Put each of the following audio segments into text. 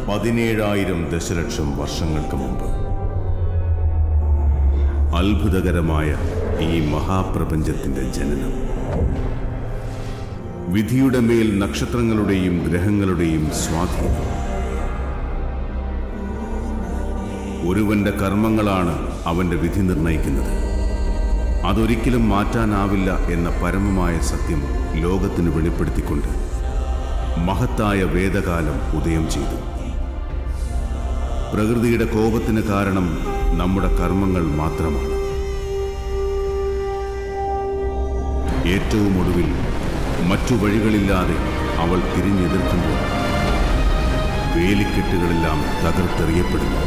പതിനേഴായിരം ദശലക്ഷം വർഷങ്ങൾക്ക് മുമ്പ് അത്ഭുതകരമായ ഈ മഹാപ്രപഞ്ചത്തിന്റെ ജനനം വിധിയുടെ മേൽ നക്ഷത്രങ്ങളുടെയും ഗ്രഹങ്ങളുടെയും സ്വാധീനം ഒരുവന്റെ കർമ്മങ്ങളാണ് അവന്റെ വിധി നിർണയിക്കുന്നത് അതൊരിക്കലും മാറ്റാനാവില്ല എന്ന പരമമായ സത്യം ലോകത്തിന് വെളിപ്പെടുത്തിക്കൊണ്ട് മഹത്തായ വേദകാലം ഉദയം ചെയ്തു പ്രകൃതിയുടെ കോപത്തിന് കാരണം നമ്മുടെ കർമ്മങ്ങൾ മാത്രമാണ് ഏറ്റവും ഒടുവിൽ മറ്റു വഴികളില്ലാതെ അവൾ തിരിഞ്ഞെതിർക്കുമ്പോൾ വേലിക്കെട്ടുകളെല്ലാം തകർത്തെറിയപ്പെടുന്നു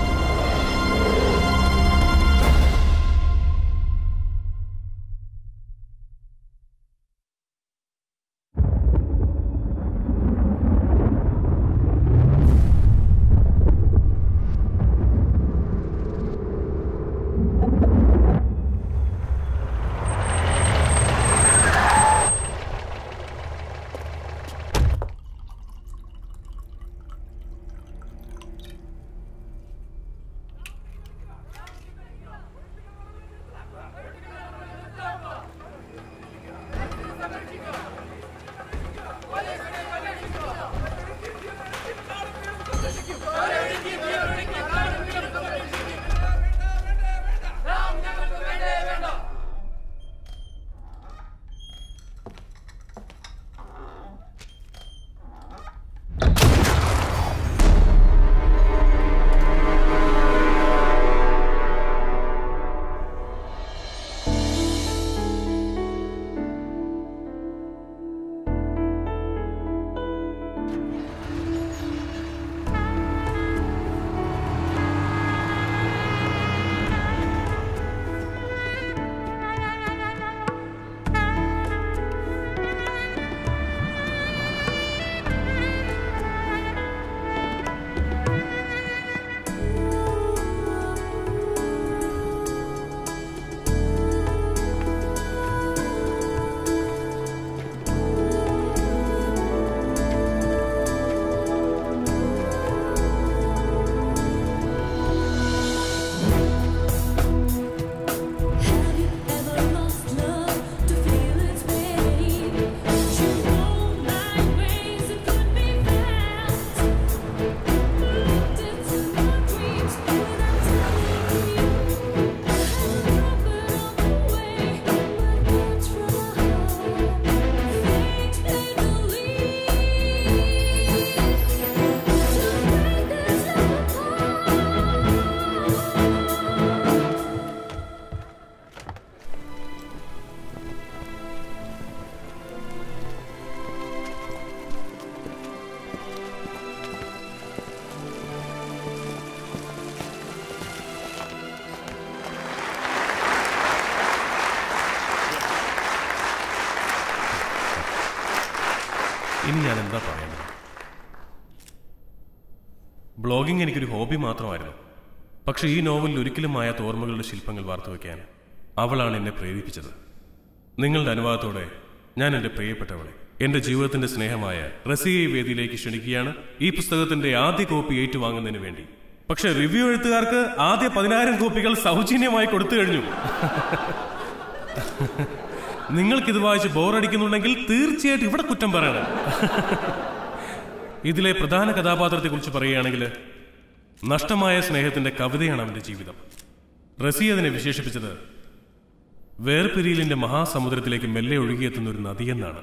Have you ever lost love to feel its pain? You know my ways it could be fast. It's in my dreams when I'm telling you. I had to drop it on the way, but that's from my heart. Things they believe to break us apart. ഇനി ഞാൻ എന്താ പറയേണ്ടത് blogging എനിക്കൊരു hobby മാത്രമായിരുന്നു പക്ഷേ ഈ നോവലിൽ ഒരിക്കലും മായാത്ത ഓർമ്മകളുടെ ശില്പങ്ങൾ വാർത്തുവെക്കാൻ അവളാണ് എന്നെ പ്രേരിപ്പിച്ചത് നിങ്ങളുടെ അനുവാദത്തോടെ ഞാൻ എൻ്റെ പ്രിയപ്പെട്ടവളെ എൻ്റെ ജീവിതത്തിന്റെ സ്നേഹമായ റസിയെ ഈ വേദിയിലേക്ക് ക്ഷണിക്കുകയാണ് ഈ പുസ്തകത്തിന്റെ ആദ്യ കോപ്പി ഏറ്റുവാങ്ങുന്നതിന് വേണ്ടി പക്ഷെ റിവ്യൂ എഴുത്തുകാർക്ക് ആദ്യ പതിനായിരം കോപ്പികൾ സൗജന്യമായി കൊടുത്തു കഴിഞ്ഞു നിങ്ങൾക്കിത് വായിച്ച് ബോറടിക്കുന്നുണ്ടെങ്കിൽ തീർച്ചയായിട്ടും ഇവിടെ കുറ്റം പറയണം ഇതിലെ പ്രധാന കഥാപാത്രത്തെ കുറിച്ച് പറയുകയാണെങ്കിൽ നഷ്ടമായ സ്നേഹത്തിന്റെ കവിതയാണ് അവന്റെ ജീവിതം റസി അതിനെ വിശേഷിപ്പിച്ചത് വേർപിരിയലിന്റെ മഹാസമുദ്രത്തിലേക്ക് മെല്ലെ ഒഴുകിയെത്തുന്ന ഒരു നദിയെന്നാണ്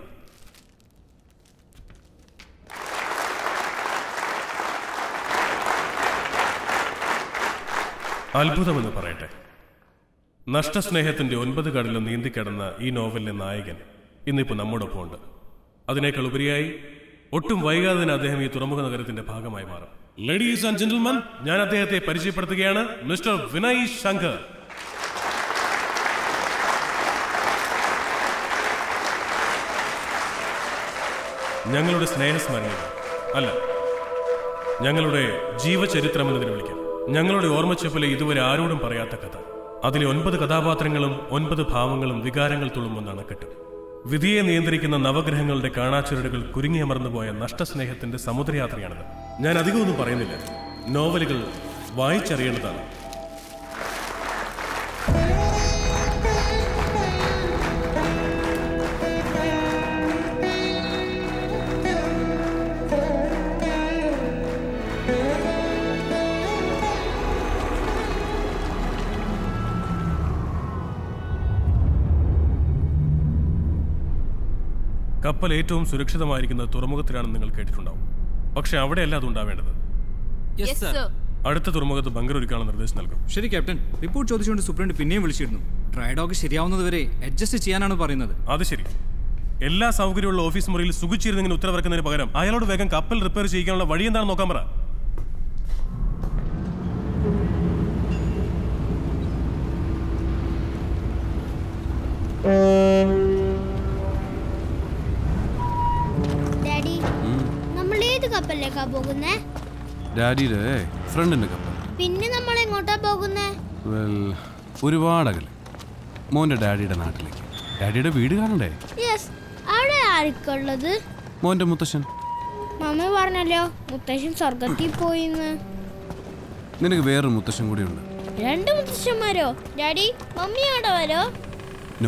അത്ഭുതമെന്ന് പറയട്ടെ നഷ്ടസ്നേഹത്തിന്റെ ഒൻപത് കടലും നീന്തിക്കിടന്ന ഈ നോവലിലെ നായകൻ ഇന്നിപ്പോ നമ്മോടൊപ്പം ഉണ്ട് അതിനേക്കാൾ ഉപരിയായി ഒട്ടും വൈകാതെ തന്നെ അദ്ദേഹം ഈ തുറമുഖ നഗരത്തിന്റെ ഭാഗമായി മാറും ലേഡീസ് ആൻഡ് ജെന്റിൽമൻ ഞാൻ അദ്ദേഹത്തെ പരിചയപ്പെടുത്തുകയാണ് മിസ്റ്റർ വിനയ് ശങ്കർ ഞങ്ങളുടെ സ്നേഹസ്മരണികൾ അല്ല ഞങ്ങളുടെ ജീവചരിത്രം എന്നതിന് വിളിക്കാം ഞങ്ങളുടെ ഓർമ്മച്ചപ്പിലെ ഇതുവരെ ആരോടും പറയാത്ത കഥ അതിലെ ഒൻപത് കഥാപാത്രങ്ങളും ഒൻപത് ഭാവങ്ങളും വികാരങ്ങൾ തുളുമ്പുന്ന അണക്കെട്ട് വിധിയെ നിയന്ത്രിക്കുന്ന നവഗ്രഹങ്ങളുടെ കാണാച്ചുരടുകൾ കുരുങ്ങിയമർന്നുപോയ നഷ്ടസ്നേഹത്തിന്റെ സമുദ്രയാത്രയാണിത് ഞാൻ അധികമൊന്നും പറയുന്നില്ല നോവലുകൾ വായിച്ചറിയേണ്ടതാണ് കപ്പൽ ഏറ്റവും സുരക്ഷിതമായിരിക്കുന്നത് തുറമുഖത്തിലാണെന്ന് നിങ്ങൾ കേട്ടിട്ടുണ്ടാവും പക്ഷെ അവിടെയല്ല അത് ഉണ്ടാവേണ്ടത് യെസ് സർ അടുത്ത തുറമുഖത്ത് ബങ്കർ ഒരുക്കാനുള്ള നിർദ്ദേശം നൽകും ശരി ക്യാപ്റ്റൻ റിപ്പോർട്ട് ചോദിച്ചുകൊണ്ട് സൂപ്രണ്ട് പിന്നെയും വിളിച്ചിരുന്നു ട്രൈഡോഗ് ശരിയാവുന്നതുവരെ അഡ്ജസ്റ്റ് ചെയ്യാനാണ് പറയുന്നത് അത് ശരി എല്ലാ സൗകര്യമുള്ള ഓഫീസ് മുറിയിൽ സുഖിച്ചിരുന്നിങ്ങനെ ഉത്തരവിറക്കുന്നതിന് പകരം അയാളോട് വേഗം കപ്പൽ റിപ്പയർ ചെയ്യിക്കാനുള്ള വഴി എന്താണെന്ന് നോക്കാൻ പറ ഡാഡി നമ്മൾ ഏത് കപ്പലിലേക്കാ പോകുന്നേ ഡാഡിയുടെ ഫ്രണ്ടിന്റെ കപ്പൽ പിന്നെ നമ്മൾ എങ്ങോട്ടാ പോകുന്നേ വെൽ ഒരുപാട് അകലെ മോന്റെ ഡാഡിയുടെ നാട്ടിലേക്ക് ഡാഡിയുടെ വീട് കാണണ്ടേ യെസ് അവിടെ ആർക്കുള്ളത് മോന്റെ മുത്തശ്ശൻ മമ്മി പറഞ്ഞല്ലോ മുത്തശ്ശൻ സ്വർഗത്തിൽ പോയിന്ന് നിനക്ക് വേറൊരു മുത്തശ്ശൻ കൂടിയുണ്ട് രണ്ട് മുത്തശ്ശന്മാരോ ഡാഡി മമ്മി അവിടെ വരോ നോ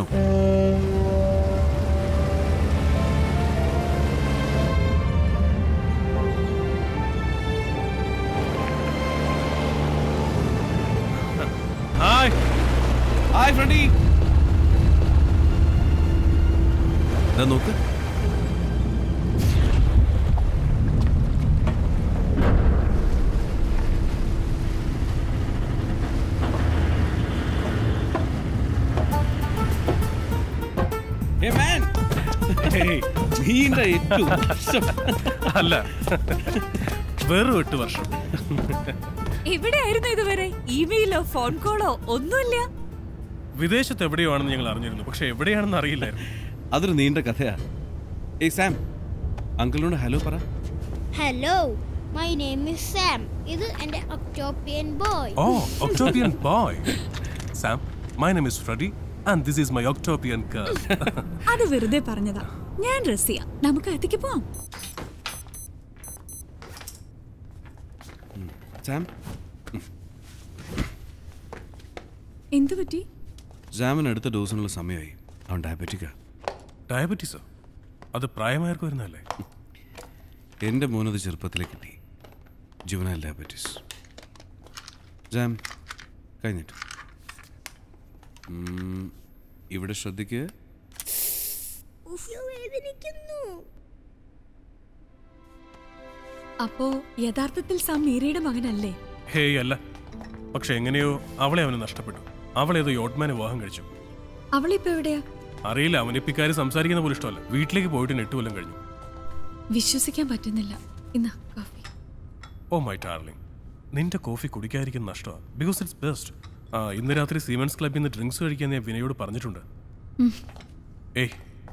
ഹായ് ഹായ് ഫ്രണ്ടി ഇതാ നോക്ക് നീണ്ട ഏറ്റവും വർഷം. അല്ല വെറും എട്ട് വർഷം എവിടെയായിരുന്നു ഇതുവരെ ഇമെയിലോ ഫോൺ കോളോ ഒന്നുമില്ല വിദേശത്ത് എവിടെയോ ആണെന്ന് ഞങ്ങൾ അറിഞ്ഞിരുന്നു പക്ഷെ എവിടെയാണെന്ന് അറിയില്ലായിരുന്നു അതൊരു നീണ്ട കഥയാ ഏയ് സാം അങ്കിളിനോട് ഹലോ പറ hello my name is Sam ഇത് എന്റെ octopian boy oh octopian boy Sam my name is Freddy and this is my octopian girl അത് വെറുതെ പറഞ്ഞതാ ഞാൻ റസിയ നമുക്ക് അകത്തേക്ക് പോവാം സാം എന്തു പറ്റി ജാമിന് അടുത്ത ഡോസിനുള്ള സമയമായി അവൻ ഡയബറ്റിക്കാ ഡയബറ്റീസോ അത് പ്രായമായവർക്ക് വരുന്നതല്ലേ എൻ്റെ മോനത് ചെറുപ്പത്തിലേ കിട്ടി ജുവനാൽ ഡയബറ്റീസ് ജാം കഴിഞ്ഞിട്ട് ഉം, ഇവിടെ ശ്രദ്ധിക്ക് വേദനിക്കുന്നു അപ്പോ യഥാർത്ഥത്തിൽ സാം മീരയുടെ മകനല്ലേ ഹേയ് അല്ല പക്ഷെ എങ്ങനെയോ അവളെ അവന് നഷ്ടപ്പെട്ടു അവളേതോ യോട്ട്മാനെ വിവാഹം കഴിച്ചു അവളിപ്പോ എവിടെയാ അറിയില്ല അവനെ പിക്കാരി സംസാരിക്കുന്ന പോലും ഇഷ്ടമല്ല വീട്ടിലേക്ക് പോയിട്ട് എട്ട് കൊല്ലം കഴിഞ്ഞു വിശ്വസിക്കാൻ പറ്റുന്നില്ല ഇന്നാ കാഫി ഓ മൈ ഡാർലിംഗ് നിന്റെ കോഫി കുടിക്കാതിരിക്കുന്ന നഷ്ടമാണ് ബിക്കോസ് ഇറ്റ്സ് ബെസ്റ്റ് ആ ഇന്ന് രാത്രി സീമൻസ് ക്ലബിൽ നിന്ന് ഡ്രിങ്ക്സ് കഴിക്കാൻ ഞാൻ വിനയോട് പറഞ്ഞിട്ടുണ്ട് ഏയ്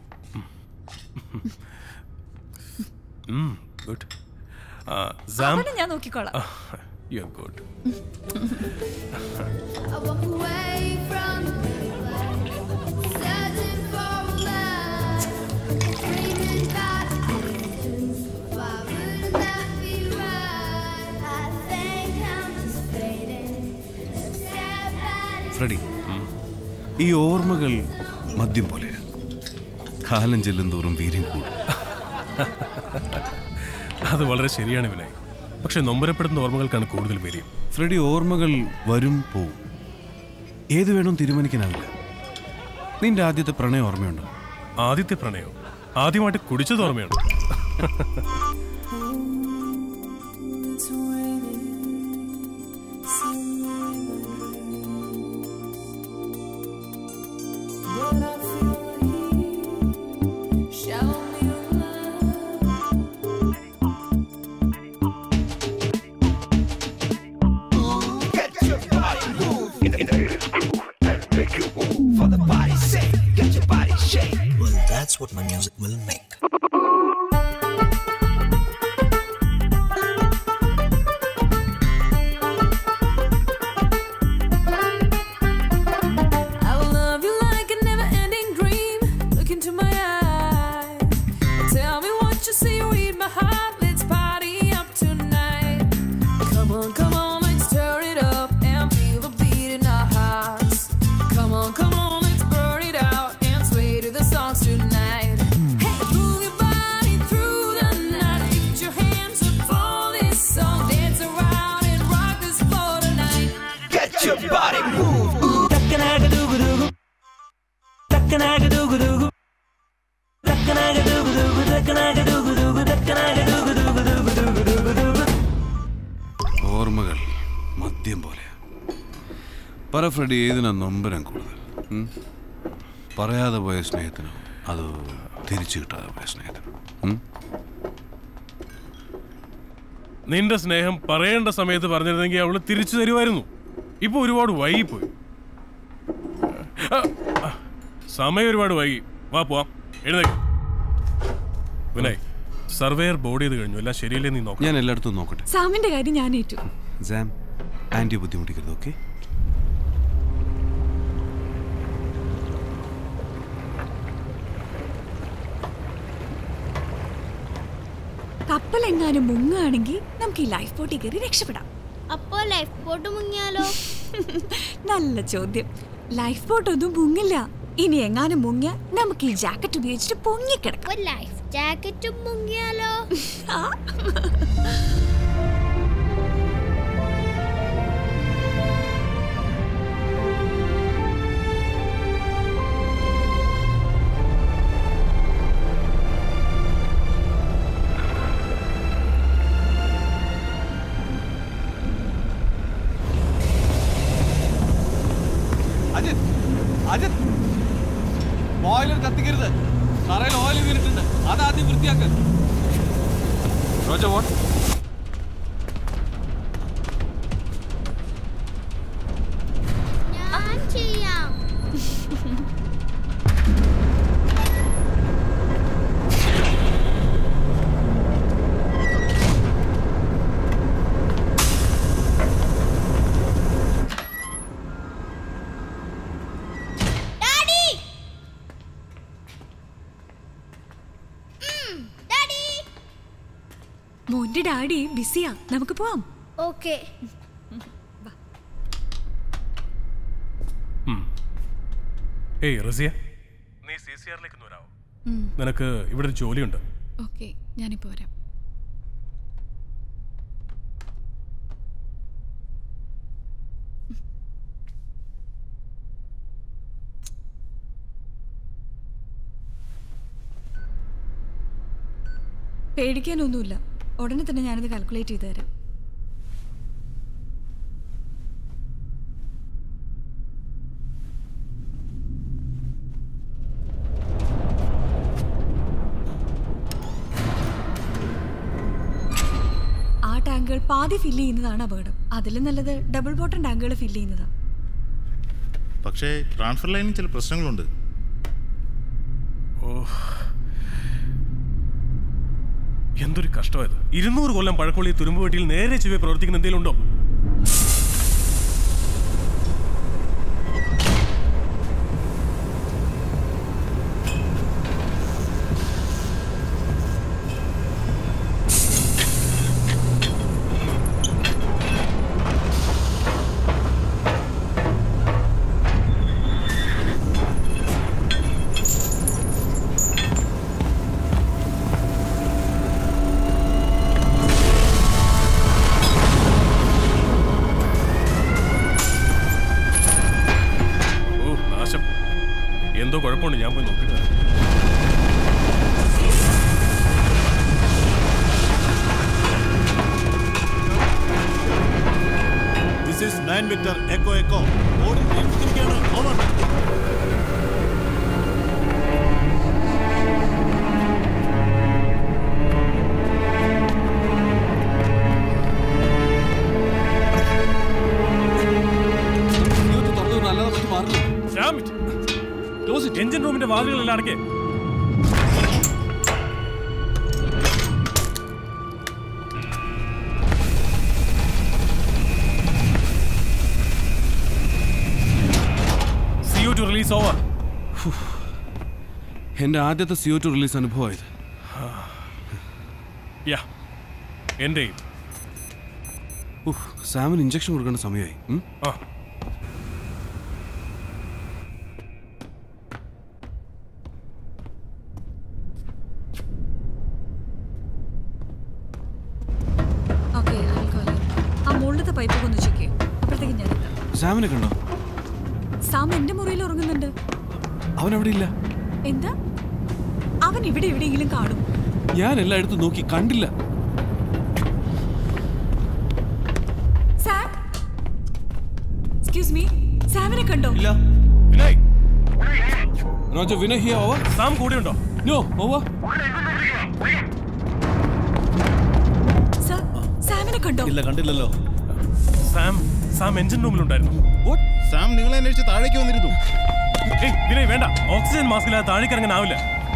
ഗുഡ് സാം അവനെ ഞാൻ നോക്കിക്കോളാം you are good I walk away from the light, searching for a light, dreaming about distance. Why wouldn't that be right? I think I'm just fading, step at a Freddy ഈ ഓർമ്മകൾ മദ്യം പോലെയാണ് കാലം ചെല്ലും തോറും വീര്യം കൂടും അത് വളരെ ശരിയാണ് വിനയ് പക്ഷെ നൊമ്പരപ്പെടുന്ന ഓർമ്മകൾക്കാണ് കൂടുതൽ വീര്യം ഫ്രെഡി ഓർമ്മകൾ വരും പോവും ഏത് വേണം തീരുമാനിക്കാനാവില്ല നിന്റെ ആദ്യത്തെ പ്രണയം ഓർമ്മയുണ്ടോ ആദ്യത്തെ പ്രണയം ആദ്യമായിട്ട് കുടിച്ചത് ഓർമ്മയാണ് Show me love. Well, that's what my music will make. I will love you like a never-ending dream. Look into my eyes. Tell me what you see, read my heart. Let's party up tonight. ഓർമ്മകൾ മദ്യം പോലെ പറ Freddy ഏതിനാ നൊമ്പരം കൂടുതൽ ഉം? പറയാതെ പോയ സ്നേഹത്തിനോ അതോ തിരിച്ചു കിട്ടാതെ പോയ സ്നേഹത്തിനോ ഉം? നിന്റെ സ്നേഹം പറയേണ്ട സമയത്ത് പറഞ്ഞിരുന്നെങ്കിൽ അവള് തിരിച്ചു തരുമായിരുന്നു ഇപ്പൊ ഒരുപാട് വൈകിപ്പോയി ആ, ആ, സമയം ഒരുപാട് വൈകി വാ പോവാം എഴുന്നേക്ക് വിനയ് സർവേയർ ബോർഡ് ചെയ്ത് കഴിഞ്ഞു എല്ലാം ശരിയല്ലേ നീ നോക്കാം ഞാൻ എല്ലായിടത്തും നോക്കട്ടെ സാമിന്റെ കാര്യം ഞാൻ ഏറ്റു സാം ആൻറ്റി ബുദ്ധിമുട്ടിക്കരുത് ഓക്കെ കപ്പലെങ്ങാനും മുങ്ങുകയാണെങ്കിൽ നമുക്ക് ഈ ലൈഫ് ബോട്ടിൽ കയറി രക്ഷപ്പെടാം അപ്പോ ലൈഫ് ബോട്ട് മുങ്ങിയാലോ നല്ല ചോദ്യം ലൈഫ് ബോട്ട് ഒന്നും മുങ്ങില്ല ഇനി എങ്ങാനും മുങ്ങിയ നമുക്ക് ഈ ജാക്കറ്റ് ഉപയോഗിച്ചിട്ട് പൊങ്ങിക്കിടക്കാം അപ്പൊ ലൈഫ് ജാക്കറ്റും മുങ്ങിയാലോ ആ. അജിത് അജിത് ബോയിലർ കത്തിക്കരുത് തറയിൽ ഓയിൽ വീണിട്ടുണ്ട് അതാദ്യം വൃത്തിയാക്ക് റോജ വോട്ട് ഞാൻ ചെയ്യാം ഡാഡി ഉം, ഡാഡി മോന്റെ ഡാഡി ബിസിയാ നമുക്ക് പോവാം ഓക്കെ ഏയ് റസിയ നീ സി സി ആറിലേക്ക് ഒന്ന് വരാമോ നിനക്ക് ഇവിടെ ഒരു ജോലിയുണ്ട് ഓക്കെ ഞാനിപ്പോ വരാം പേടിക്കാനൊന്നുമില്ല ഉടനെ തന്നെ ഞാനിത് കാൽക്കുലേറ്റ് ചെയ്ത് തരാം ആ ടാങ്കുകൾ പാതി ഫില്ല് ചെയ്യുന്നതാണ് അപകടം അതിലും നല്ലത് ഡബിൾ ബോട്ടം ടാങ്കുകൾ ഫില്ല് ചെയ്യുന്നതാണ് പക്ഷേ ട്രാൻസ്ഫർ ലൈനിൽ ചില പ്രശ്നങ്ങളുണ്ട് എന്തൊരു കഷ്ടമായത് ഇരുന്നൂറ് കൊല്ലം പഴക്കമുള്ള ഈ തുരുമ്പ് വെട്ടിയിൽ നേരെ ചുവ പ്രവർത്തിക്കുന്ന എന്തെങ്കിലും ഉണ്ടോ ഓ നാശം എന്തോ കുഴപ്പമുണ്ട് ഞാൻ പോയി നോക്കിയിട്ട് വരാം. This is nine Victor echo echo ബോർഡിൽ നിൽക്കുകയാണ് ഓവർ തുറന്നു നല്ലതാ പറ്റി മാറുന്നു Damn it. എഞ്ചിൻ റൂമിന്റെ വാതിലുകളെല്ലാം അടക്കേ C U two release over എൻ്റെ ആദ്യത്തെ സിഒ ടു റിലീസ് അനുഭവമായത് യാ എൻ്റെയും ഉഹ്, സാമിന് ഇഞ്ചക്ഷൻ കൊടുക്കേണ്ട സമയമായി ഉം? ആ ഓക്കെ ആ മുകളിലത്തെ പൈപ്പ് ഒന്ന് ചെക്ക് ചെയ്യും അപ്പോഴത്തേക്കും ഞാൻ എത്താം. സാമിനെ കണ്ടോ സാം എന്റെ മുറിയിൽ ഉറങ്ങുന്നുണ്ട് അവൻ അവിടെ ഇല്ല എന്താ അവൻ ഇവിടെ എവിടെയെങ്കിലും കാണും ഞാൻ എല്ലായിടത്തും നോക്കി കണ്ടില്ല സാം എക്സ്ക്യൂസ് മീ സാമിനെ കണ്ടോ ഇല്ല Vinay Roger Vinay here over Sam കൂടെയുണ്ടോ നോ ഓവർ സാർ സാമിനെ കണ്ടോ ഇല്ല കണ്ടില്ലല്ലോ സാം സാം എഞ്ചിൻ റൂമിലുണ്ടായിരുന്നു സാം നിങ്ങളെ അന്വേഷിച്ച് താഴേക്ക് വന്നിരുന്നു ഏയ് വിനയ് വേണ്ട ഓക്സിജൻ മാസ്ക് ഇല്ലാതെ താഴേക്ക് ഇറങ്ങാനാവില്ല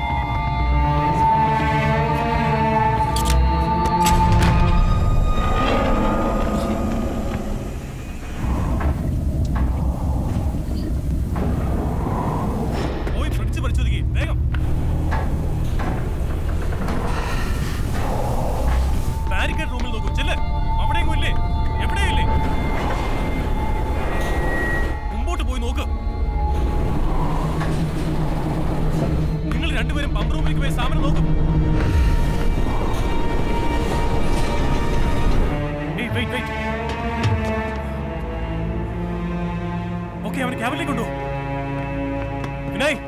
പോയി ഫ്രിഡ്ജ് പരിശോധിക്കേ വേഗം ബാരിക്കേഡ് റൂമിൽ നോക്കൂ ചെല്ല് അവിടെയെങ്ങും ഇല്ലേ എവിടെയും ഇല്ലേ മുമ്പോട്ട് പോയി നോക്ക് നിങ്ങൾ രണ്ടുപേരും പമ്പ് റൂമിലേക്ക് പോയി സാമനം നോക്കും ഏയ് വെയിറ്റ് വെയിറ്റ് ഓക്കെ അവന് ക്യാബിനിലേക്ക് കൊണ്ടുപോ വിനയ്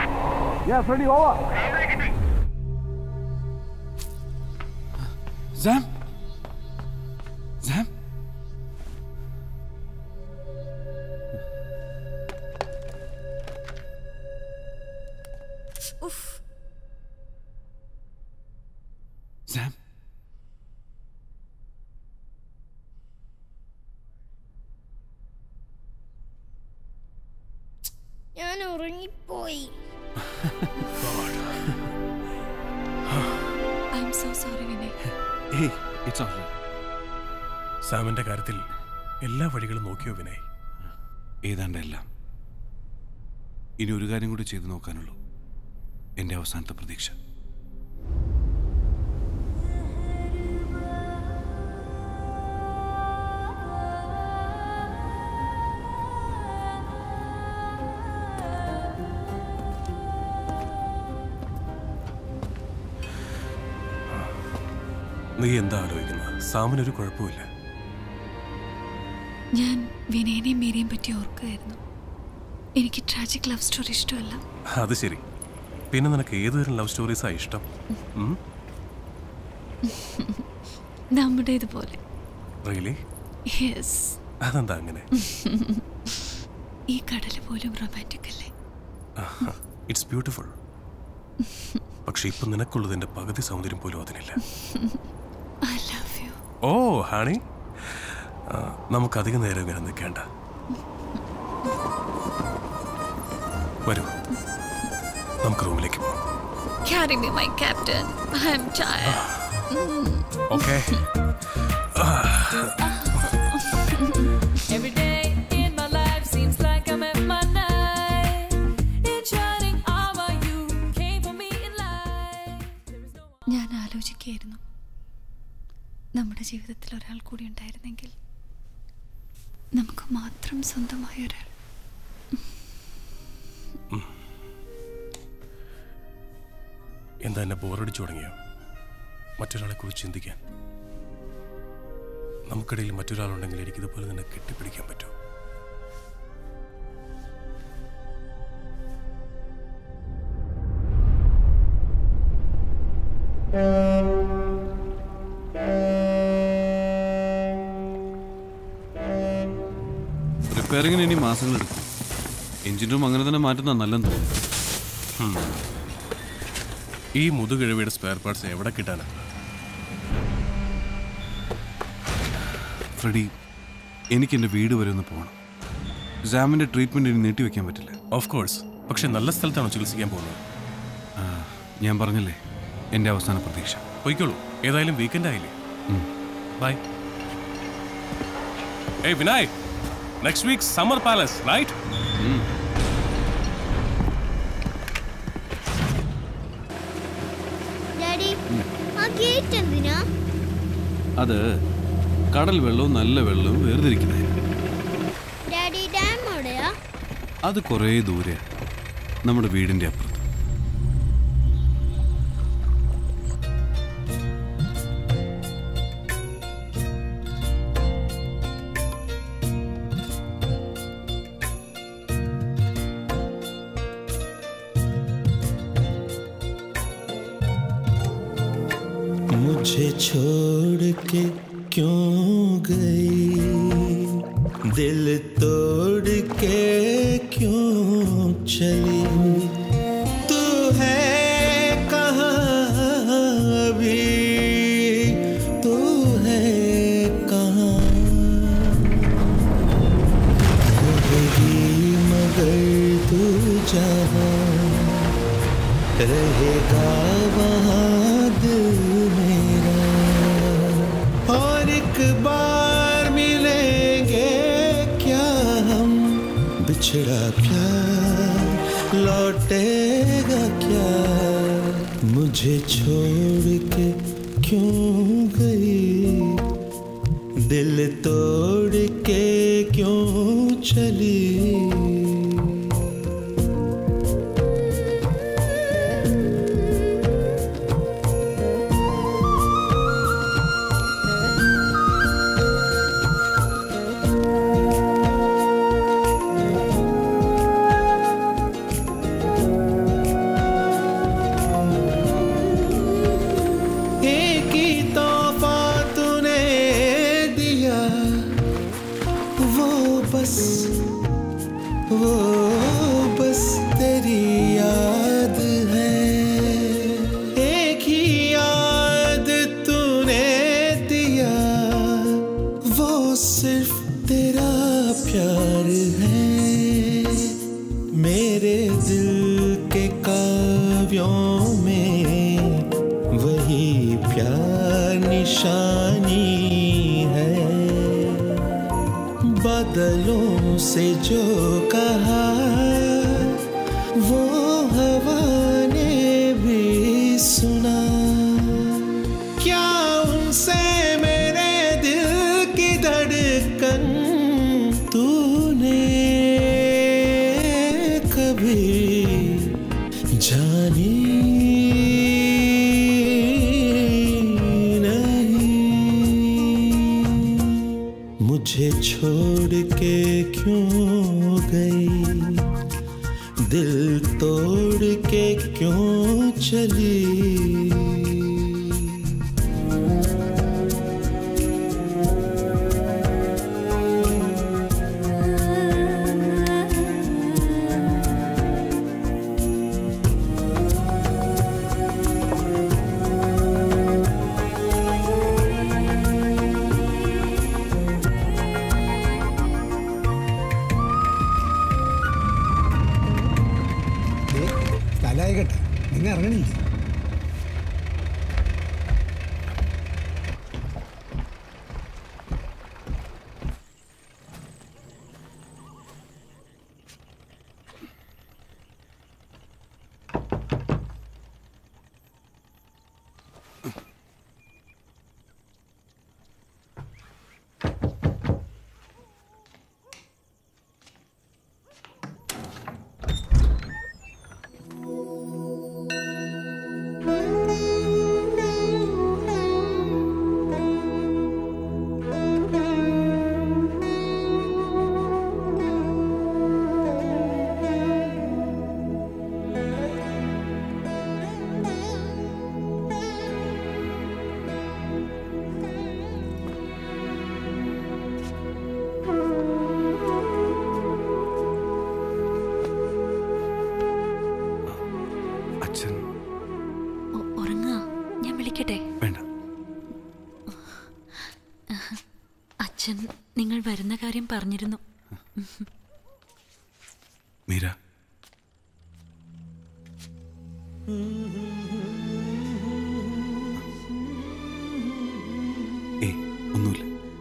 സാം സാം ഉഫ് സാം ഞാൻ ഉറങ്ങിപ്പോയി I'm so sorry Vinay hey it's all സാമിന്റെ കാര്യത്തിൽ എല്ലാ വഴികളും നോക്കിയോ വിനയ് ഏതാണ്ട് എല്ലാം ഇനി ഒരു കാര്യം കൂടി ചെയ്തു നോക്കാനുള്ളൂ എൻ്റെ അവസാനത്തെ പ്രതീക്ഷ നീ എന്താ ആലോചിക്കുന്നത് സാമിനൊരു കുഴപ്പമില്ല ഞാൻ വിനയനെയും മീരയും പറ്റി ഓർക്കുകയായിരുന്നു എനിക്ക് ട്രാജിക് ലവ് സ്റ്റോറി ഇഷ്ടമല്ല അത് ശരി പിന്നെ നിനക്ക് ഏതുതരം ലവ് സ്റ്റോറീസാ ഇഷ്ടം ഉം? നമ്മുടേതുപോലെ റിയലി യെസ് അതെന്താ അങ്ങനെ ഈ കടൽ പോലും റൊമാൻറ്റിക് അല്ലേ ഇറ്റ്സ് ബ്യൂട്ടിഫുൾ പക്ഷെ ഇപ്പൊ നിനക്കുള്ളതിന്റെ പകുതി സൗന്ദര്യം പോലും അതിനില്ല I love you oh honey ആ, നമുക്ക് അധികം നേരം ഇങ്ങനെ നിൽക്കേണ്ട വരൂ നമുക്ക് റൂമിലേക്ക് പോവാം Carry me, my captain. I'm tired. Okay Every day in my life seems like I'm at my night. In shining armor, you came for me in life. There is no one. ഞാൻ ആലോചിക്കുകയായിരുന്നു നമ്മുടെ ജീവിതത്തിൽ ഒരാൾ കൂടി ഉണ്ടായിരുന്നെങ്കിൽ നമുക്ക് മാത്രം സ്വന്തമായ ഒരാൾ എന്താ എന്നെ ബോറടിച്ചു തുടങ്ങിയോ മറ്റൊരാളെ കുറിച്ച് ചിന്തിക്കാൻ നമുക്കിടയിൽ മറ്റൊരാളുണ്ടെങ്കിൽ എനിക്കിതുപോലെ നിന്നെ കെട്ടിപ്പിടിക്കാൻ പറ്റുമോ റിപ്പയറിങ്ങിന് ഇനി മാസങ്ങളെടുക്കും എഞ്ചിൻ റൂം അങ്ങനെ തന്നെ മാറ്റുന്ന നല്ലെന്ന് തോന്നുന്നു ഈ മുതുകിഴവിയുടെ സ്പെയർ പാർട്സ് എവിടെ കിട്ടാനാ ഫ്രെഡി എനിക്ക് എൻ്റെ വീട് വരെ ഒന്ന് പോകണം ജാമിൻ്റെ ട്രീറ്റ്മെൻറ്റ് ഇനി നീട്ടിവെക്കാൻ പറ്റില്ല ഓഫ് കോഴ്സ് പക്ഷെ നല്ല സ്ഥലത്താണോ ചികിത്സിക്കാൻ പോകുന്നത് ആ, ഞാൻ പറഞ്ഞില്ലേ എൻ്റെ അവസാന പ്രതീക്ഷ പോയിക്കോളൂ ഏതായാലും വീക്കെൻഡ് ആയില്ലേ bye hey Vinay next week summer palace right daddy ആ ഗേറ്റ് എന്തിനാ അത് കടൽ വെള്ളവും നല്ല വെള്ളവും വേർതിരിക്കുന്നത് ഡാഡി ഡാം എവിടെയാ അത് കുറേ ദൂരെ നമ്മുടെ വീടിൻ്റെ അപ്പുറത്ത് मुझे छोड़ के क्यों गई दिल तोड़ के क्यों चली तू है कहाँ अभी तू है कहाँ रहेगी मगर तू जहाँ रहेगा वहाँ दिल मेरा और एक बार मिलेंगे क्या हम बिछड़ा प्यार लौटेगा क्या मुझे छोड़ के क्यों गई दिल तोड़ के क्यों चली एक ही तोहफा तूने दिया वो बस वो बस तेरी याद है एक ही याद तूने दिया वो सिर्फ तेरा प्यार है मेरे दिल के काव्यों में वही प्यार निशानी है बादलों से जो कहा वो हवा ने भी सुना क्या उनसे मेरे दिल की धड़कन तूने कभी जानी नहीं मुझे छोड़ के क्यों गई दिल तोड़ के क्यों चली സ്ഥലമായി കേട്ടെ നിങ്ങൾ ഇറങ്ങണില്ലേ അച്ഛൻ ഉറങ്ങാ ഞാൻ വിളിക്കട്ടെ വേണ്ട അച്ഛൻ നിങ്ങൾ വരുന്ന കാര്യം പറഞ്ഞിരുന്നു മീര ഏ ഒന്നുമില്ല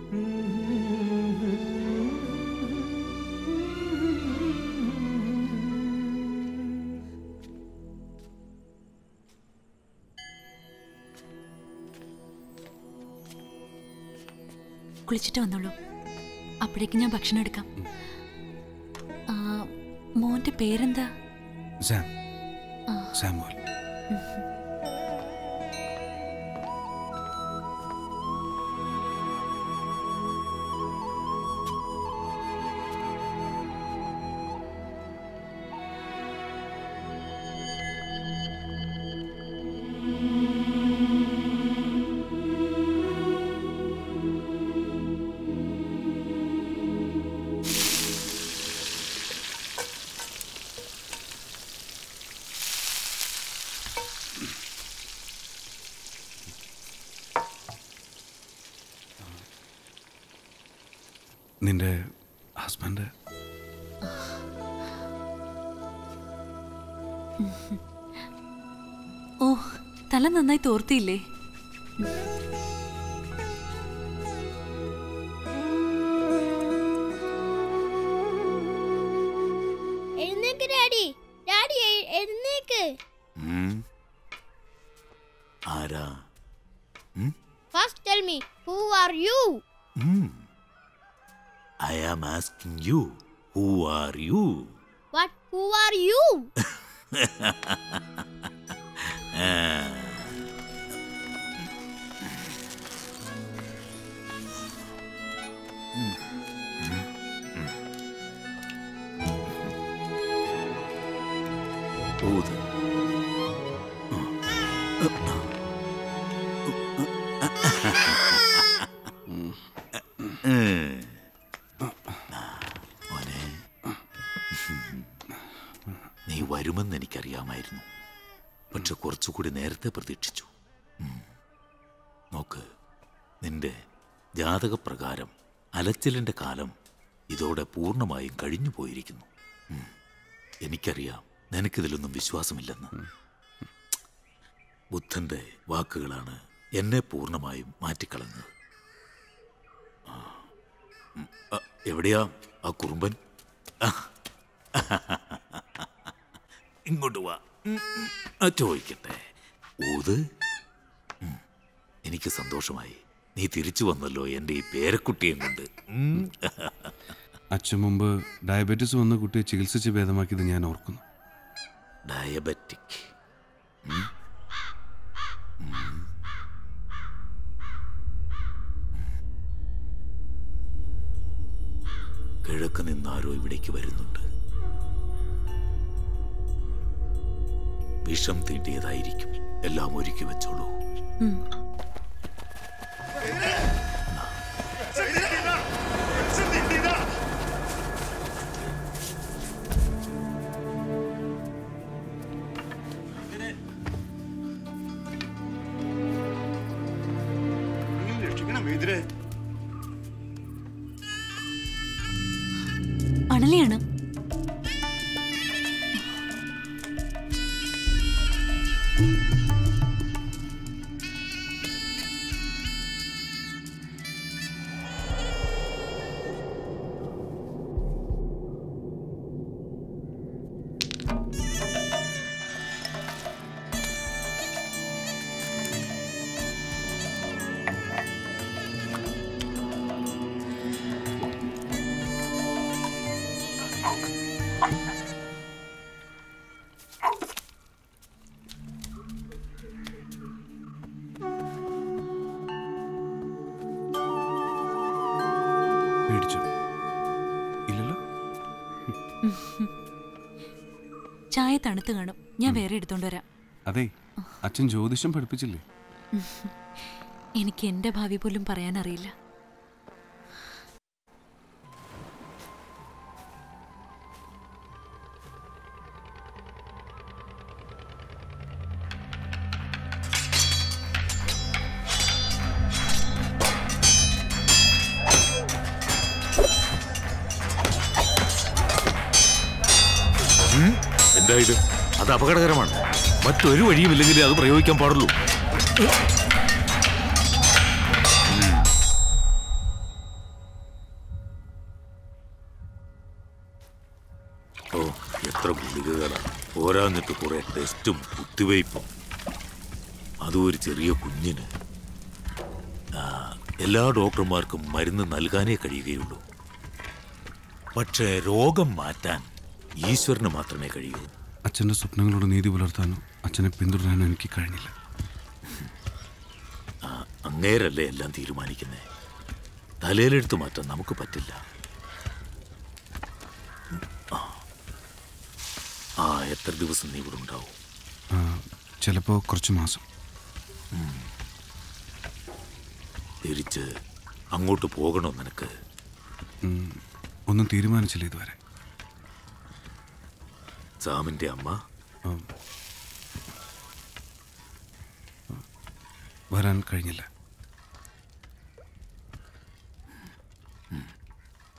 കുളിച്ചിട്ട് വന്നോളൂ അപ്പോഴേക്കും ഞാൻ ഭക്ഷണം എടുക്കാം ആ, മോന്റെ പേരെന്താ സാം ആ. സാമുവൽ നിന്റെ ഹസ്ബൻഡ് ഓ തല നന്നായി തോർത്തിയില്ലേ എഴുന്നേക്ക് ഡാഡി ഡാഡി എ- എഴുന്നേക്ക് ഉം. ആരാ first tell me who are you I am asking you who are you what who are you ഊത് മോനെ നീ വരുമെന്ന് എനിക്കറിയാമായിരുന്നു പക്ഷെ കുറച്ചുകൂടി നേരത്തെ പ്രതീക്ഷിച്ചു ഉം. നോക്ക് നിന്റെ ജാതകപ്രകാരം അലച്ചിലിന്റെ കാലം ഇതോടെ പൂർണ്ണമായും കഴിഞ്ഞു പോയിരിക്കുന്നു ഉം. എനിക്കറിയാം നിനക്കിതിലൊന്നും വിശ്വാസമില്ലെന്ന് ബുദ്ധന്റെ വാക്കുകളാണ് എന്നെ പൂർണ്ണമായും മാറ്റിക്കളഞ്ഞത് ആ. ഉം. അ, എവിടെയാ ആ കുറുമ്പൻ ആ. ഇങ്ങോട്ട് വാ ഉം, ഉം. ആ, ചോദിക്കട്ടെ ഊത് ഉം. എനിക്ക് സന്തോഷമായി നീ തിരിച്ചു വന്നല്ലോ എൻ്റെ ഈ പേരക്കുട്ടിയും കൊണ്ട് ഉം. അച്ഛൻ മുമ്പ് ഡയബറ്റീസ് വന്ന കുട്ടിയെ ചികിത്സിച്ച് ഭേദമാക്കിയത് ഞാൻ ഓർക്കുന്നു ഡയബറ്റിക് ഉം. ഉം. കിഴക്ക് നിന്നാരോ ഇവിടേക്ക് വരുന്നുണ്ട് വിഷം തീണ്ടിയതായിരിക്കും എല്ലാം ഒരുക്കി വെച്ചോളൂ രക്ഷിക്കണം ഇതിരെ അണലിയാണ് പേടിച്ചു ഇല്ലല്ലോ ചായ തണുത്ത് കാണും ഞാൻ വേറെ എടുത്തോണ്ട് വരാം അതെ അച്ഛൻ ജ്യോതിഷം പഠിപ്പിച്ചില്ലേ എനിക്ക് എന്റെ ഭാവി പോലും പറയാൻ അറിയില്ല ഉം? എന്താ ഇത് അത് അപകടകരമാണ് മറ്റൊരു വഴിയുമില്ലെങ്കിൽ അത് പ്രയോഗിക്കാൻ പാടുള്ളൂ ഓ എത്ര ഗുളികകളാണ് പോരാഞ്ഞിട്ട് കുറെ ടെസ്റ്റും കുത്തിവയ്പ്പും അതും ഒരു ചെറിയ കുഞ്ഞിന് ആ, എല്ലാ ഡോക്ടർമാർക്കും മരുന്ന് നൽകാനേ കഴിയുകയുള്ളൂ പക്ഷേ രോഗം മാറ്റാൻ ഈശ്വരന് മാത്രമേ കഴിയൂ അച്ഛൻ്റെ സ്വപ്നങ്ങളോട് നീതി പുലർത്താനോ അച്ഛനെ പിന്തുടരാനോ എനിക്ക് കഴിഞ്ഞില്ല ആ, അങ്ങേരല്ലേ എല്ലാം തീരുമാനിക്കുന്നേ തലയിലെടുത്ത് മാറ്റാൻ നമുക്ക് പറ്റില്ല ആ. ആ എത്ര ദിവസം നീ ഇവിടെ ഉണ്ടാവും ചിലപ്പോൾ കുറച്ച് മാസം തിരിച്ച് അങ്ങോട്ട് പോകണോ നിനക്ക് ഉം, ഒന്നും തീരുമാനിച്ചില്ല ഇതുവരെ സാമിന്റെ അമ്മ ഉം. വരാൻ കഴിഞ്ഞില്ല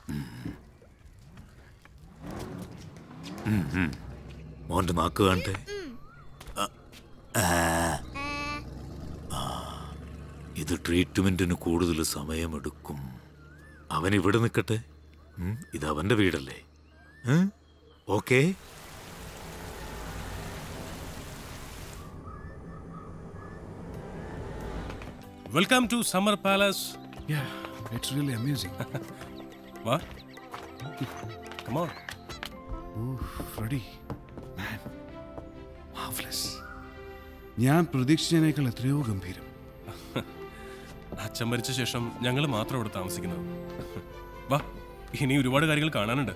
ഉം, ഉം. മോന്റെ നാക്ക് കാണട്ടെ ആ, ആ. ആ, ഇത് ട്രീറ്റ്മെന്റിന് കൂടുതൽ സമയമെടുക്കും അവൻ ഇവിടെ നിൽക്കട്ടെ ഉം, ഇത് അവന്റെ വീടല്ലേ okay welcome to summer palace it's really amazing വാ കമോൺ ഫ്രെഡി മാൻ മാർവലസ് ഞാൻ പ്രതീക്ഷിച്ചതിനേക്കാൾ എത്രയോ ഗംഭീരം അച്ഛൻ മരിച്ച ശേഷം ഞങ്ങൾ മാത്രം ഇവിടെ താമസിക്കുന്നത് വാ ഇനി ഒരുപാട് കാര്യങ്ങൾ കാണാനുണ്ട്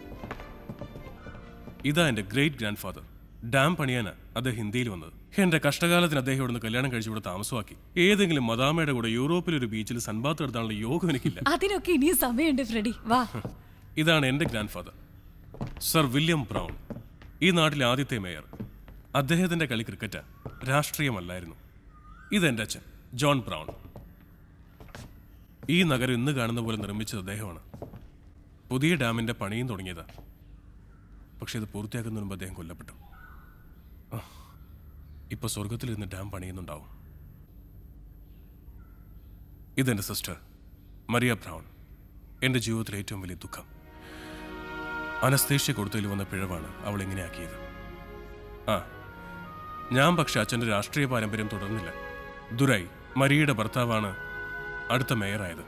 ഇതാ എന്റെ ഗ്രേറ്റ് ഗ്രാൻഡ് ഫാദർ ഡാം പണിയാനാ അദ്ദേഹം ഹിന്ദിയിൽ വന്നത് എന്റെ കഷ്ടകാലത്തിന് അദ്ദേഹം ഇവിടുന്ന് കല്യാണം കഴിച്ച് ഇവിടെ താമസമാക്കി ഏതെങ്കിലും മദാമയുടെ കൂടെ യൂറോപ്പിൽ ഒരു ബീച്ചിൽ സൺബാത്ത് നടത്താനുള്ള യോഗം എനിക്കില്ല അതിനൊക്കെ ഇനിയും സമയമുണ്ട് ഫ്രെഡി വാ ഇതാണ് എന്റെ grandfather sir William Brown ഈ നാട്ടിലെ ആദ്യത്തെ മേയർ അദ്ദേഹത്തിന്റെ കളി ക്രിക്കറ്റാ രാഷ്ട്രീയമല്ലായിരുന്നു ഇതെന്റെ അച്ഛൻ ജോൺ ബ്രൗൺ ഈ നഗരം ഇന്ന് കാണുന്ന പോലെ നിർമ്മിച്ചത് അദ്ദേഹമാണ് പുതിയ ഡാമിന്റെ പണിയും തുടങ്ങിയതാ പക്ഷെ ഇത് പൂർത്തിയാക്കുന്നതിന് മുമ്പ് അദ്ദേഹം കൊല്ലപ്പെട്ടു ആ, ഇപ്പൊ സ്വർഗത്തിൽ നിന്ന് ഡാം പണിയുന്നുണ്ടാവും ഇതെന്റെ സിസ്റ്റർ മരിയ ബ്രൗൺ എന്റെ ജീവിതത്തിലെ ഏറ്റവും വലിയ ദുഃഖം അനസ്തേഷ്യ കൊടുത്തതിൽ വന്ന പിഴവാണ് അവൾ ഇങ്ങനെയാക്കിയത് ആ ഞാൻ പക്ഷെ അച്ഛൻ്റെ രാഷ്ട്രീയ പാരമ്പര്യം തുടർന്നില്ല ദുരൈ മരിയയുടെ ഭർത്താവാണ് അടുത്ത മേയറായത്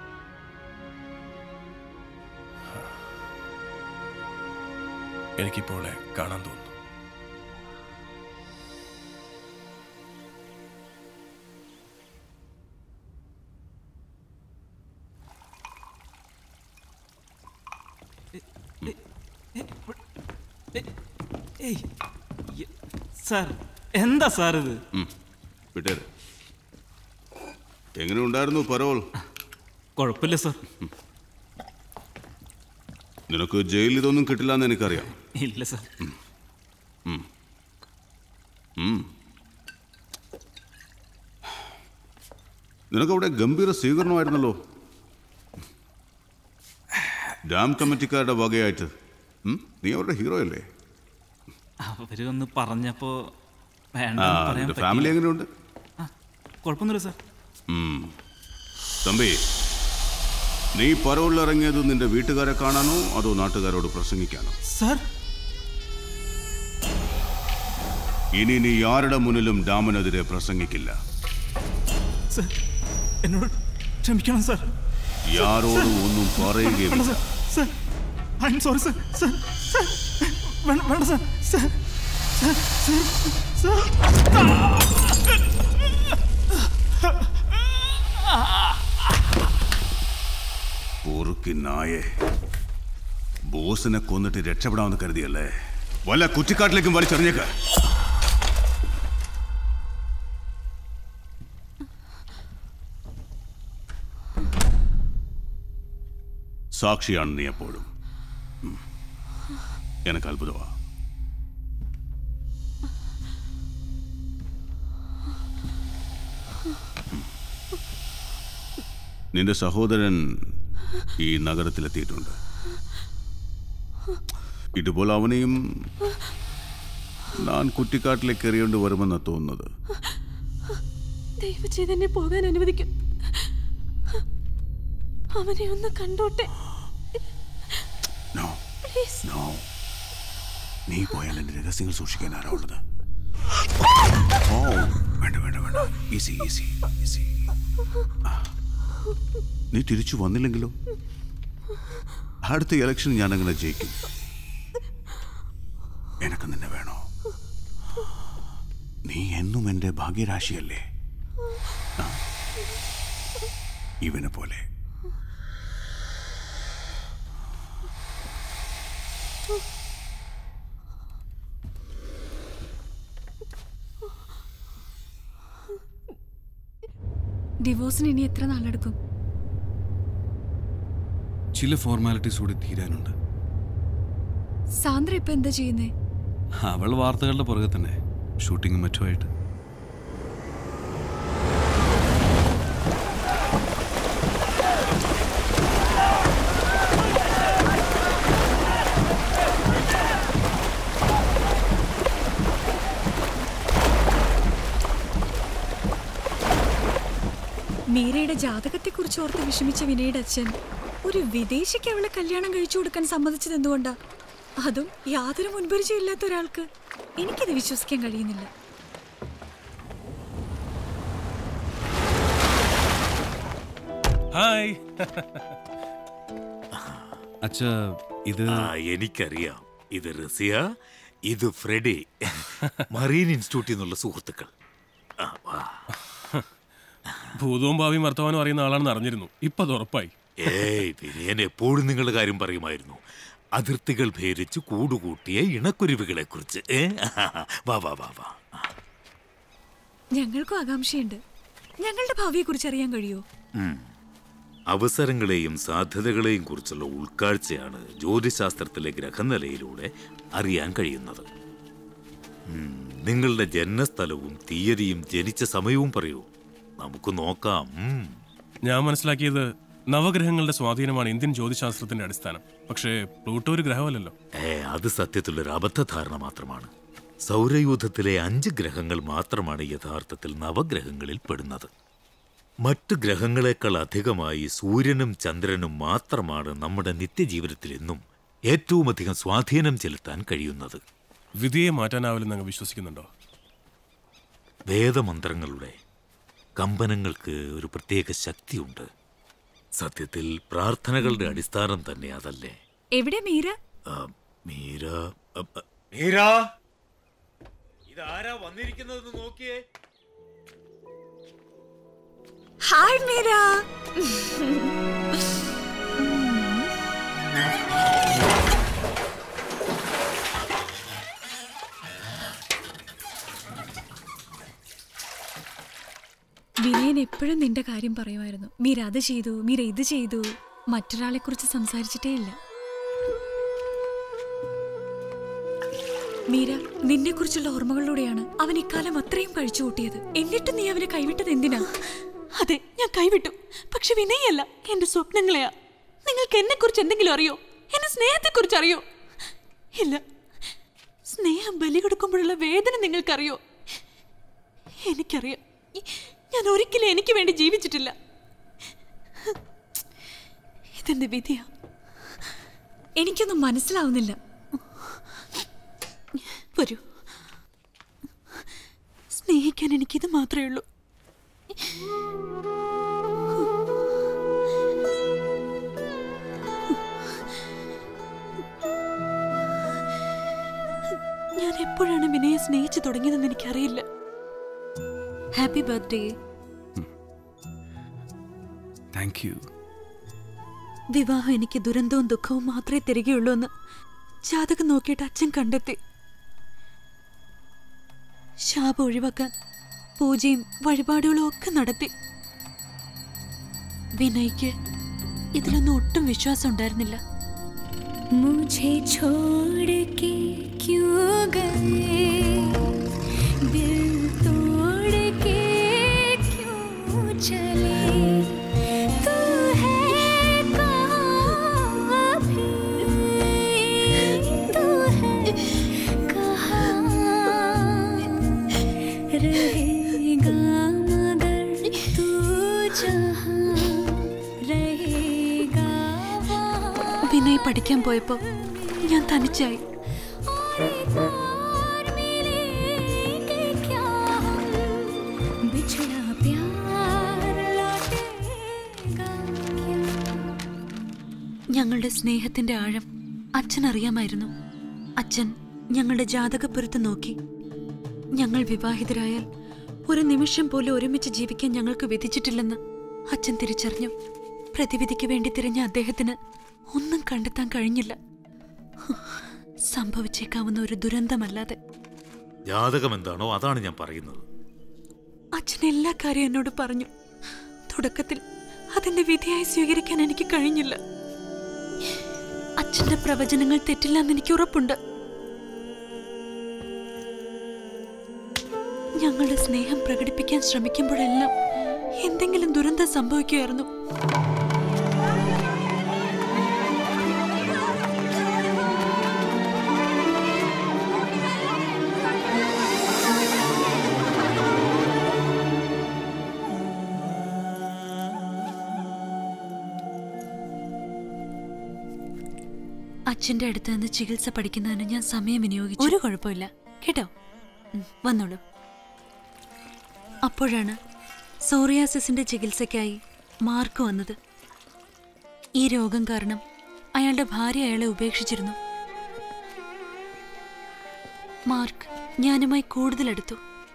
എനിക്കിപ്പോൾ അവളെ കാണാൻ തോന്നുന്നു ഏയ് യ- സാർ എന്താ സാർ ഇത് വിട്ടേര് എങ്ങനെ ഉണ്ടായിരുന്നു പരോൾ കുഴപ്പമില്ല സാർ നിനക്ക് ജയിലിൽ ഇതൊന്നും കിട്ടില്ല എന്ന് എനിക്കറിയാം ഇല്ല സാർ ഉം. ഉം. നിനക്കവിടെ ഗംഭീര സ്വീകരണമായിരുന്നല്ലോ ഡാം കമ്മിറ്റിക്കാരുടെ വകയായിട്ട് ഉം? നീ അവരുടെ ഹീറോ അല്ലേ അവര് ഒന്ന് പറഞ്ഞപ്പോ വേണ്ട ആ പറയാൻ നിന്റെ ഫാമിലി പറ്റിയില്ല. എങ്ങനെയുണ്ട് ആ, കുഴപ്പമൊന്നുമില്ല സാർ ഉം. തമ്പി നീ പരോളിൽ ഇറങ്ങിയത് നിന്റെ വീട്ടുകാരെ കാണാനോ അതോ നാട്ടുകാരോട് പ്രസംഗിക്കാനോ സാർ ഇനി നീ ആരുടെ മുന്നിലും ഡാമിനെതിരെ പ്രസംഗിക്കില്ല സാർ എന്നോട് ക്ഷമിക്കണം സാർ യാരോടും ഒന്നും വേണ്ട പറയുകയും sir sir I'm sorry sir sir sir വേണ്ട വേണ്ട സാർ സാർ സാർ സാർ പൊറുക്കി നായെ ബോസിനെ കൊന്നിട്ട് രക്ഷപ്പെടാമെന്ന് കരുതിയല്ലേ വല്ല കുറ്റിക്കാട്ടിലേക്കും വലിച്ചെറിഞ്ഞേക്ക് സാക്ഷിയാണ് നീ എപ്പോഴും ഉം. എനക്ക് അത്ഭുതമാ നിന്റെ സഹോദരൻ ഈ നഗരത്തിലെത്തിയിട്ടുണ്ട് ഇതുപോലെ അവനെയും ഞാൻ കുറ്റിക്കാട്ടിലേക്ക് എറിയേണ്ടി വരുമെന്നാ തോന്നുന്നത് ദയവ് ചെയ്ത് എന്നെ പോകാൻ അനുവദിക്കും അവനെ ഒന്ന് കണ്ടോട്ടെ നോ പ്ലീസ് നോ നീ പോയാൽ എന്റെ രഹസ്യങ്ങൾ സൂക്ഷിക്കാൻ ആരാ ഉള്ളത് ഓ വേണ്ട വേണ്ട വേണ്ട ഈസി ഈസി ഈസി നീ തിരിച്ചു വന്നില്ലെങ്കിലോ അടുത്ത ഇലക്ഷൻ ഞാൻ അങ്ങനെ ജയിക്കും എനക്ക് നിന്നെ വേണോ നീ എന്നും എന്റെ ഭാഗ്യരാശിയല്ലേ ആ. ഇവനെ പോലെ ഡിവോഴ്സിന് ഇനി എത്ര നാളെടുക്കും ചില ഫോർമാലിറ്റീസ് കൂടി തീരാനുണ്ട് സാന്ദ്ര ഇപ്പൊ എന്താ ചെയ്യുന്നേ അവൾ വാർത്തകളുടെ പുറകെ തന്നെ ഷൂട്ടിങ്ങും മറ്റുമായിട്ട് മീരയുടെ ജാതകത്തെക്കുറിച്ച് ഓർത്ത് വിഷമിച്ച വിനയുടെ അച്ഛൻ ഒരു വിദേശിക്ക് അവളെ കല്യാണം കഴിച്ചു കൊടുക്കാൻ സമ്മതിച്ചത് എന്തുകൊണ്ടാ അതും യാതൊരു മുൻപരിചയം ഇല്ലാത്ത ഒരാൾക്ക് എനിക്കിത് വിശ്വസിക്കാൻ കഴിയുന്നില്ല ഹായ് അച്ഛ ഇത് ആ എനിക്കറിയാം ഇത് റസിയ ഇത് ഫ്രെഡി മറീൻ ഇൻസ്റ്റിറ്റ്യൂട്ടിൽ നിന്നുള്ള സുഹൃത്തുക്കൾ ആ, വാ. ഭൂതവും ഭാവിയും വർത്തമാനം അറിയുന്ന ആളാണെന്ന് അറിഞ്ഞിരുന്നു ഇപ്പൊ അത് ഉറപ്പായി ഏയ് വിനയൻ എപ്പോഴും നിങ്ങളുടെ കാര്യം പറയുമായിരുന്നു അതിർത്തികൾ ഭേദിച്ച് കൂടുകൂട്ടിയ ഇണക്കുരുവികളെ കുറിച്ച് ഏ വാ വാ വാ വാ ഞങ്ങൾക്കും ആകാംക്ഷയുണ്ട് ഞങ്ങളുടെ ഭാവിയെ കുറിച്ച് അറിയാൻ കഴിയുമോ ഉം. അവസരങ്ങളെയും സാധ്യതകളെയും കുറിച്ചുള്ള ഉൾക്കാഴ്ചയാണ് ജ്യോതിശാസ്ത്രത്തിലെ ഗ്രഹനിലയിലൂടെ അറിയാൻ കഴിയുന്നത് ഉം, നിങ്ങളുടെ ജന്മസ്ഥലവും തീയതിയും ജനിച്ച സമയവും പറയൂ നമുക്ക് നോക്കാം ഉം. ഞാൻ മനസ്സിലാക്കിയത് നവഗ്രഹങ്ങളുടെ സ്വാധീനമാണ് ഇന്ത്യൻ ജ്യോതിശാസ്ത്രത്തിന്റെ അടിസ്ഥാനം പക്ഷേ പ്ലൂട്ടോ ഒരു ഗ്രഹമല്ലല്ലോ ഏ അത് സത്യത്തിലൊരു അബദ്ധധാരണ മാത്രമാണ് സൗരയൂഥത്തിലെ അഞ്ച് ഗ്രഹങ്ങൾ മാത്രമാണ് യഥാർത്ഥത്തിൽ നവഗ്രഹങ്ങളിൽ പെടുന്നത് മറ്റ് ഗ്രഹങ്ങളെക്കാൾ അധികമായി സൂര്യനും ചന്ദ്രനും മാത്രമാണ് നമ്മുടെ നിത്യജീവിതത്തിൽ എന്നും ഏറ്റവും അധികം സ്വാധീനം ചെലുത്താൻ കഴിയുന്നത് വിധിയെ മാറ്റാനാവില്ലെന്ന് അങ്ങ് വിശ്വസിക്കുന്നുണ്ടോ വേദമന്ത്രങ്ങളുടെ കമ്പനങ്ങൾക്ക് ഒരു പ്രത്യേക ശക്തിയുണ്ട് സത്യത്തിൽ പ്രാർത്ഥനകളുടെ അടിസ്ഥാനം തന്നെ അതല്ലേ എവിടെ മീര ആ, മീര അ, അ, മീര ഇതാരാ വന്നിരിക്കുന്നതെന്ന് നോക്കിയേ ഹായ് മീര വിനയൻ എപ്പോഴും നിന്റെ കാര്യം പറയുമായിരുന്നു മീര അത് ചെയ്തു മീര ഇത് ചെയ്തു മറ്റൊരാളെ കുറിച്ച് സംസാരിച്ചിട്ടേ ഇല്ല മീര നിന്നെ കുറിച്ചുള്ള ഓർമ്മകളിലൂടെയാണ് അവൻ ഇക്കാലം അത്രയും കഴിച്ചു കൂട്ടിയത് എന്നിട്ട് നീ അവനെ കൈവിട്ടത് എന്തിനാ അതെ ഞാൻ കൈവിട്ടു പക്ഷെ വിനയല്ല എന്റെ സ്വപ്നങ്ങളെയാ നിങ്ങൾക്ക് എന്നെ കുറിച്ച് എന്തെങ്കിലും അറിയോ എന്റെ സ്നേഹത്തെ കുറിച്ച് അറിയോ ഇല്ല സ്നേഹം ബലി കൊടുക്കുമ്പോഴുള്ള വേദന നിങ്ങൾക്കറിയോ എനിക്കറിയാം ഞാൻ ഒരിക്കലും എനിക്ക് വേണ്ടി ജീവിച്ചിട്ടില്ല ഇതെന്റെ വിധിയാ എനിക്കൊന്നും മനസ്സിലാവുന്നില്ല വരൂ സ്നേഹിക്കാൻ എനിക്കിത് മാത്രമേ ഉള്ളൂ ഞാൻ എപ്പോഴാണ് വിനയെ സ്നേഹിച്ചു തുടങ്ങിയതെന്ന് എനിക്കറിയില്ല ഹാപ്പി ബർത്ത്ഡേ താങ്ക് യു വിവാഹം എനിക്ക് ദുരന്തവും ദുഃഖവും മാത്രമേ തരികയുള്ളൂ എന്ന് ജാതകം നോക്കിയിട്ട് അച്ഛൻ കണ്ടെത്തി ശാപം ഒഴിവാക്കാൻ പൂജയും വഴിപാടുകളും ഒക്കെ നടത്തി വിനയ്ക്ക് ഇതിലൊന്നും ഒട്ടും വിശ്വാസം ഉണ്ടായിരുന്നില്ല मुझे छोड़ के क्यों गए दिल तोड़ के क्यों चले तू है कहाँ भी तू है कहाँ रहेगा मगर तू जहाँ रहेगा वहाँ വിനയ് പഠിക്കാൻ പോയപ്പോ ഞാൻ തനിച്ചായി और मिलेंगे क्या हम बिछड़ा प्यार लौटेगा क्या ഞങ്ങളുടെ സ്നേഹത്തിന്റെ ആഴം അച്ഛൻ അറിയാമായിരുന്നു അച്ഛൻ ഞങ്ങളുടെ ജാതകപ്പുറത്ത് നോക്കി ഞങ്ങൾ വിവാഹിതരായാൽ ഒരു നിമിഷം പോലും ഒരുമിച്ച് ജീവിക്കാൻ ഞങ്ങൾക്ക് വിധിച്ചിട്ടില്ലെന്ന് അച്ഛൻ തിരിച്ചറിഞ്ഞു പ്രതിവിധിക്ക് വേണ്ടി തിരഞ്ഞ അദ്ദേഹത്തിന് ഒന്നും കണ്ടെത്താൻ കഴിഞ്ഞില്ല സംഭവിച്ചേക്കാവുന്ന ഒരു ദുരന്തമല്ലാതെ ജാതകം എന്താണോ അതാണ് ഞാൻ പറയുന്നത് അച്ഛൻ എല്ലാ കാര്യം എന്നോട് പറഞ്ഞു തുടക്കത്തിൽ അതിന്റെ വിധിയായി സ്വീകരിക്കാൻ എനിക്ക് കഴിഞ്ഞില്ല അച്ഛന്റെ പ്രവചനങ്ങൾ തെറ്റില്ലെന്ന് എനിക്ക് ഉറപ്പുണ്ട് ഞങ്ങളുടെ സ്നേഹം പ്രകടിപ്പിക്കാൻ ശ്രമിക്കുമ്പോഴെല്ലാം എന്തെങ്കിലും ദുരന്തം സംഭവിക്കുമായിരുന്നു അച്ഛന്റെ അടുത്ത് നിന്ന് ചികിത്സ പഠിക്കുന്നതിന് ഞാൻ സമയം വിനിയോഗിച്ചു ഒരു കുഴപ്പമില്ല കേട്ടോ ഉം, വന്നോളൂ അപ്പോഴാണ് സോറിയാസിസിന്റെ ചികിത്സയ്ക്കായി മാർക്ക് വന്നത് ഈ രോഗം കാരണം അയാളുടെ ഭാര്യ അയാളെ ഉപേക്ഷിച്ചിരുന്നു മാർക്ക് ഞാനുമായി കൂടുതൽ അടുത്തു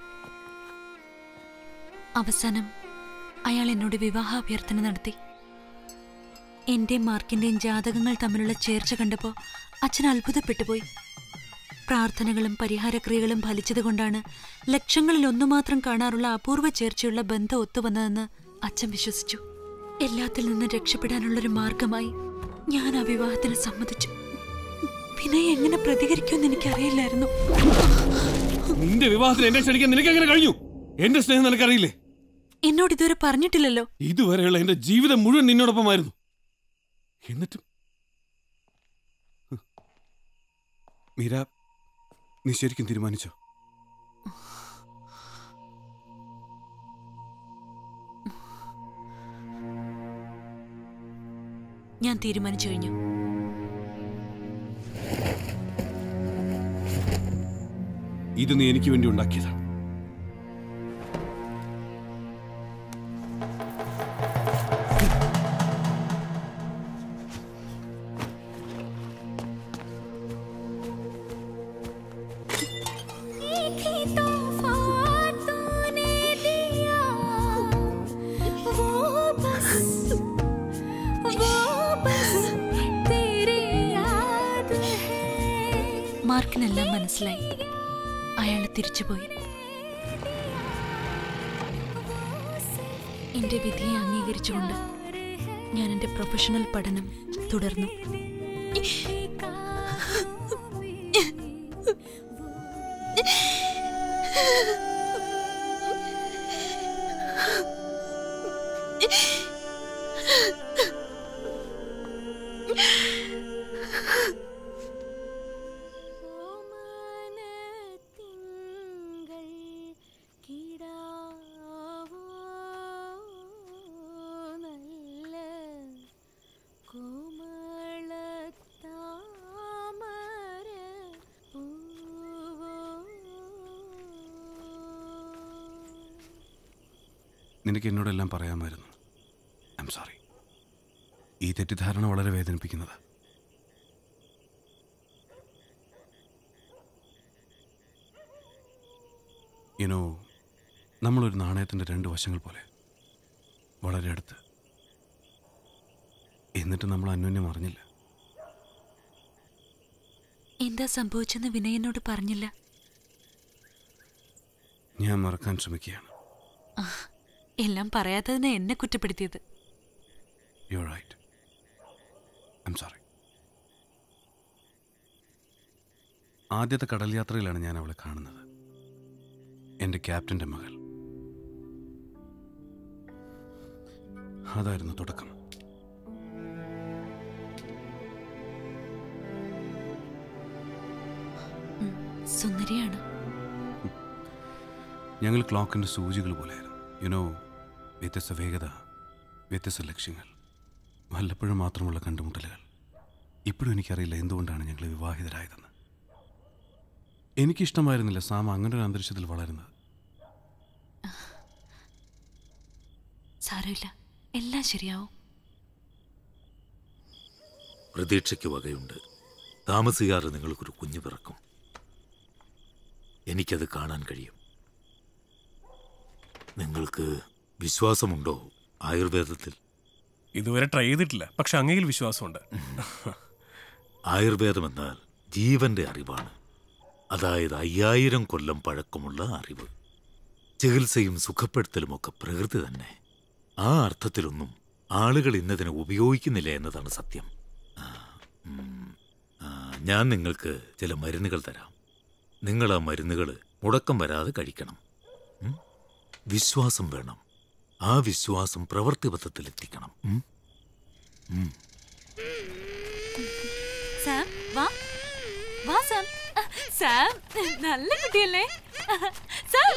അവസാനം അയാൾ എന്നോട് വിവാഹാഭ്യർത്ഥന നടത്തി എന്റെയും മാർക്കിന്റെയും ജാതകങ്ങൾ തമ്മിലുള്ള ചേർച്ച കണ്ടപ്പോൾ അച്ഛൻ അത്ഭുതപ്പെട്ടുപോയി പ്രാർത്ഥനകളും പരിഹാരക്രിയകളും ഫലിച്ചതുകൊണ്ടാണ് ലക്ഷങ്ങളിൽ ഒന്നു മാത്രം കാണാറുള്ള അപൂർവ ചേർച്ചയുള്ള ബന്ധം ഒത്തുവന്നതെന്ന് അച്ഛൻ വിശ്വസിച്ചു എല്ലാത്തിൽ നിന്നും രക്ഷപ്പെടാനുള്ളൊരു മാർഗമായി ഞാൻ ആ വിവാഹത്തിന് സമ്മതിച്ചു വിനയ് എങ്ങനെ പ്രതികരിക്കുമെന്ന് എനിക്കറിയില്ലായിരുന്നു നിന്റെ വിവാഹത്തിന് എന്നെ ക്ഷണിക്കാൻ നിനക്ക് എങ്ങനെ കഴിഞ്ഞു എന്റെ സ്നേഹം നിനക്കറിയില്ലേ എന്നോട് ഇതുവരെ പറഞ്ഞിട്ടില്ലല്ലോ ഇതുവരെയുള്ള എന്റെ ജീവിതം മുഴുവൻ നിന്നോടൊപ്പമായിരുന്നു എന്നിട്ടും മീര നീ ശരിക്കും തീരുമാനിച്ചോ ഞാൻ തീരുമാനിച്ചു കഴിഞ്ഞു ഇത് നീ എനിക്ക് വേണ്ടി ഉണ്ടാക്കിയതാ മാർക്കിനെല്ലാം മനസ്സിലായി അയാൾ തിരിച്ചുപോയി എന്റെ വിധിയെ അംഗീകരിച്ചുകൊണ്ട് ഞാൻ എന്റെ പ്രൊഫഷണൽ പഠനം തുടർന്നു നിനക്ക് എന്നോടെല്ലാം പറയാമായിരുന്നു ഐ എം സോറി ഈ തെറ്റിദ്ധാരണ വളരെ വേദനിപ്പിക്കുന്നത് യുനോ നമ്മളൊരു നാണയത്തിൻ്റെ രണ്ട് വശങ്ങൾ പോലെ വളരെ അടുത്ത് എന്നിട്ട് നമ്മൾ അന്യോന്യം അറിഞ്ഞില്ല എന്താ സംഭവിച്ചെന്ന് വിനയനോട് പറഞ്ഞില്ല ഞാൻ മറക്കാൻ ശ്രമിക്കുകയാണ് ആ, എല്ലാം പറയാത്തതിനെ എന്നെ കുറ്റപ്പെടുത്തിയത് you right I'm sorry ആദ്യത്തെ കടൽ യാത്രയിലാണ് ഞാൻ അവളെ കാണുന്നത് എൻ്റെ ക്യാപ്റ്റൻ്റെ മകൾ അതായിരുന്നു തുടക്കം ഉം, സുന്ദരിയാണ് ഞങ്ങൾ ക്ലോക്കിൻ്റെ സൂചികൾ പോലെയായിരുന്നു യുനോ വ്യത്യസ്ത വേഗത വ്യത്യസ്ത ലക്ഷ്യങ്ങൾ വല്ലപ്പോഴും മാത്രമുള്ള കണ്ടുമുട്ടലുകൾ ഇപ്പോഴും എനിക്കറിയില്ല എന്തുകൊണ്ടാണ് ഞങ്ങൾ വിവാഹിതരായതെന്ന് എനിക്കിഷ്ടമായിരുന്നില്ല സാമ അങ്ങനെ ഒരു അന്തരീക്ഷത്തിൽ വളരുന്നത് സാരമില്ല എല്ലാം ശരിയാവും പ്രതീക്ഷയ്ക്ക് വകയുണ്ട് താമസിയാതെ നിങ്ങൾക്കൊരു കുഞ്ഞു പിറക്കും എനിക്കത് കാണാൻ കഴിയും നിങ്ങൾക്ക് വിശ്വാസമുണ്ടോ ആയുർവേദത്തിൽ ഇതുവരെ ട്രൈ ചെയ്തിട്ടില്ല പക്ഷെ അങ്ങയിൽ വിശ്വാസമുണ്ട് ആയുർവേദം എന്നാൽ ജീവന്റെ അറിവാണ് അതായത് അയ്യായിരം കൊല്ലം പഴക്കമുള്ള അറിവ് ചികിത്സയും സുഖപ്പെടുത്തലുമൊക്കെ പ്രകൃതി തന്നെ ആ അർത്ഥത്തിലൊന്നും ആളുകൾ ഇന്നതിനെ ഉപയോഗിക്കുന്നില്ല എന്നതാണ് സത്യം ആ, ഉം, ആ, ഞാൻ നിങ്ങൾക്ക് ചില മരുന്നുകൾ തരാം നിങ്ങൾ ആ മരുന്നുകൾ മുടക്കം വരാതെ കഴിക്കണം ഉം? വിശ്വാസം വേണം ആ വിശ്വാസം പ്രവൃത്തിപഥത്തിലെത്തിക്കണം ഉം? ഉം. സാം വാ വാ സാം സാം നല്ല കുട്ടിയല്ലേ സാം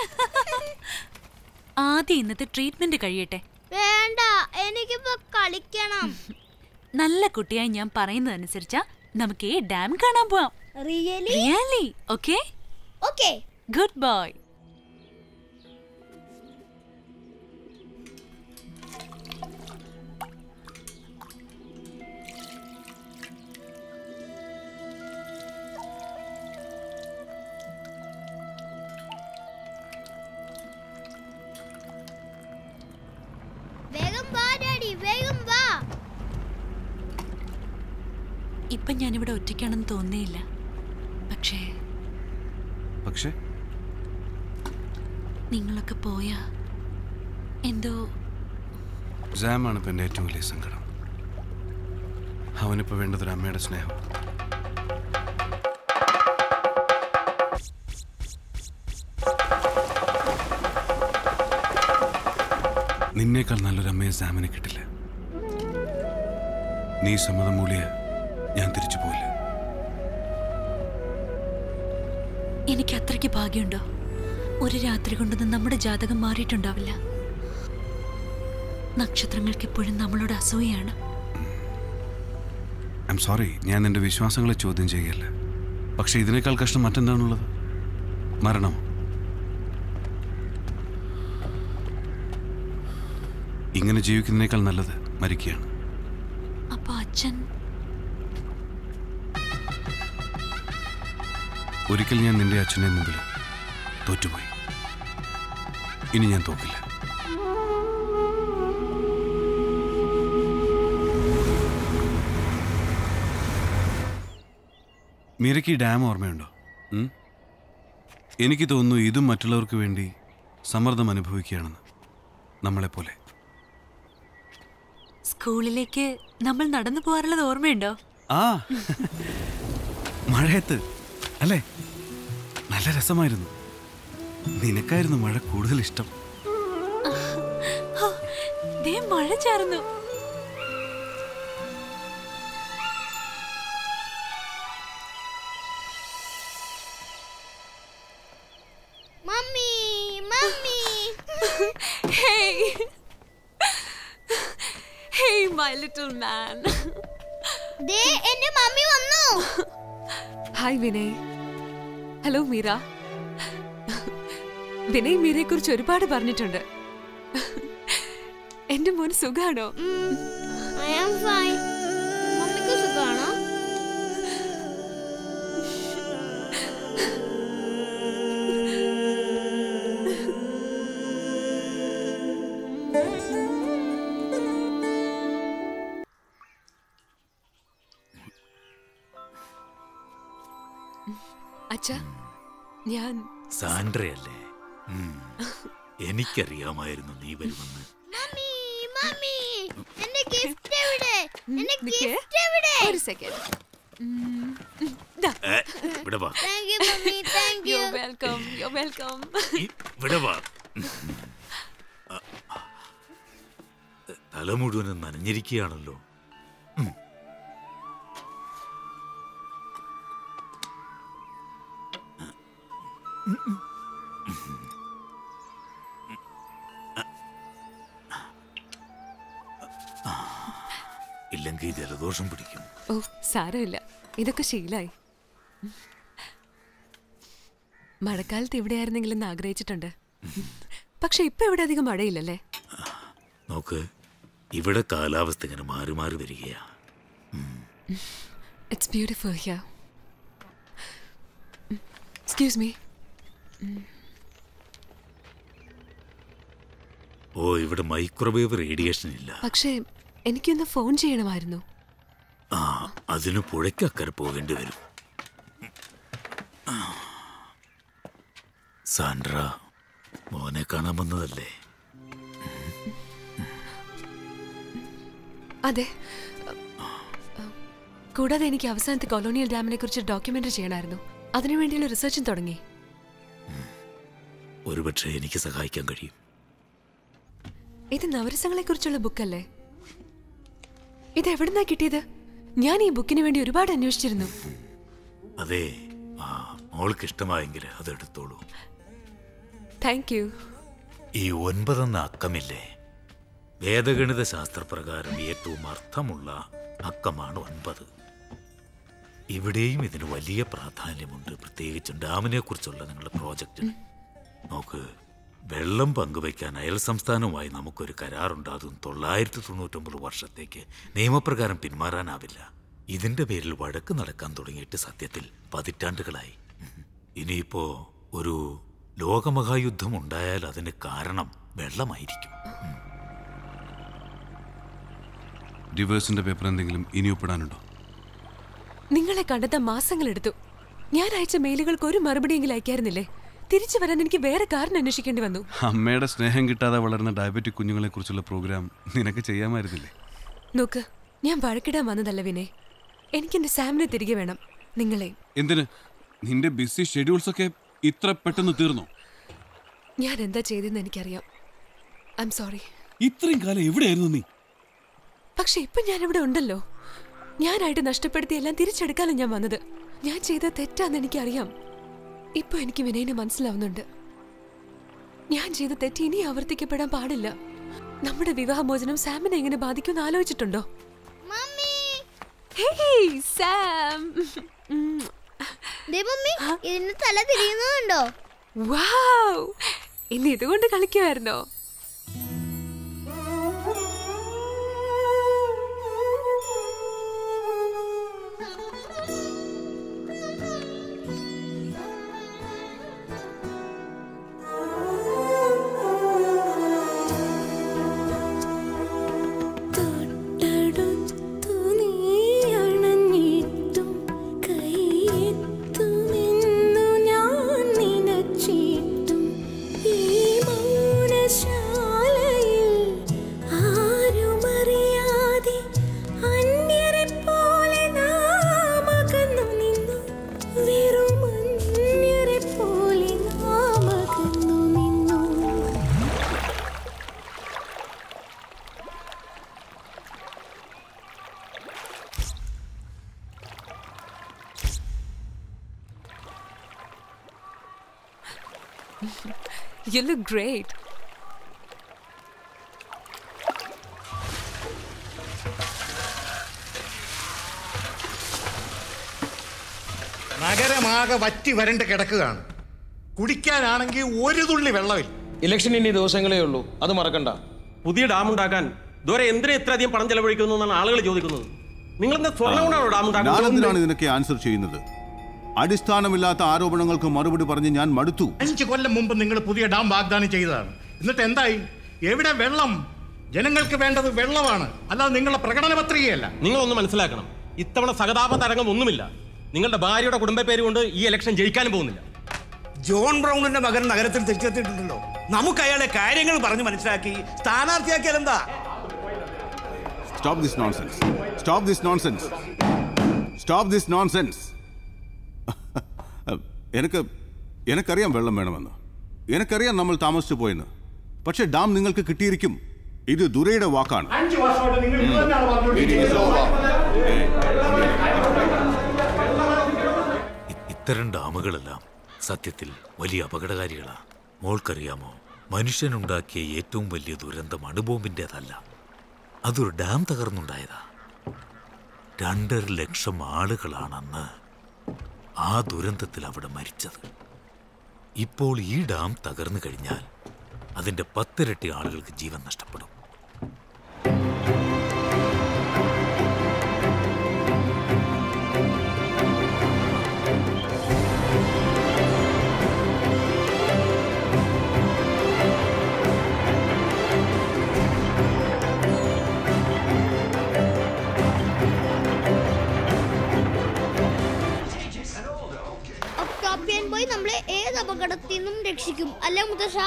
ആദ്യം ഇന്നത്തെ ട്രീറ്റ്മെന്റ് കഴിയട്ടെ വേണ്ട എനിക്കിപ്പോ കളിക്കണം നല്ല കുട്ടിയായി ഞാൻ പറയുന്നതനുസരിച്ചാ നമുക്ക് ഡാം കാണാൻ പോവാം really really okay okay good boy വേഗം വാ ഡാഡി വേഗം വാ ഇപ്പൊ ഞാനിവിടെ ഒറ്റയ്ക്കാണെന്ന് തോന്നിയില്ല പക്ഷേ പക്ഷേ നിങ്ങളൊക്കെ പോയാ എന്തോ ജാമാണ് ഇപ്പം എൻ്റെ ഏറ്റവും വലിയ സങ്കടം അവനിപ്പോൾ വേണ്ടത് ഒരു അമ്മയുടെ സ്നേഹം നിന്നേക്കാൾ നല്ലൊരു അമ്മയെ സാമിന് കിട്ടില്ല നീ സമ്മതം മൂളിയ ഞാൻ തിരിച്ചു പോയില്ല എനിക്ക് അത്രയ്ക്ക് ഭാഗ്യമുണ്ടോ ഒരു രാത്രി കൊണ്ടൊന്നും നമ്മുടെ ജാതകം മാറിയിട്ടുണ്ടാവില്ല നക്ഷത്രങ്ങൾക്ക് എപ്പോഴും നമ്മളോട് അസൂയാണ് ഐ എം സോറി ഞാൻ നിന്റെ വിശ്വാസങ്ങളെ ചോദ്യം ചെയ്യല്ല പക്ഷെ ഇതിനേക്കാൾ കഷ്ടം മറ്റെന്താണുള്ളത് മരണം ഇങ്ങനെ ജീവിക്കുന്നതിനേക്കാൾ നല്ലത് മരിക്കുകയാണ് അപ്പൊ അച്ഛൻ ഒരിക്കൽ ഞാൻ നിന്റെ അച്ഛൻ്റെ മുമ്പിൽ തോറ്റുപോയി ഇനി ഞാൻ തോക്കില്ല മീരയ്ക്ക് ഈ ഡാം ഓർമ്മയുണ്ടോ ഉം? എനിക്ക് തോന്നുന്നു ഇതും മറ്റുള്ളവർക്ക് വേണ്ടി സമ്മർദ്ദം അനുഭവിക്കുകയാണെന്ന് നമ്മളെപ്പോലെ സ്കൂളിലേക്ക് നമ്മൾ നടന്നു പോകാറുള്ളത് ഓർമ്മയുണ്ടോ ആ മഴയത്ത് അല്ലേ നല്ല രസമായിരുന്നു നിനക്കായിരുന്നു മഴ കൂടുതൽ ഇഷ്ടം ഹോ, ദേ മഴ ചാർന്നു mummy mummy Hey! hey, my little man. ദേ എന്റെ മമ്മി വന്നു ഹായ് വിനയ് ഹലോ മീര വിനയ് മീരയെ കുറിച്ച് ഒരുപാട് പറഞ്ഞിട്ടുണ്ട് എന്റെ മോൻ സുഖാണോ ഐ ആം ഫൈൻ മമ്മിക്ക് സുഖാണോ അച്ഛ ഞാൻ സാൻഡ്രയല്ലേ ഉം. എനിക്കറിയാമായിരുന്നു നീ വരുമെന്ന് മമ്മി മമ്മി എന്റെ ഗിഫ്റ്റ് എവിടെ എന്റെ നിക്ക്. ഗിഫ്റ്റ് എവിടെ ഒരു സെക്കൻഡ് ഏ, ഇവിടെ വാ thank you mummy thank you you welcome you welcome ഇവിടെ വാ തല മുഴുവനും നനഞ്ഞിരിക്കുകയാണല്ലോ ഉം. ഇല്ലെങ്കിൽ ജലദോഷം പിടിക്കും ഓ സാരമില്ല ഇതൊക്കെ ശീലായി മഴക്കാലത്ത് ഇവിടെയായിരുന്നെങ്കിലും എന്ന് ആഗ്രഹിച്ചിട്ടുണ്ട് പക്ഷെ ഇപ്പൊ ഇവിടെ അധികം മഴയില്ലല്ലേ നോക്ക് ഇവിടെ കാലാവസ്ഥ ഇങ്ങനെ മാറി മാറി വരികയാ it's beautiful here excuse me oh ഇവിടെ മൈക്രോവേവ് റേഡിയേഷൻ ഇല്ല പക്ഷേ എനിക്കൊന്ന് ഫോൺ ചെയ്യണമായിരുന്നു ആ അതിന് പുഴയ്ക്കക്കരെ പോകേണ്ടി വരും സാൻഡ്ര മോനെ കാണാൻ വന്നതല്ലേ അതെ കൂടാതെ എനിക്ക് അവസാനത്തെ കൊളോണിയൽ ഡാമിനെ കുറിച്ച് ഡോക്യുമെന്ററി ചെയ്യണമായിരുന്നു അതിനുവേണ്ടിയുള്ള റിസർച്ചും തുടങ്ങി ഒരുപക്ഷെ എനിക്ക് സഹായിക്കാൻ കഴിയും ഇത് നവരസങ്ങളെ കുറിച്ചുള്ള ബുക്കല്ലേ ഇത് എവിടുന്നാ കിട്ടിയത് ഞാൻ ഈ ബുക്കിന് വേണ്ടി ഒരുപാട് അന്വേഷിച്ചിരുന്നു അതെ ആ മോൾക്ക് ഇഷ്ടമായെങ്കിൽ അത് എടുത്തോളൂ താങ്ക് യു ഈ ഒൻപതെന്ന അക്കമില്ലേ വേദഗണിത ശാസ്ത്രപ്രകാരം ഏറ്റവും അർത്ഥമുള്ള അക്കമാണ് ഒൻപത് ഇവിടെയും ഇതിന് വലിയ പ്രാധാന്യമുണ്ട് പ്രത്യേകിച്ചും ഡാമിനെ കുറിച്ചുള്ള നിങ്ങളുടെ പ്രോജക്റ്റ് നോക്ക് വെള്ളം പങ്കുവയ്ക്കാൻ അയൽ സംസ്ഥാനവുമായി നമുക്കൊരു കരാറുണ്ട് അതും തൊള്ളായിരത്തി തൊണ്ണൂറ്റൊമ്പത് വർഷത്തേക്ക് നിയമപ്രകാരം പിന്മാറാനാവില്ല ഇതിന്റെ പേരിൽ വഴക്ക് നടക്കാൻ തുടങ്ങിയിട്ട് സത്യത്തിൽ പതിറ്റാണ്ടുകളായി ഇനിയിപ്പോ ഒരു ലോകമഹായുദ്ധം ഉണ്ടായാൽ അതിന് കാരണം വെള്ളമായിരിക്കും ഡിവേഴ്സിന്റെ പേപ്പർ എന്തെങ്കിലും ഇനി ഒപ്പിടാനുണ്ടോ നിങ്ങളെ കണ്ടെത്താൻ മാസങ്ങളെടുത്തു ഞാൻ അയച്ച മെയിലുകൾക്ക് ഒരു മറുപടിയെങ്കിലും അയക്കായിരുന്നില്ലേ തിരിച്ചു വരാൻ എനിക്ക് വേറെ കാരണം അന്വേഷിക്കേണ്ടി വന്നു അമ്മയുടെ സ്നേഹം കിട്ടാതെ വളരുന്ന ഡയബറ്റിക് കുഞ്ഞുങ്ങളെ കുറിച്ചുള്ള പ്രോഗ്രാം നിനക്ക് ചെയ്യാമായിരുന്നില്ലേ നോക്ക് ഞാൻ വഴക്കിടാൻ വന്നതല്ല വിനെ എനിക്ക് എന്റെ സാമിനെ തിരികെ വേണം നിങ്ങളെ എന്തിന് നിന്റെ ബിസി ഷെഡ്യൂൾസ് ഒക്കെ ഇത്ര പെട്ടെന്ന് തീർന്നോ ഞാൻ എന്താ ചെയ്തെന്ന് എനിക്കറിയാം ഐ എം സോറി ഇത്രയും കാലം എവിടെയായിരുന്നു നീ പക്ഷെ ഇപ്പൊ ഞാൻ ഇവിടെ ഉണ്ടല്ലോ ഞാനായിട്ട് നഷ്ടപ്പെടുത്തിയ എല്ലാം തിരിച്ചെടുക്കാനും ഞാൻ വന്നത് ഞാൻ ചെയ്ത തെറ്റാന്ന് എനിക്കറിയാം ഇപ്പൊ എനിക്ക് വിനയനെ മനസ്സിലാവുന്നുണ്ട് ഞാൻ ചെയ്ത തെറ്റ് ഇനി ആവർത്തിക്കപ്പെടാൻ പാടില്ല നമ്മുടെ വിവാഹമോചനം സാമിനെ എങ്ങനെ ബാധിക്കുമെന്ന് ആലോചിച്ചിട്ടുണ്ടോ ഹേയ്, സാം ദേ മമ്മി ഇതിന്റെ തല തിരിയുന്നുണ്ടോ വാവ് ഇന്ന് ഇതുകൊണ്ട് കളിക്കുമായിരുന്നോ തൊട്ടടുത്തു നീ അണഞ്ഞിട്ടും കൈയെത്തുമെന്നു ഞാൻ നിനച്ചിട്ടും ഈ മൗനശാലയിൽ ആരുമറിയാതെ അന്യരെ പോലെ നാം അകന്നു നിന്നു വെറും അന്യരെ പോലെ നാം അകന്നു നിന്നു You look great. നഗരമാകെ വറ്റി വരണ്ട് കിടക്കുകയാണ് കുടിക്കാനാണെങ്കിൽ ഒരു തുള്ളി വെള്ളമില്ല ഇലക്ഷൻ ഇനി ദിവസങ്ങളേ ഉള്ളൂ അത് മറക്കണ്ട പുതിയ ഡാം ഉണ്ടാക്കാൻ ഇതുവരെ എന്തിനാ ഇത്ര അധികം പണം ചെലവഴിക്കുന്നു എന്നാണ് ആളുകൾ ചോദിക്കുന്നത് നിങ്ങൾ എന്താ സ്വർണ്ണം കൊണ്ടാണോ ഡാം ഞാനെന്തിനാണ് ഉണ്ടാക്കുന്നത് ഇതിനൊക്കെ ആൻസർ ചെയ്യുന്നത് അടിസ്ഥാനമില്ലാത്ത ആരോപണങ്ങൾക്ക് മറുപടി പറഞ്ഞ് ഞാൻ മടുത്തു അഞ്ച് കൊല്ലം മുമ്പ് നിങ്ങൾ പുതിയ ഡാം വാഗ്ദാനം ചെയ്തതാണ് എന്നിട്ട് എന്തായി എവിടെ വെള്ളം ജനങ്ങൾക്ക് വേണ്ടത് വെള്ളമാണ് അല്ലാതെ നിങ്ങളുടെ പ്രകടന പത്രികയല്ല നിങ്ങളൊന്ന് മനസ്സിലാക്കണം ഇത്തവണ സഹതാപ തരംഗം ഒന്നുമില്ല നിങ്ങളുടെ ഭാര്യയുടെ കുടുംബ പേര് കൊണ്ട് ഈ ഇലക്ഷൻ ജയിക്കാനും പോകുന്നില്ല ജോൺ ബ്രൗണിന്റെ മകൻ നഗരത്തിൽ തിരിച്ചെത്തിയിട്ടുണ്ടല്ലോ നമുക്ക് അയാളെ കാര്യങ്ങൾ പറഞ്ഞ് മനസ്സിലാക്കി സ്ഥാനാർത്ഥിയാക്കിയാൽ എന്താ stop this nonsense stop this nonsense stop this nonsense എനിക്ക് എനിക്കറിയാം വെള്ളം വേണമെന്ന് എനിക്കറിയാം നമ്മൾ താമസിച്ചു പോയെന്ന് പക്ഷെ ഡാം നിങ്ങൾക്ക് കിട്ടിയിരിക്കും ഇത് ദുരയുടെ വാക്കാണ് അഞ്ച് വർഷമായിട്ട് നിങ്ങൾ ഇത് തന്നെയാണ് ഇത്തരം ഡാമുകളെല്ലാം സത്യത്തിൽ വലിയ അപകടകാരികളാ മോൾക്കറിയാമോ മനുഷ്യനുണ്ടാക്കിയ ഏറ്റവും വലിയ ദുരന്തം അണുബോംബിൻ്റെതല്ല അതൊരു ഡാം തകർന്നുണ്ടായതാ രണ്ടര ലക്ഷം ആളുകളാണെന്ന് ആ ദുരന്തത്തിൽ അവിടെ മരിച്ചത് ഇപ്പോൾ ഈ ഡാം തകർന്നു കഴിഞ്ഞാൽ അതിൻ്റെ പത്തിരട്ടി ആളുകൾക്ക് ജീവൻ നഷ്ടപ്പെടും ഒക്ടോപ്പിയൻ ബോയ് നമ്മളെ ഏത് അപകടത്തിൽ നിന്നും രക്ഷിക്കും അല്ലേ മുത്തശ്ശ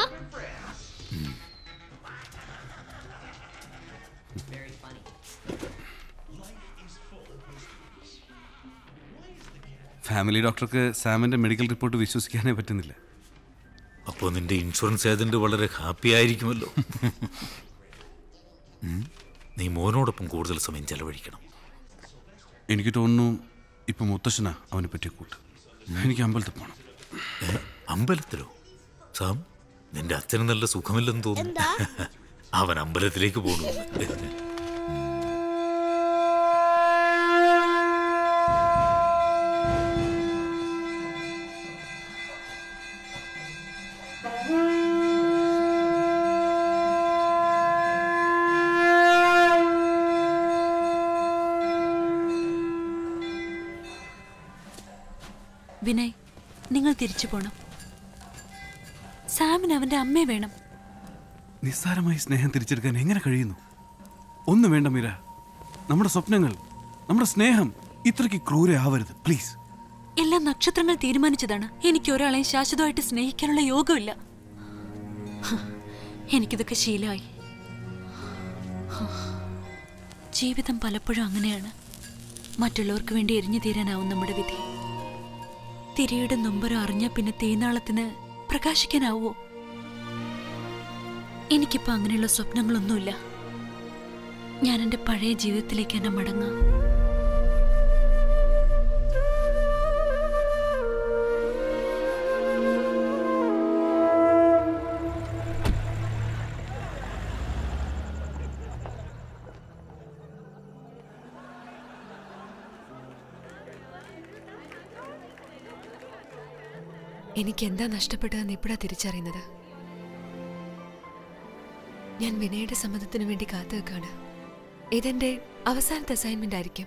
ഫാമിലി ഡോക്ടർക്ക് സാമിന്റെ മെഡിക്കൽ റിപ്പോർട്ട് വിശ്വസിക്കാനേ പറ്റുന്നില്ല അപ്പോൾ നിന്റെ ഇൻഷുറൻസ് ഏജന്റ് വളരെ ഹാപ്പി ആയിരിക്കുമല്ലോ ഉം? നീ മോനോടൊപ്പം കൂടുതൽ സമയം ചെലവഴിക്കണം എനിക്ക് തോന്നുന്നു ഇപ്പൊ മുത്തശ്ശനാ അവനെ പറ്റിയ കൂട്ട് എനിക്ക് അമ്പലത്തിൽ പോകണം ഏ? അമ്പലത്തിലോ സാം നിന്റെ അച്ഛന് നല്ല സുഖമില്ലെന്ന് തോന്നുന്നു അവൻ അമ്പലത്തിലേക്ക് പോണു വിനയ് നിങ്ങൾ തിരിച്ചു പോണം സാമിന് അവന്റെ അമ്മയെ വേണം നിസ്സാരമായി സ്നേഹം തിരിച്ചെടുക്കാൻ എങ്ങനെ കഴിയുന്നു ഒന്നും വേണ്ട മീര നമ്മുടെ സ്വപ്നങ്ങൾ നമ്മുടെ സ്നേഹം ഇത്രയ്ക്ക് ക്രൂരയാവരുത് പ്ലീസ് എല്ലാം നക്ഷത്രങ്ങൾ തീരുമാനിച്ചതാണ് എനിക്ക് ഒരാളെയും ശാശ്വതമായിട്ട് സ്നേഹിക്കാനുള്ള യോഗമില്ല ഹ്, എനിക്കിതൊക്കെ ശീലമായി ഹ്. ജീവിതം പലപ്പോഴും അങ്ങനെയാണ് മറ്റുള്ളവർക്ക് വേണ്ടി എരിഞ്ഞു തീരാനാവും നമ്മുടെ വിധി തിരിയുടെ നൊമ്പരം അറിഞ്ഞ പിന്നെ തീനാളത്തിന് പ്രകാശിക്കാനാവോ എനിക്കിപ്പോ അങ്ങനെയുള്ള സ്വപ്നങ്ങളൊന്നുമില്ല ഞാൻ എൻ്റെ പഴയ ജീവിതത്തിലേക്ക് തന്നെ മടങ്ങാം എനിക്ക് എന്താ നഷ്ടപ്പെട്ടതെന്ന് ഇപ്പോഴാ തിരിച്ചറിയുന്നത് ഞാൻ വിനയുടെ സമ്മതത്തിനു വേണ്ടി കാത്തു വെക്കാണ് ഇതെന്റെ അവസാനത്തെ അസൈൻമെന്റ് ആയിരിക്കും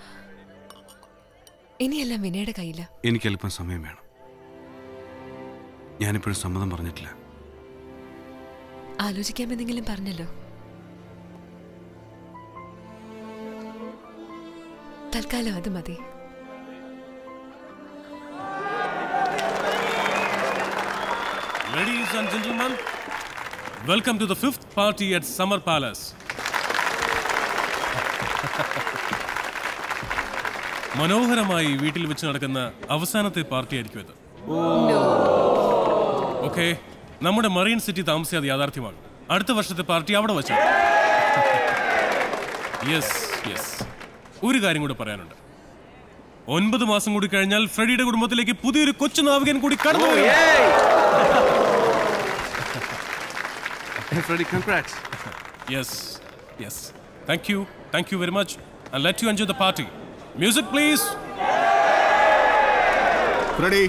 ഇനിയെല്ലാം വിനയുടെ കയ്യില എനിക്ക് അല്പം സമയം വേണം ഞാനിപ്പോഴും സമ്മതം പറഞ്ഞിട്ടില്ല ആലോചിക്കാമെന്നെങ്കിലും പറഞ്ഞല്ലോ തൽക്കാലം അത് മതി Ladies and gentlemen, welcome to the fifth party at Summer Palace. മനോഹരമായി വീട്ടിൽ വെച്ച് നടക്കുന്ന അവസാനത്തെ പാർട്ടി ആയിരിക്കും ഇത് ഓക്കെ നമ്മുടെ മറീൻ സിറ്റി താമസിയാതെ യാഥാർത്ഥ്യമാണ് അടുത്ത വർഷത്തെ പാർട്ടി അവിടെ വെച്ചാണ് യെസ് യെസ് ഒരു കാര്യം കൂടെ പറയാനുണ്ട് ഒൻപത് മാസം കൂടി കഴിഞ്ഞാൽ ഫ്രെഡിയുടെ കുടുംബത്തിലേക്ക് പുതിയൊരു കൊച്ചു നാവികൻ കൂടി കടന്നു Freddy, congrats. Yes, yes. Thank you. Thank you very much. And let you enjoy the party. Music, please. Freddy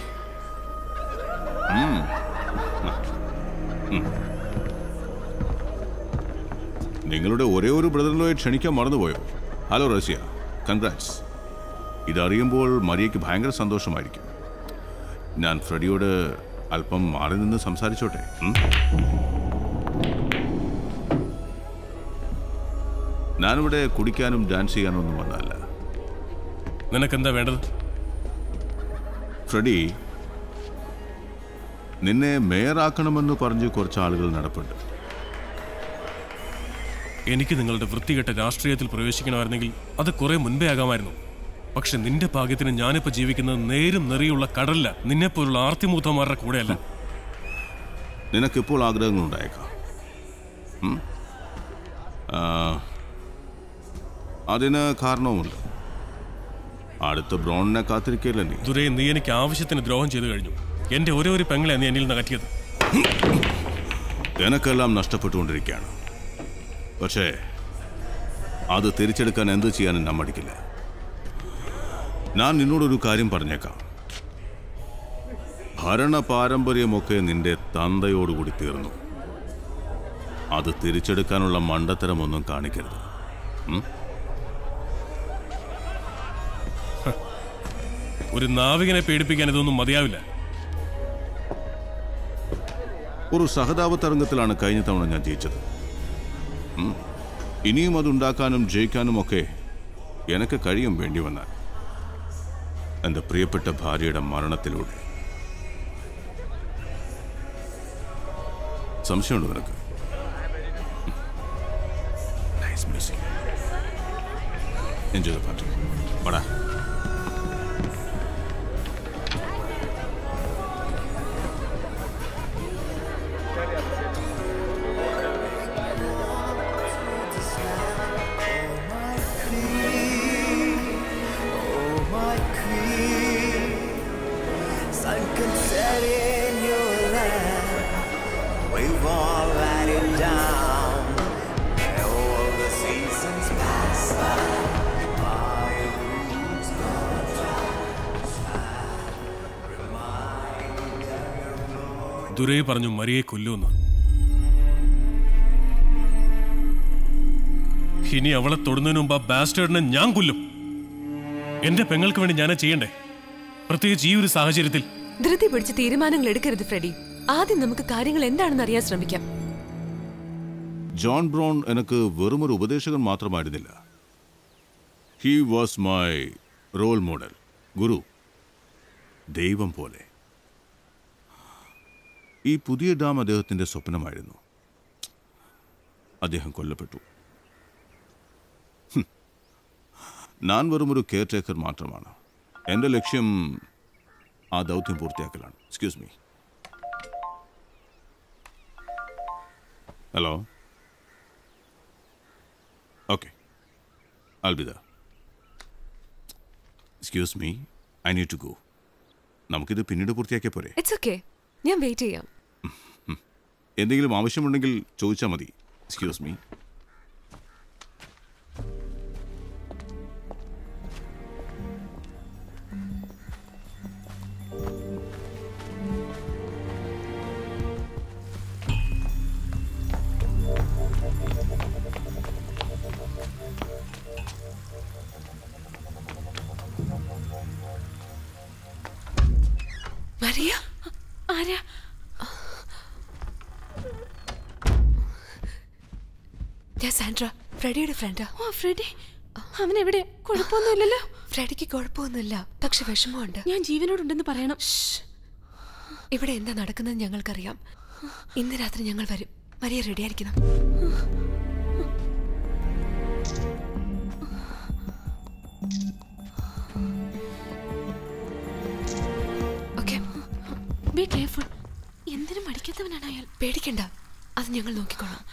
നിങ്ങളുടെ ഒരേ ഒരു ബ്രദറിനോയെ ക്ഷണിക്കാൻ മറന്നുപോയോ ഹലോ റഷ്യ കൺഗ്രാറ്റ്സ് ഇതറിയുമ്പോൾ മരിയയ്ക്ക് ഭയങ്കര സന്തോഷമായിരിക്കും ഞാൻ ഫ്രെഡിയോട് അല്പം മാറി നിന്ന് സംസാരിച്ചോട്ടെ ഉം? ഞാനിവിടെ കുടിക്കാനും ഡാൻസ് ചെയ്യാനും ഒന്നും വന്നതല്ല നിനക്കെന്താ വേണ്ടത് ഫ്രെഡി നിന്നെ മേയറാക്കണമെന്ന് പറഞ്ഞ് കുറച്ച് ആളുകൾ നടപ്പുണ്ട് എനിക്ക് നിങ്ങളുടെ വൃത്തികെട്ട രാഷ്ട്രീയത്തിൽ പ്രവേശിക്കണമായിരുന്നെങ്കിൽ അത് കുറെ മുൻപേ ആകാമായിരുന്നു പക്ഷെ നിന്റെ ഭാഗ്യത്തിന് ഞാനിപ്പോ ജീവിക്കുന്നത് നേരും നെറിയുള്ള കടലില്ല നിന്നെപ്പോലുള്ള ആർത്തിമൂത്തമാരുടെ കൂടെയല്ല നിനക്കിപ്പോൾ ആഗ്രഹങ്ങൾ ഉണ്ടായേക്കാം ഉം? ആ, അതിന് കാരണവുമുണ്ട് അടുത്ത ബ്രോണിനെ കാത്തിരിക്കല്ലേ നീ ദുരേ നീ എനിക്ക് ആവശ്യത്തിന് ദ്രോഹം ചെയ്തു കഴിഞ്ഞു എന്റെ ഒരേ ഒരു പെങ്ങളെ നീ എന്നിൽ നിന്ന് അകറ്റിയത് എനക്കെല്ലാം നഷ്ടപ്പെട്ടുകൊണ്ടിരിക്കുകയാണ് പക്ഷേ അത് തിരിച്ചെടുക്കാൻ എന്ത് ചെയ്യാനും ഞാൻ മടിക്കില്ല ഞാൻ നിന്നോടൊരു കാര്യം പറഞ്ഞേക്കാം ഭരണ പാരമ്പര്യമൊക്കെ നിന്റെ തന്തയോടുകൂടി തീർന്നു അത് തിരിച്ചെടുക്കാനുള്ള മണ്ടത്തരമൊന്നും കാണിക്കരുത് ഉം? ഒരു നാവികനെ പേടിപ്പിക്കാൻ ഇതൊന്നും മതിയാവില്ല ഒരു സഹതാപ തരംഗത്തിലാണ് കഴിഞ്ഞ തവണ ഞാൻ ജയിച്ചത് ഉം. ഇനിയും അതുണ്ടാക്കാനും ജയിക്കാനും ഒക്കെ എനിക്ക് കഴിയും വേണ്ടി വന്നാൽ എൻ്റെ പ്രിയപ്പെട്ട ഭാര്യയുടെ മരണത്തിലൂടെ സംശയമുണ്ട് നിനക്ക് nice music enjoy the party പടാ Oh, my queen, sun can set in your land. We've all let it down. And all the seasons pass by. My roots gone Durai പറഞ്ഞു മരിയെ കൊല്ലുമെന്ന് ഇനി അവളെ തൊടുന്നതിന് മുമ്പ് ആ ബാസ്റ്റേഡിനെ ഞാൻ കൊല്ലും എന്റെ പെങ്ങൾക്ക് വേണ്ടി ഞാനേ ചെയ്യണ്ടേ പ്രത്യേകിച്ച് ഈ ഒരു സാഹചര്യത്തിൽ ധൃതി പിടിച്ച് തീരുമാനങ്ങൾ എടുക്കരുത് ഫ്രെഡി ആദ്യം നമുക്ക് കാര്യങ്ങൾ എന്താണെന്ന് അറിയാൻ ശ്രമിക്കാം ജോൺ ബ്രൗൺ എനിക്ക് വെറുമൊരു ഉപദേശകൻ മാത്രമായിരുന്നില്ല he was my role model ഗുരു ദൈവം പോലെ ഈ പുതിയ ഡാം അദ്ദേഹത്തിന്റെ സ്വപ്നമായിരുന്നു അദ്ദേഹം കൊല്ലപ്പെട്ടു ഹും. ഞാൻ വെറുമൊരു കെയർ ടേക്കർ മാത്രമാണ് എൻ്റെ ലക്ഷ്യം ആ ദൗത്യം പൂർത്തിയാക്കലാണ് എക്സ്ക്യൂസ് മീ ഹലോ ഓക്കെ അൽബിദ excuse me I need to go നമുക്കിത് പിന്നീട് പൂർത്തിയാക്കിയ പോരെ ഇറ്റ്സ് ഓക്കെ ഞാൻ വെയിറ്റ് ചെയ്യാം എന്തെങ്കിലും ആവശ്യമുണ്ടെങ്കിൽ ചോദിച്ചാൽ മതി എക്സ്ക്യൂസ് മീ മരിയ ആരാ ഞാൻ സാൻഡ്ര ഫ്രെഡിയുടെ ഫ്രണ്ടാ ഓ ഫ്രെഡി അവൻ എവിടെ കുഴപ്പമൊന്നുമില്ലല്ലോ ഫ്രെഡിക്ക് കുഴപ്പമൊന്നുമില്ല പക്ഷെ വിഷമമുണ്ട് ഞാൻ ജീവനോടുണ്ടെന്ന് പറയണം ഇവിടെ എന്താ നടക്കുന്നത് ഞങ്ങൾക്കറിയാം ഇന്ന് രാത്രി ഞങ്ങൾ വരും മരിയ റെഡി ആയിരിക്കണം ഓക്കെ ബി കെയർഫുൾ എന്തിനും മടിക്കാത്തവനാണ് അയാൾ പേടിക്കണ്ട അത് ഞങ്ങൾ നോക്കിക്കോളാം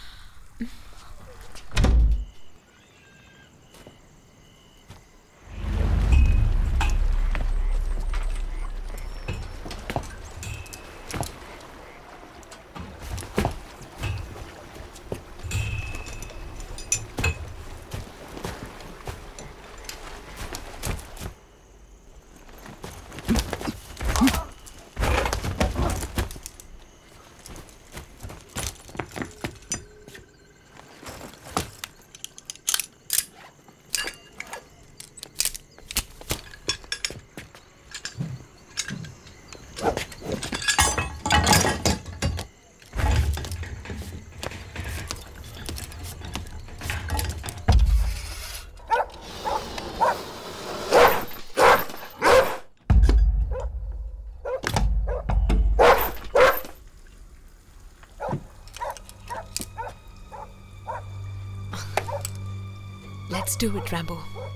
ലെറ്റ്സ് ഡു ഇറ്റ് റാംബോ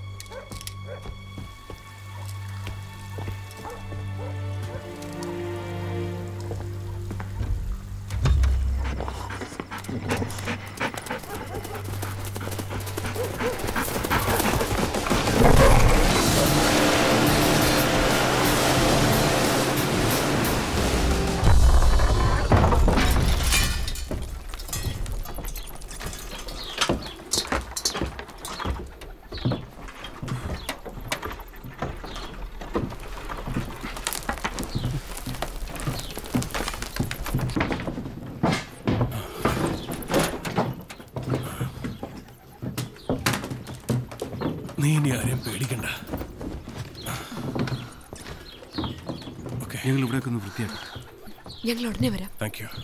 നീ ഇനി ആരെയും പേടിക്കണ്ട ഞങ്ങൾ ഇവിടെയൊക്കെ ഒന്ന് വൃത്തിയാക്കട്ടെ ഞങ്ങൾ ഉടനെ വരാം താങ്ക് യു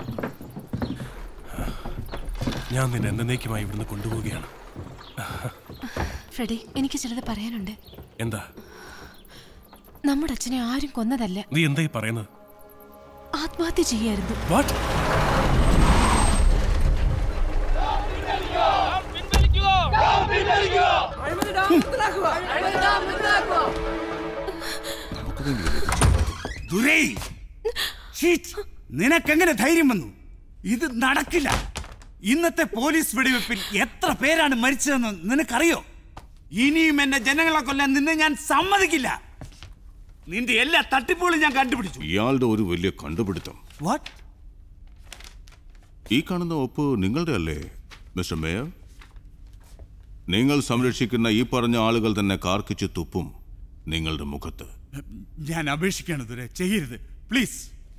ഞാൻ നിന്നെ എന്നേക്കുമായി ഇവിടുന്ന് കൊണ്ടുപോവുകയാണ് ഫ്രെഡി എനിക്ക് ചിലത് പറയാനുണ്ട് എന്താ നമ്മുടെ അച്ഛനെ ആരും കൊന്നതല്ല നീ എന്തായി പറയുന്നത് ആത്മഹത്യ ചെയ്യായിരുന്നു വാട്ട് ദുരൈ ഷീറ്റ് നിനക്കെങ്ങനെ ധൈര്യം വന്നു ഇത് നടക്കില്ല ഇന്നത്തെ പോലീസ് വെടിവെപ്പിൽ എത്ര പേരാണ് മരിച്ചതെന്ന് നിനക്കറിയോ ഇനിയും എന്നെ ജനങ്ങളെ കൊല്ലാൻ നിന്നെ ഞാൻ സമ്മതിക്കില്ല നിന്റെ എല്ലാ തട്ടിപ്പുകളും ഞാൻ കണ്ടുപിടിച്ചു ഇയാളുടെ ഒരു വലിയ കണ്ടുപിടുത്തം വാട്ട് ഈ കാണുന്ന ഒപ്പ് നിങ്ങളുടെ അല്ലേ മിസ്റ്റർ മേയർ നിങ്ങൾ സംരക്ഷിക്കുന്ന ഈ പറഞ്ഞ ആളുകൾ തന്നെ കാർക്കിച്ച് തുപ്പും നിങ്ങളുടെ മുഖത്ത് ഞാൻ അപേക്ഷിക്കാണ് ദുരൈ ചെയ്യരുത് പ്ലീസ്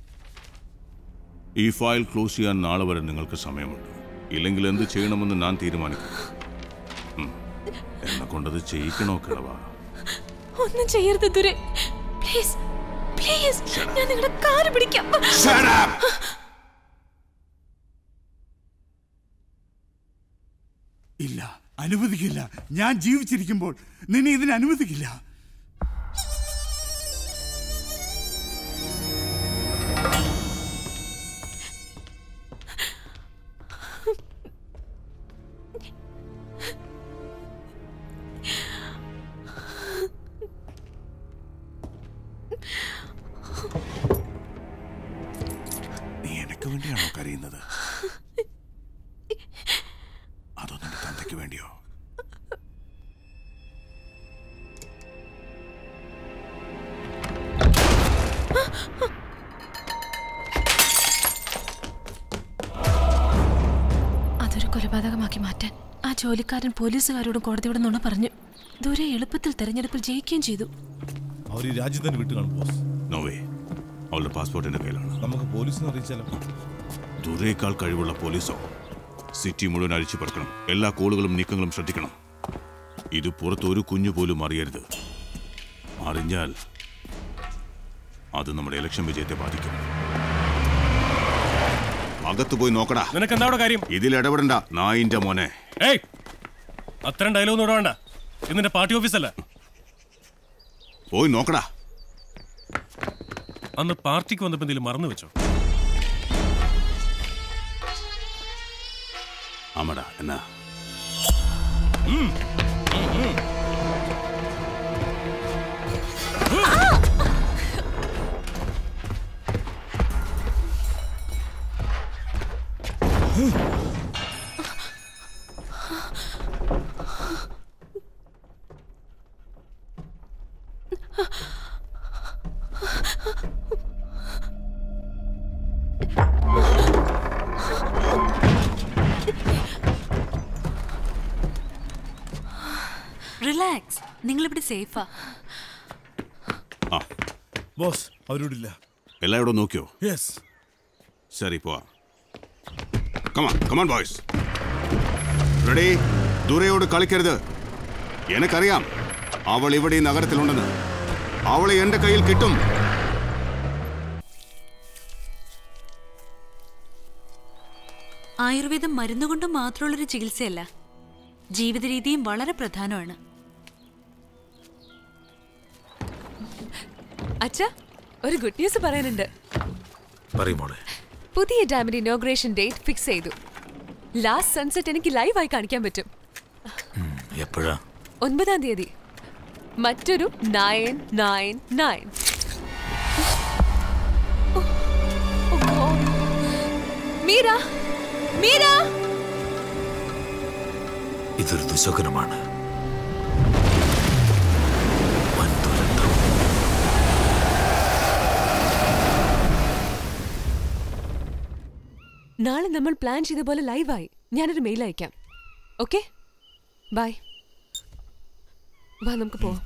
ഈ ഫയൽ ക്ലോസ് ചെയ്യാൻ നാളെ വരെ നിങ്ങൾക്ക് സമയമുണ്ട് ഇല്ലെങ്കിൽ എന്ത് ചെയ്യണമെന്ന് ഞാൻ തീരുമാനിക്കും ഉം. എന്നെ കൊണ്ടത് ചെയ്യിക്കണോ കിളവാ ഒന്നും ചെയ്യരുത് ദുരെ പ്ലീസ് പ്ലീസ് ഞാൻ നിങ്ങളുടെ കാല് പിടിക്കാം ഇല്ല അനുവദിക്കില്ല ഞാൻ ജീവിച്ചിരിക്കുമ്പോൾ നിന്നെ ഇതിന് അനുവദിക്കില്ല നീ എനക്ക് വേണ്ടിയാണോ കരയുന്നത് അതോ നിന്റെ തന്തയ്ക്ക് വേണ്ടിയോ അതൊരു കൊലപാതകമാക്കി മാറ്റാൻ ആ ജോലിക്കാരൻ പോലീസുകാരോടും കോടതിയോടും നുണ പറഞ്ഞു ദൂരെ എളുപ്പത്തിൽ തെരഞ്ഞെടുപ്പിൽ ജയിക്കുകയും ചെയ്തു അവർ ഈ രാജ്യത്ത് തന്നെ വിട്ടു കാണും ബോസ് നോവേ അവളുടെ പാസ്പോർട്ട് എന്റെ കയ്യിലാണ് നമുക്ക് പോലീസിനെ അറിയിച്ചാലോ ദൂരേക്കാൾ കഴിവുള്ള പോലീസോ സിറ്റി മുഴുവൻ അഴിച്ചു പറക്കണം എല്ലാ കോളുകളും നീക്കങ്ങളും ശ്രദ്ധിക്കണം ഇത് പുറത്ത് ഒരു കുഞ്ഞു പോലും അറിയരുത് അറിഞ്ഞാൽ അത് നമ്മുടെ ഇലക്ഷൻ വിജയത്തെ ബാധിക്കും അകത്ത് പോയി നോക്കടാ നിനക്ക് എന്താ കാര്യം ഇതിൽ ഇടപെടണ്ട നായിന്റെ മോനെ ഏയ് അത്തരം ഡയലോഗ് ഒന്നും വേണ്ട ഇതിന്റെ പാർട്ടി ഓഫീസല്ല പോയി നോക്കടാ അന്ന് പാർട്ടിക്ക് വന്നപ്പോ എന്തെങ്കിലും മറന്നു വെച്ചോ ആമടാ എന്നാ റിലാക്സ് നിങ്ങളിവിടെ സേഫാ ബോസ് അവരോടില്ല എല്ലായിടവും നോക്കിയോ യെസ് ശരി പോവാ കമാൻ കമാൻ ബോയ്സ് റെഡി ദൂരയോട് കളിക്കരുത് എനിക്കറിയാം അവൾ ഇവിടെ ഈ നഗരത്തിലുണ്ടെന്ന് അവളെ എന്റെ കയ്യിൽ കിട്ടും ആയുർവേദം മരുന്നുകൊണ്ട് മാത്രമുള്ളൊരു ചികിത്സയല്ല ജീവിത രീതിയും വളരെ പ്രധാനമാണ് അച്ഛ ഒരു ഗുഡ് ന്യൂസ് പറയാനുണ്ട് പറയുമോളെ പുതിയ ഡാമിന്റെ ഇനോഗ്രേഷൻ ഡേറ്റ് ഫിക്സ് ചെയ്തു ലാസ്റ്റ് സൺസെറ്റ് എനിക്ക് ലൈവായി കാണിക്കാൻ പറ്റും എപ്പോഴാ ഒൻപതാം തീയതി മറ്റൊരു nine nine nine Meera Meera ഇതൊരു ദുശകുനമാണ് നാളെ നമ്മൾ പ്ലാൻ ചെയ്ത പോലെ ലൈവായി ഞാനൊരു മെയിൽ അയക്കാം ഓക്കെ ബൈ വാ നമുക്ക് പോവാം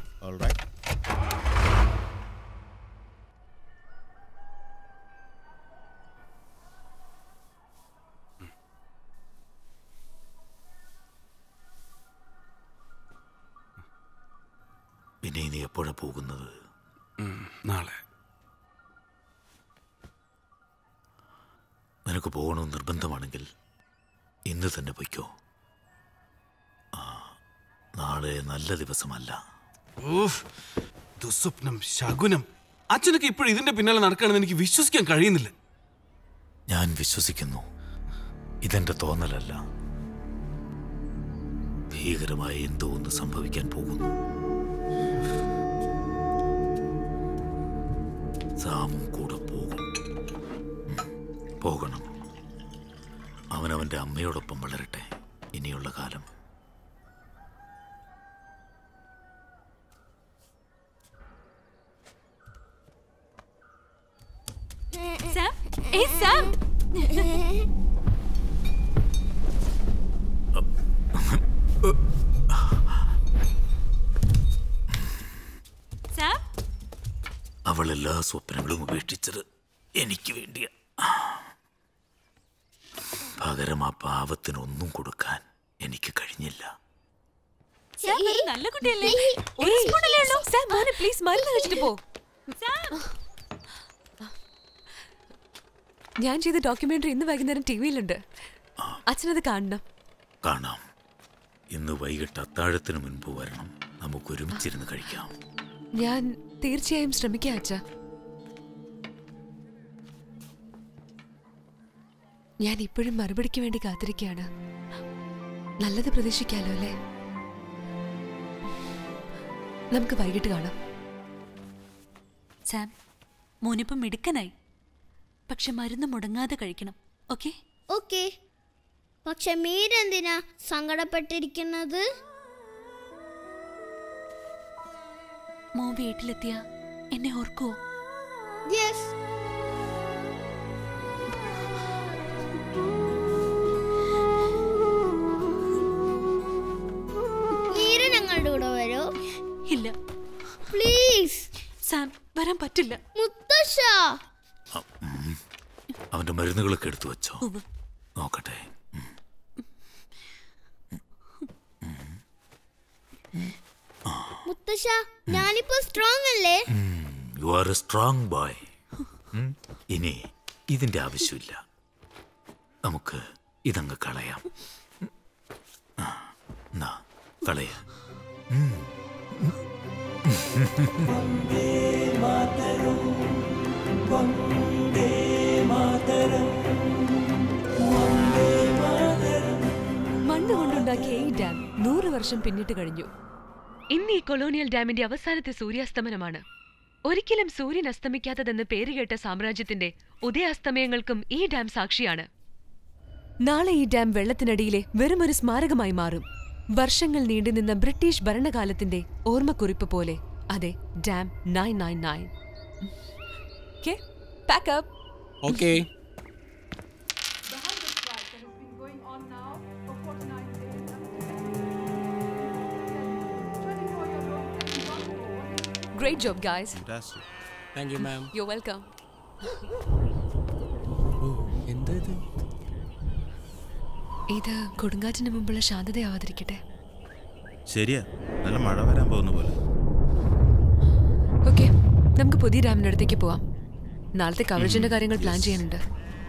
പിന്നെ ഇനി എപ്പോഴാ പോകുന്നത് നാളെ നിനക്ക് പോകണമെന്ന് നിർബന്ധമാണെങ്കിൽ ഇന്ന് തന്നെ പൊയ്ക്കോ ആ, നാളെ നല്ല ദിവസമല്ല ഊഫ്, ദുസ്വപ്നം ശകുനം അച്ഛനൊക്കെ ഇപ്പോഴും ഇതിന്റെ പിന്നാലെ നടക്കുകയാണെന്ന് എനിക്ക് വിശ്വസിക്കാൻ കഴിയുന്നില്ല ഞാൻ വിശ്വസിക്കുന്നു ഇതെന്റെ തോന്നലല്ല ഭീകരമായ എന്തോ ഒന്ന് സംഭവിക്കാൻ പോകുന്നു സാമും കൂടെ പോകും ഉം, പോകണം അവനവന്റെ അമ്മയോടൊപ്പം വളരട്ടെ ഇനിയുള്ള കാലം സാം ഏയ് സാം സാം അവൾ എല്ലാ സ്വപ്നങ്ങളും ഉപേക്ഷിച്ചത് എനിക്ക് വേണ്ടിയ പകരം ആ പാവത്തിനൊന്നും കൊടുക്കാൻ എനിക്ക് കഴിഞ്ഞില്ല സാം ഒരു നല്ല കുട്ടിയല്ലേ ഒരു ഏയ്, സ്പൂണല്ലേ ഉള്ളൂ സാം മോനെ പ്ലീസ് മരുന്ന് കഴിച്ചിട്ട് പോ ഞാൻ ചെയ്ത ഡോക്യുമെന്ററി ഇന്ന് വൈകുന്നേരം ടി വിയിലുണ്ട് അച്ഛനത് കാണണം കാണാം ഇന്ന് വൈകിട്ട് അത്താഴത്തിന് മുൻപ് വരണം നമുക്ക് ഒരുമിച്ചിരുന്ന് കഴിക്കാം ഞാൻ തീർച്ചയായും ശ്രമിക്കാം അച്ഛ ഞാൻ ഇപ്പോഴും മറുപടിക്ക് വേണ്ടി കാത്തിരിക്കുകയാണ് നല്ലത് പ്രതീക്ഷിക്കാലോ അല്ലേ നമുക്ക് വൈകിട്ട് കാണാം സാം മോനിപ്പം മിടുക്കനായി പക്ഷെ മരുന്ന് മുടങ്ങാതെ കഴിക്കണം ഓക്കെ ഓക്കെ പക്ഷെ മീരെന്തിനാ സങ്കടപ്പെട്ടിരിക്കുന്നത് മോൻ വീട്ടിലെത്തിയ എന്നെ ഓർക്കുവോ യെസ് മീര ഞങ്ങളുടെ കൂടെ വരോ ഇല്ല പ്ലീസ് സാം വരാൻ പറ്റില്ല മുത്തശ്ശ അവന്റെ മരുന്നുകളൊക്കെ എടുത്തു വെച്ചോ നോക്കട്ടെ മുത്തശ്ശ ഞാനിപ്പോ സ്ട്രോങ് അല്ലേ you are a strong boy ഇനി ഇതിന്റെ ആവശ്യമില്ല നമുക്ക് ഇതങ്ങ് കളയാം ഉം. ആ, എന്നാ, കളയ ഉം. മണ്ണ് കൊണ്ടുണ്ടാക്കിയ ഈ ഡാം നൂറ് വർഷം പിന്നിട്ട് കഴിഞ്ഞു ഇന്ന് ഈ കൊളോണിയൽ ഡാമിന്റെ അവസാനത്തെ സൂര്യാസ്തമനമാണ് ഒരിക്കലും സൂര്യൻ അസ്തമിക്കാത്തതെന്ന് പേരുകേട്ട സാമ്രാജ്യത്തിന്റെ ഉദയാസ്തമയങ്ങൾക്കും ഈ ഡാം സാക്ഷിയാണ് നാളെ ഈ ഡാം വെള്ളത്തിനടിയിലെ വെറുമൊരു സ്മാരകമായി മാറും വർഷങ്ങൾ നീണ്ടുനിന്ന ബ്രിട്ടീഷ് ഭരണകാലത്തിന്റെ ഓർമ്മക്കുറിപ്പ് പോലെ അതെ dam nine nine nine pack up okay great job guys thank you ma'am you welcome oh എന്താ ഇത് ഇത് കൊടുങ്കാറ്റിന് മുമ്പുള്ള ശാന്തതയാവാതിരിക്കട്ടെ ശരിയാ നല്ല മഴ വരാൻ പോകുന്ന പോലെ ഓക്കെ നമുക്ക് പുതിയ ഡാമിന്റെ അടുത്തേക്ക് പോവാം നാളത്തെ കവറേജിന്റെ കാര്യങ്ങൾ പ്ലാൻ ചെയ്യാനുണ്ട്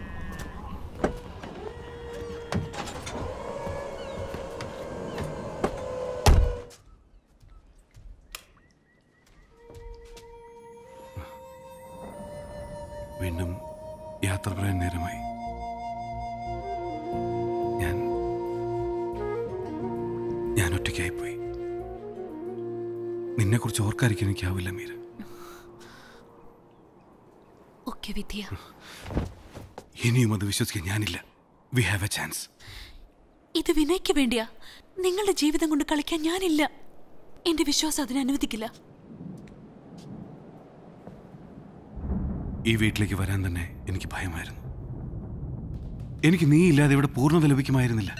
വീണ്ടും യാത്ര പറയാൻ നേരമായി ഞാൻ ഞാൻ ഒറ്റയ്ക്കായിപ്പോയി നിന്നെക്കുറിച്ച് ഓർക്കാതിരിക്കാൻ എനിക്കാവില്ല മീര ഒക്കെ വിദ്യ ഇനിയും അത് വിശ്വസിക്കാൻ ഞാനില്ല വി ഹാവ് എ ചാൻസ് ഇത് വിനയ്ക്ക് വേണ്ടിയാ നിങ്ങളുടെ ജീവിതം കൊണ്ട് കളിക്കാൻ ഞാനില്ല എന്റെ വിശ്വാസം അതിനെ അനുവദിക്കില്ല ഈ വീട്ടിലേക്ക് വരാൻ തന്നെ എനിക്ക് ഭയമായിരുന്നു എനിക്ക് നീ ഇല്ലാതെ ഇവിടെ പൂർണ്ണത ലഭിക്കുമായിരുന്നില്ല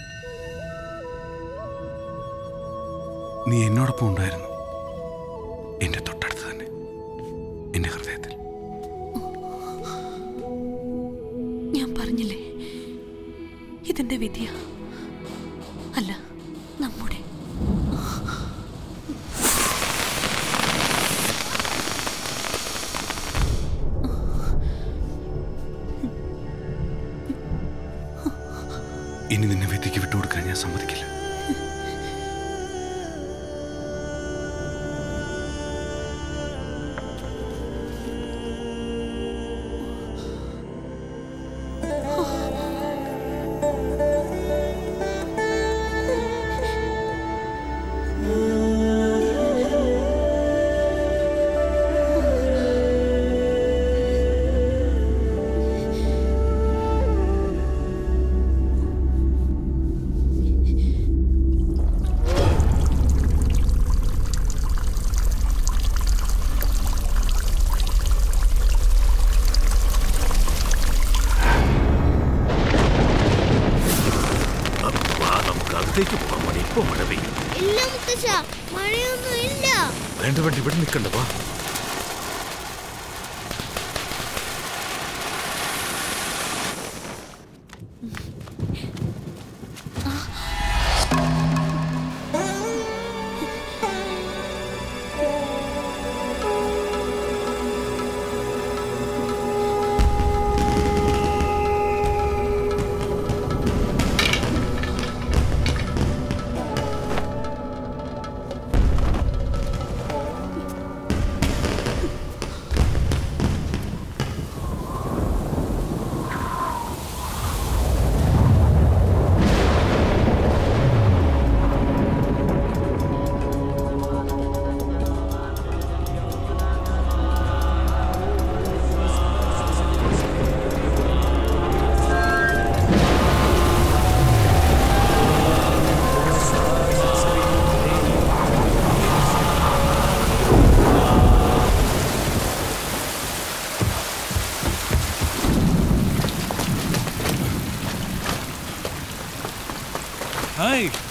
നീ എന്നോടൊപ്പം ഉണ്ടായിരുന്നു എന്റെ തൊട്ടടുത്ത് തന്നെ എന്റെ ഹൃദയത്തിൽ ഞാൻ പറഞ്ഞില്ലേ ഇതിന്റെ വിധിയ അല്ല നമ്മുടെ ഇനി നിന്നെ വിധിക്ക് വിട്ടുകൊടുക്കാൻ ഞാൻ സമ്മതിക്കില്ല വാ നമുക്ക് അകത്തേക്ക് പോകാൻ മതി ഇപ്പൊ മഴ പെയ്യും ഇല്ല മുത്തശ്ശ മഴയൊന്നും ഇല്ല വേണ്ട വേണ്ട ഇവിടെ നിൽക്കണ്ട വാ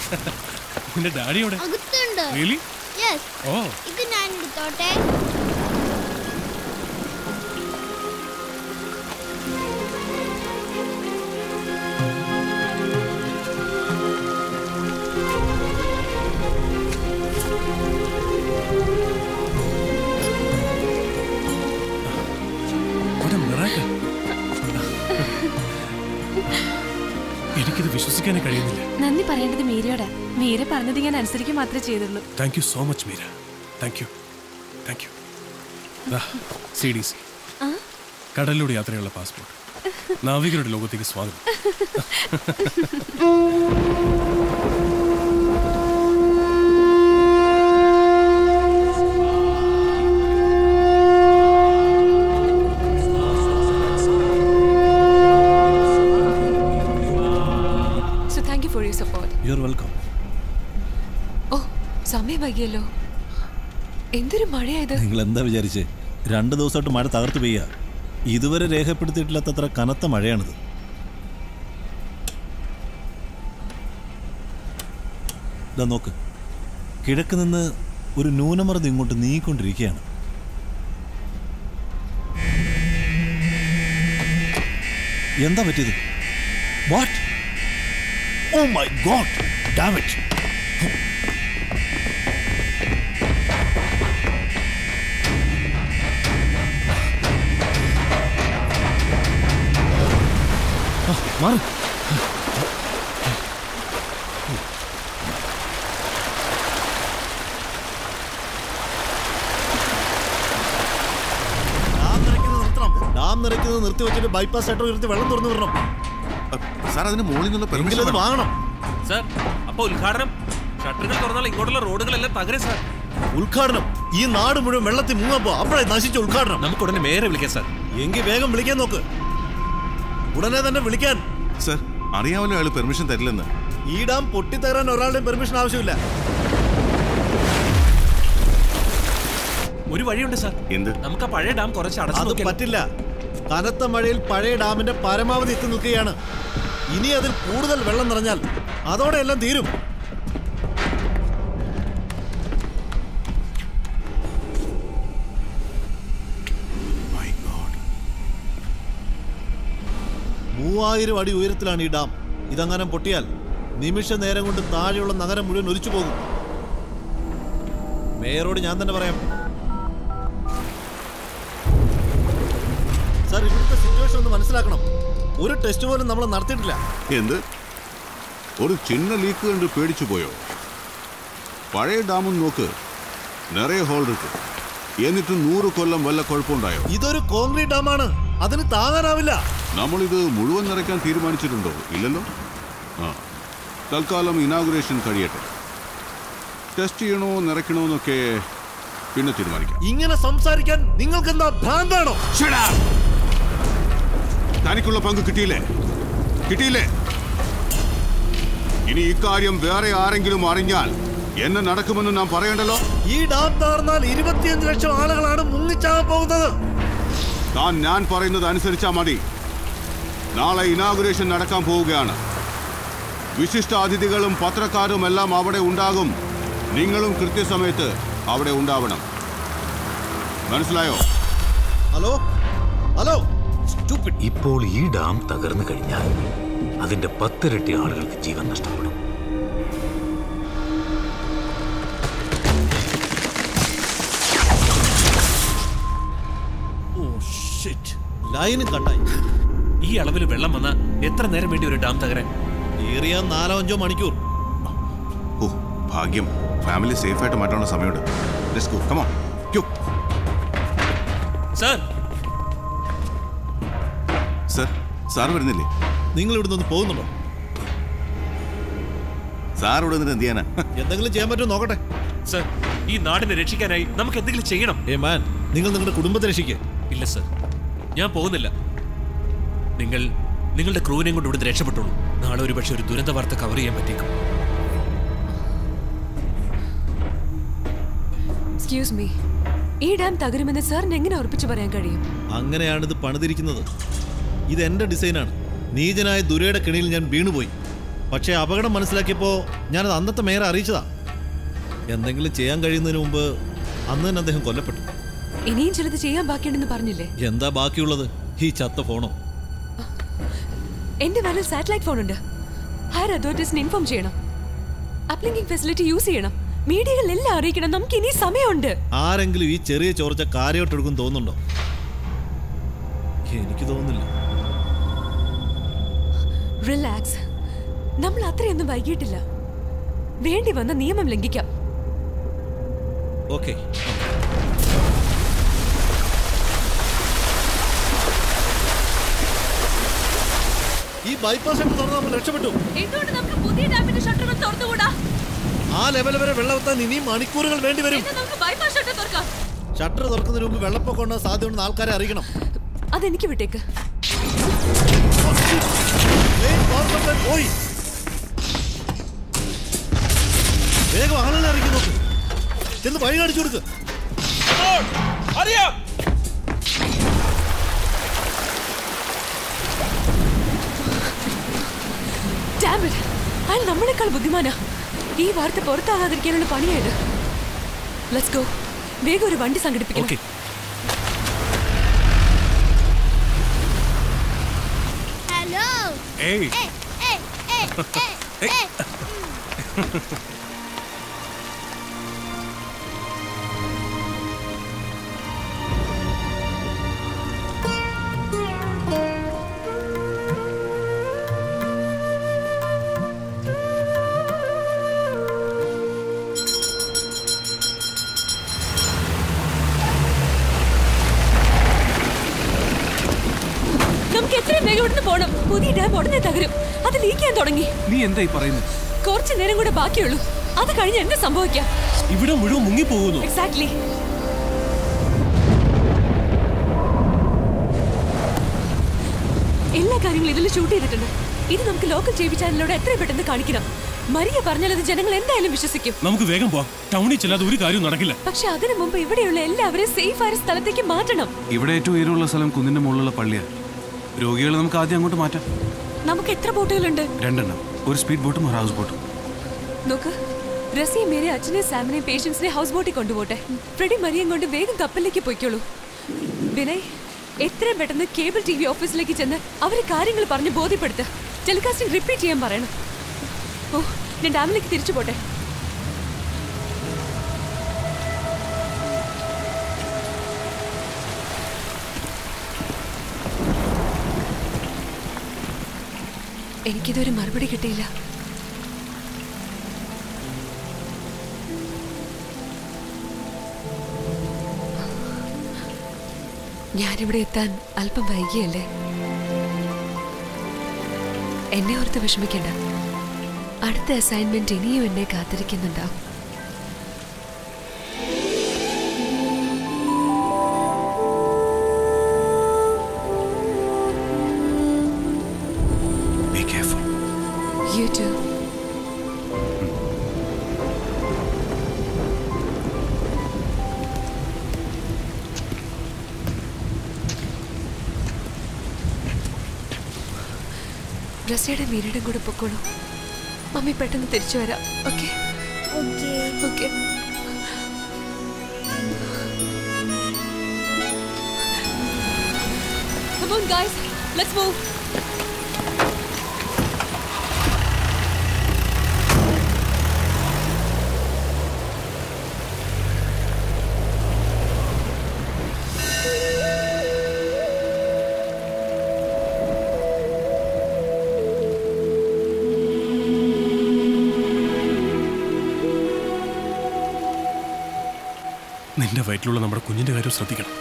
നിന്റെ ഡാഡിയോടെ അകത്തുണ്ട് Really? യെസ് ഓ ഇത് ഞാൻ എടുത്തോട്ടെ What a miracle. എനിക്കിത് വിശ്വസിക്കാനേ കഴിയുന്നില്ല നന്ദി പറയേണ്ടത് മീരയോടാ മീര പറഞ്ഞത് ഞാൻ അനുസരിക്കുക മാത്രമേ ചെയ്തുള്ളൂ thank you so much Meera thank you thank you C D C ആ? കടലിലൂടെ യാത്രയുള്ള പാസ്പോർട്ട് നാവികരുടെ ലോകത്തേക്ക് സ്വാഗതം so thank you for your support you are welcome oh സമയം വൈകിയല്ലോ എന്തൊരു മഴയായത് നിങ്ങൾ എന്താ വിചാരിച്ചേ രണ്ട് ദിവസമായിട്ട് മഴ തകർത്ത് പെയ്യുക ഇതുവരെ രേഖപ്പെടുത്തിയിട്ടില്ലാത്തത്ര കനത്ത മഴയാണിത് ഇതാ നോക്ക് കിഴക്ക് നിന്ന് ഒരു ന്യൂനമർദ്ദം ഇങ്ങോട്ട് നീങ്ങിക്കൊണ്ടിരിക്കുകയാണ് എന്താ പറ്റിയത് what oh my God damage മാറി ഡാം നിറയ്ക്കുന്നത് നിർത്തണം ഡാം നിറയ്ക്കുന്നത് നിർത്തി വെച്ചിട്ട് ബൈപ്പാസ് ഷട്ടർ ഉയർത്തി വെള്ളം തുറന്നു വിടണം സാർ അതിന് മുകളിൽ നിന്നുള്ള എങ്കിലും അത് വാങ്ങണം സാർ അപ്പൊ ഉദ്ഘാടനം ഷട്ടറുകൾ തുറന്നാൽ ഇങ്ങോട്ടുള്ള റോഡുകളെല്ലാം തകരും സാർ ഉദ്ഘാടനം ഈ നാട് മുഴുവൻ വെള്ളത്തിൽ മുങ്ങപ്പോ അപ്പോഴേ നശിച്ച ഉദ്ഘാടനം നമുക്ക് ഉടനെ മേരെ വിളിക്കാം സാർ എങ്കിൽ വേഗം വിളിക്കാൻ നോക്ക് ഉടനെ തന്നെ വിളിക്കാൻ സർ അറിയാമല്ലോ അയാൾ പെർമിഷൻ തരില്ലെന്ന് ഈ ഡാം പൊട്ടിത്തകരാൻ ഒരാളുടെയും പെർമിഷൻ ആവശ്യമില്ല ഒരു വഴിയുണ്ട് സാർ എന്ത് നമുക്ക് ആ പഴയ ഡാം കുറച്ച് അടച്ചു അത് നോക്കിയാലോ? പറ്റില്ല കനത്ത മഴയിൽ പഴയ ഡാമിന്റെ പരമാവധി എത്തി നിൽക്കുകയാണ് ഇനി അതിൽ കൂടുതൽ വെള്ളം നിറഞ്ഞാൽ അതോടെ എല്ലാം തീരും മൂവായിരം അടി ഉയരത്തിലാണ് ഈ ഡാം ഇതങ്ങനെ പൊട്ടിയാൽ നിമിഷ നേരം കൊണ്ട് താഴെയുള്ള നഗരം മുഴുവൻ ഒലിച്ചു പോകും മേയറോട് ഞാൻ തന്നെ പറയാം സാർ ഇവിടുത്തെ സിറ്റുവേഷൻ ഒന്ന് മനസ്സിലാക്കണം ഒരു ടെസ്റ്റ് പോലും നമ്മൾ നടത്തിയിട്ടില്ല എന്ത് ഒരു ചിന്ന ലീക്ക് കണ്ട് പേടിച്ചു പോയോ പഴയ ഡാമും നോക്ക് നിറയെ ഹോൾ ഇருக்கு എന്നിട്ട് നൂറ് കൊല്ലം വല്ല കുഴപ്പമുണ്ടായോ ഇതൊരു കോൺക്രീറ്റ് ഡാമാണ് അതിന് താങ്ങാനാവില്ല നമ്മളിത് മുഴുവൻ നിറയ്ക്കാൻ തീരുമാനിച്ചിട്ടുണ്ടോ ഇല്ലല്ലോ ആ തൽക്കാലം ഇനാഗുറേഷൻ കഴിയട്ടെ ടെസ്റ്റ് ചെയ്യണോ നിറയ്ക്കണോ എന്നൊക്കെ പിന്നെ തീരുമാനിക്കാം ഇങ്ങനെ സംസാരിക്കാൻ നിങ്ങൾക്ക് എന്താ ഭ്രാന്താണോ തനിക്കുള്ള പങ്ക് കിട്ടിയില്ലേ കിട്ടിയില്ലേ ഇനി ഇക്കാര്യം വേറെ ആരെങ്കിലും അറിഞ്ഞാൽ എന്നെ നടക്കുമെന്ന് നാം പറയണ്ടല്ലോ ഈ ഡാം തകർന്നാൽ ഇരുപത്തിയഞ്ച് ലക്ഷം ആളുകളാണ് മുങ്ങിച്ചാകാൻ പോകുന്നത് താൻ ഞാൻ പറയുന്നത് അനുസരിച്ചാ മതി നാളെ ഇനാഗുറേഷൻ നടക്കാൻ പോവുകയാണ് വിശിഷ്ട അതിഥികളും പത്രക്കാരും എല്ലാം അവിടെ ഉണ്ടാകും നിങ്ങളും കൃത്യസമയത്ത് അവിടെ ഉണ്ടാവണം മനസ്സിലായോ ഹലോ ഹലോ ഇപ്പോൾ ഈ ഡാം തകർന്നു കഴിഞ്ഞാൽ അതിന്റെ പത്തിരട്ടി ആളുകൾക്ക് ജീവൻ നഷ്ടപ്പെടും ഓ ഷിറ്റ് ലൈന് കട്ടായി ഈ അളവിൽ വെള്ളം വന്നാൽ എത്ര നേരം വേണ്ടി ഒരു ഡാം തകരാൻ ഏറിയ നാലോ അഞ്ചോ മണിക്കൂർ ഓ ഭാഗ്യം ഫാമിലി സേഫ് ആയിട്ട് മാറ്റാനുള്ള സമയമുണ്ട് ലെറ്റ്സ് ഗോ കം ഓൺ ക്യൂ സാർ സർ സാർ വരുന്നില്ലേ നിങ്ങൾ ഇവിടുന്ന് ഒന്ന് പോകുന്നുണ്ടോ സാർ ഇവിടെ നിന്നിട്ട് എന്ത് ചെയ്യാനാ എന്തെങ്കിലും ചെയ്യാൻ പറ്റുമോ നോക്കട്ടെ സാർ ഈ നാടിനെ രക്ഷിക്കാനായി നമുക്ക് എന്തെങ്കിലും ചെയ്യണം ഏ മാൻ നിങ്ങൾ നിങ്ങളുടെ കുടുംബത്തെ രക്ഷിക്കുക ഇല്ല സാർ ഞാൻ പോകുന്നില്ല നിങ്ങൾ നിങ്ങളുടെ ക്രൂവിനെയും കൊണ്ട് ഇവിടുന്ന് രക്ഷപ്പെട്ടോളൂ നാളെ ഒരു പക്ഷേ ഒരു ദുരന്ത വാർത്ത കവർ ചെയ്യാൻ പറ്റിയേക്കും എക്സ്ക്യൂസ് മീ ഈ ഡാം തകരുമെന്ന് സാറിന് എങ്ങനെ ഉറപ്പിച്ചു പറയാൻ കഴിയും അങ്ങനെയാണ് ഇത് പണിതിരിക്കുന്നത് ഇത് എന്റെ ഡിസൈനാണ് നീചനായ ദുരയുടെ കെണിയിൽ ഞാൻ വീണുപോയി പക്ഷേ അപകടം മനസ്സിലാക്കിയപ്പോൾ ഞാനത് അന്നത്തെ മേയറെ അറിയിച്ചതാ എന്തെങ്കിലും ചെയ്യാൻ കഴിയുന്നതിന് മുമ്പ് അന്ന് തന്നെ അദ്ദേഹം കൊല്ലപ്പെട്ടു ഇനിയും ചിലത് ചെയ്യാൻ ബാക്കിയുണ്ടെന്ന് പറഞ്ഞില്ലേ എന്താ ബാക്കിയുള്ളത് ഈ ചത്ത ഫോണോ എന്റെ വേലിൽ സാറ്റലൈറ്റ് ഫോൺ ഉണ്ട് ഹയർ അതോറിറ്റീസിന് ഇൻഫോം ചെയ്യണം അപ്ലിങ്കിങ് ഫെസിലിറ്റി യൂസ് ചെയ്യണം മീഡിയകളിലെല്ലാം അറിയിക്കണം നമുക്ക് ഇനി സമയമുണ്ട് ആരെങ്കിലും ഈ ചെറിയ ചോർച്ച കാര്യമായിട്ടെടുക്കും തോന്നുന്നുണ്ടോ എനിക്ക് തോന്നുന്നില്ല റിലാക്സ് നമ്മൾ അത്രയൊന്നും വൈകിട്ടില്ല വേണ്ടി വന്ന നിയമം ലംഘിക്കാം ഓക്കെ ഈ ബൈപ്പാസ് ഷട്ടർ തുറന്ന് നമ്മൾ രക്ഷപ്പെട്ടു എന്തുകൊണ്ട് നമുക്ക് പുതിയ ഡാമിന്റെ ഷട്ടറുകൾ തുറന്നുകൂടാ ആ ലെവൽ വരെ വെള്ളമെത്താൻ ഇനിയും മണിക്കൂറുകൾ വേണ്ടി വരും എന്നാ നമുക്ക് ബൈപ്പാസ് ഷട്ടർ തുറക്കാം ഷട്ടർ തുറക്കുന്നതിന് മുമ്പ് വെള്ളപ്പൊക്കം ഉണ്ടാകാൻ സാധ്യതയുണ്ടെന്ന് ആൾക്കാരെ അറിയിക്കണം അതെനിക്ക് വിട്ടേക്ക് മെയിൻ പവർ സപ്ലൈ പോയി വേഗം ആളുകളെ അറിയിക്കും നോക്ക് ചെന്ന് വഴി കാണിച്ചു കൊടുക്ക് അറിയാം Damn it. അയാൾ നമ്മളെക്കാൾ ബുദ്ധിമാനാ ഈ വാർത്ത പുറത്താകാതിരിക്കാനുള്ള പണിയായത് ലെറ്റ്സ് ഗോ വേഗം ഒരു വണ്ടി സംഘടിപ്പിക്കണം ഹലോ ഏയ്. ഏയ്, ഏയ്, ഏയ്, ഏയ്, ഏയ്. നമുക്ക് എത്രയും വേഗം ഇവിടുന്ന് പോണം പുതിയ ഡാം ഉടനെ തകരും അത് ലീക്ക് ചെയ്യാൻ തുടങ്ങി നീ എന്തായി പറയുന്നത് കുറച്ചു നേരം കൂടെ ബാക്കിയുള്ളൂ അത് കഴിഞ്ഞ് എന്ത് സംഭവിക്കാം ഇവിടെ മുഴുവൻ മുങ്ങിപ്പോകുന്നു എക്സാക്ട്ലി എല്ലാ കാര്യങ്ങളും ഇതിൽ ഷൂട്ട് ചെയ്തിട്ടുണ്ട് ഇത് നമുക്ക് ലോക്കൽ ടി വി ചാനലിലൂടെ എത്രയും പെട്ടെന്ന് കാണിക്കണം മരിയ പറഞ്ഞാൽ അത് ജനങ്ങൾ എന്തായാലും വിശ്വസിക്കും നമുക്ക് വേഗം പോവാം ടൗണിൽ ചെല്ലാതെ ഒരു കാര്യവും നടക്കില്ല പക്ഷെ അതിനു മുമ്പ് ഇവിടെയുള്ള എല്ലാവരെയും സേഫ് ആയ സ്ഥലത്തേക്ക് മാറ്റണം ഇവിടെ ഏറ്റവും ഉയരമുള്ള സ്ഥലം കുന്നിന്റെ മുകളിലുള്ള പള്ളിയാണ് രോഗികളെ നമുക്ക് ആദ്യം അങ്ങോട്ട് മാറ്റാം നമുക്ക് എത്ര ബോട്ടുകളുണ്ട് രണ്ടെണ്ണം ഒരു സ്പീഡ് ബോട്ടും ഒരു ഹൗസ് ബോട്ടും നോക്ക് റസിയെ മേരെ അച്ഛനെ സാമിനെ പേഷ്യൻസിനെ ഹൗസ് ബോട്ടിൽ കൊണ്ടുപോട്ടെ ഫ്രെഡി മരിയം കൊണ്ട് വേഗം കപ്പലിലേക്ക് പൊയ്ക്കോളൂ വിനയ് എത്രയും പെട്ടെന്ന് കേബിൾ ടി വി ഓഫീസിലേക്ക് ചെന്ന് അവരെ കാര്യങ്ങൾ പറഞ്ഞ് ബോധ്യപ്പെടുത്ത് ടെലികാസ്റ്റിംഗ് റിപ്പീറ്റ് ചെയ്യാൻ പറയണം ഓ ഞാൻ ഡാമിലേക്ക് തിരിച്ചു പോട്ടെ എനിക്കിതൊരു മറുപടി കിട്ടിയില്ല ഞാനിവിടെ എത്താൻ അല്പം വൈകിയല്ലേ എന്നെ ഓർത്ത് വിഷമിക്കണ്ട അടുത്ത അസൈൻമെന്റ് ഇനിയും എന്നെ കാത്തിരിക്കുന്നുണ്ടാവും Be careful. You too. റസിയുടെ മീരയുടെ കൂടെ പൊക്കോളൂ മമ്മി പെട്ടെന്ന് തിരിച്ചു വരാം okay okay Come on, guys. Let's move. നിന്റെ വയറ്റിലുള്ള നമ്മുടെ കുഞ്ഞിന്റെ കാര്യം ശ്രദ്ധിക്കണം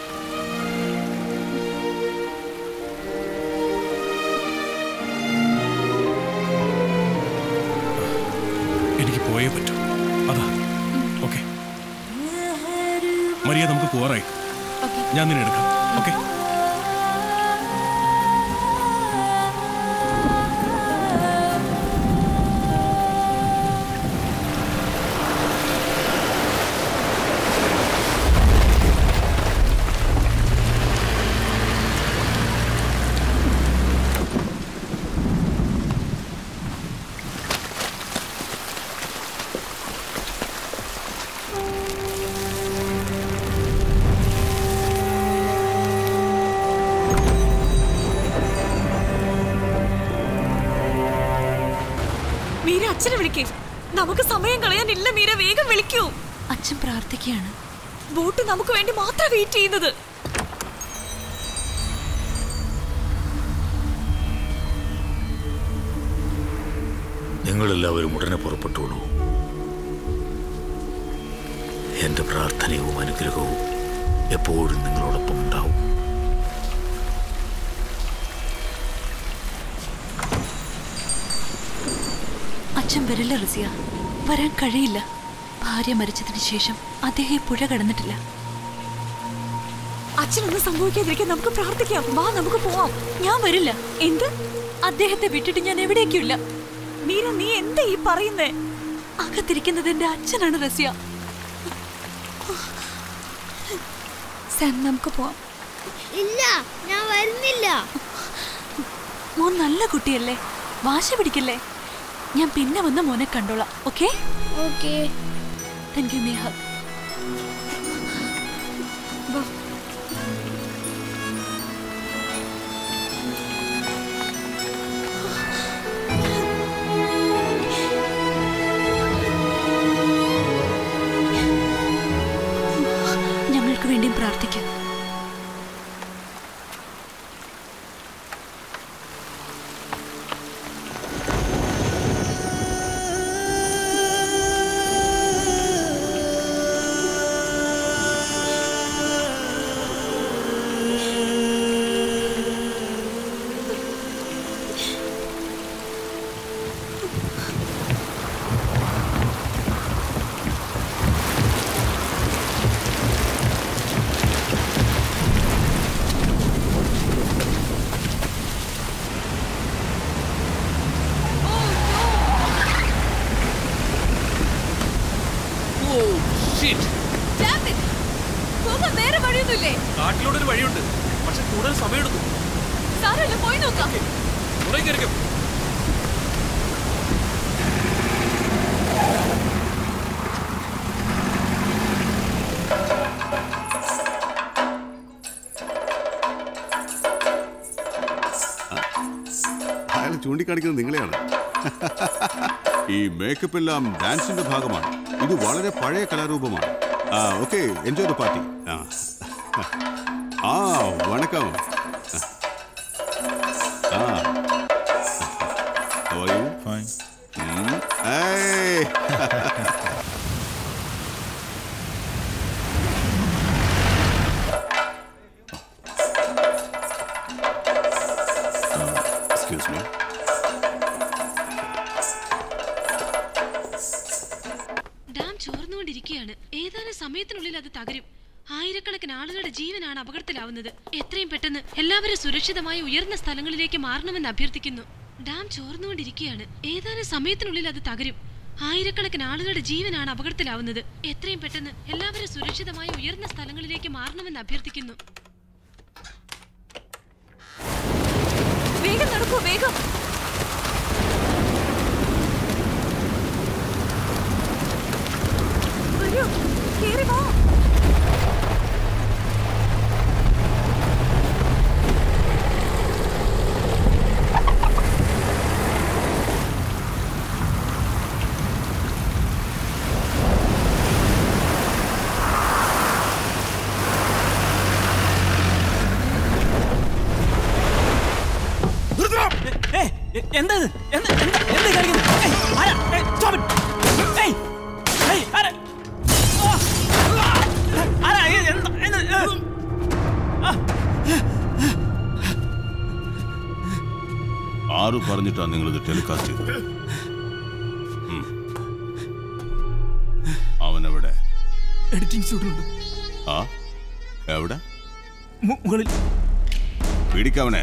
എനിക്ക് പോയേ പറ്റൂ അതാ ഓക്കെ മരിയ നമുക്ക് പോറായി ഞാൻ നിന്നെ എടുക്കാം ഓക്കെ അച്ഛനെ വിളിക്കേ നമുക്ക് സമയം കളയാനില്ല മീര വേഗം വിളിക്കൂ അച്ഛൻ പ്രാർത്ഥിക്കുകയാണ് ബോട്ട് നമുക്ക് വേണ്ടി മാത്രം വെയിറ്റ് ചെയ്യുന്നത് നിങ്ങളെല്ലാവരും ഉടനെ പുറപ്പെട്ടോളൂ എന്റെ പ്രാർത്ഥനയും അനുഗ്രഹവും എപ്പോഴും നിങ്ങളോടൊപ്പം ഉണ്ടാവും അച്ഛൻ വരില്ല റസിയ വരാൻ കഴിയില്ല ഭാര്യ മരിച്ചതിന് ശേഷം അദ്ദേഹം ഈ പുഴ കടന്നിട്ടില്ല അച്ഛനൊന്നും സംഭവിക്കാതിരിക്കാൻ നമുക്ക് പ്രാർത്ഥിക്കാം വാ നമുക്ക് പോവാം ഞാൻ വരില്ല എന്ത് അദ്ദേഹത്തെ വിട്ടിട്ട് ഞാൻ എവിടേക്കുമില്ല മീര നീ എന്താ ഈ പറയുന്നേ അകത്തിരിക്കുന്നത് എന്റെ അച്ഛനാണ് റസിയ സാം നമുക്ക് പോവാം ഇല്ല ഞാൻ വരുന്നില്ല മോൻ നല്ല കുട്ടിയല്ലേ വാശ പിടിക്കല്ലേ ഞാൻ പിന്നെ വന്ന് മോനെ കണ്ടോളാം ഓക്കെ ഓക്കെ താങ്ക് യു മേഹ ഞങ്ങൾക്ക് വേണ്ടിയും പ്രാർത്ഥിക്കാം പോകാൻ വേറെ വഴിയൊന്നുമില്ലേ കാട്ടിലൂടെ ഒരു വഴിയുണ്ട് പക്ഷെ കൂടുതൽ സമയമെടുക്കും സാരമില്ല പോയി നോക്കാം കുറേ കയറിക്കും അയാൾ ചൂണ്ടിക്കാണിക്കുന്നത് നിങ്ങളെയാണ് ഈ മേക്കപ്പ് എല്ലാം ഡാൻസിന്റെ ഭാഗമാണ് ഇത് വളരെ പഴയ കലാരൂപമാണ് ആ ഓക്കെ എൻജോയ് ദ പാർട്ടി ആ ആ വണക്കം ആ How are you? Fine. Hmm? Hey! Excuse me. Dam ചോർന്നുകൊണ്ടിരിക്കുകയാണ് ഏതാനും സമയത്തിനുള്ളിൽ അത് തകരും ആയിരക്കണക്കിന് ആളുകളുടെ ജീവനാണ് അപകടത്തിലാവുന്നത് എത്രയും പെട്ടെന്ന് എല്ലാവരും സുരക്ഷിതമായി ഉയർന്ന സ്ഥലങ്ങളിലേക്ക് മാറണമെന്ന് അഭ്യർത്ഥിക്കുന്നു ഡാം ചോർന്നുകൊണ്ടിരിക്കുകയാണ് ഏതാനും സമയത്തിനുള്ളിൽ അത് തകരും ആയിരക്കണക്കിന് ആളുകളുടെ ജീവനാണ് അപകടത്തിലാവുന്നത് എത്രയും പെട്ടെന്ന് എല്ലാവരും സുരക്ഷിതമായി ഉയർന്ന സ്ഥലങ്ങളിലേക്ക് മാറണമെന്ന് അഭ്യർത്ഥിക്കുന്നു വേഗം നടക്കൂ വേഗം വരൂ കേറി വാ എന്താ ഇത്? എന്താ എന്താ എന്താ ഈ കാണിക്കുന്നത്? ഏയ്, ആരാ? ഏയ്, stop it. ഏയ്, ഏയ്, ആരാ? ആ, ആ, ആരാ? ഏയ്, എന്താ- എന്താ- ഏയ്. ആ, ആറ് പറഞ്ഞിട്ടാണ് നിങ്ങളിത് ടെലികാസ്റ്റ് ചെയ്തത് ഉം. അവനെവിടെ എഡിറ്റിംഗ് സ്റ്റുഡിയോണ്ട് ആ എവിടെ മു- മുകളിൽ പിടിക്കവനെ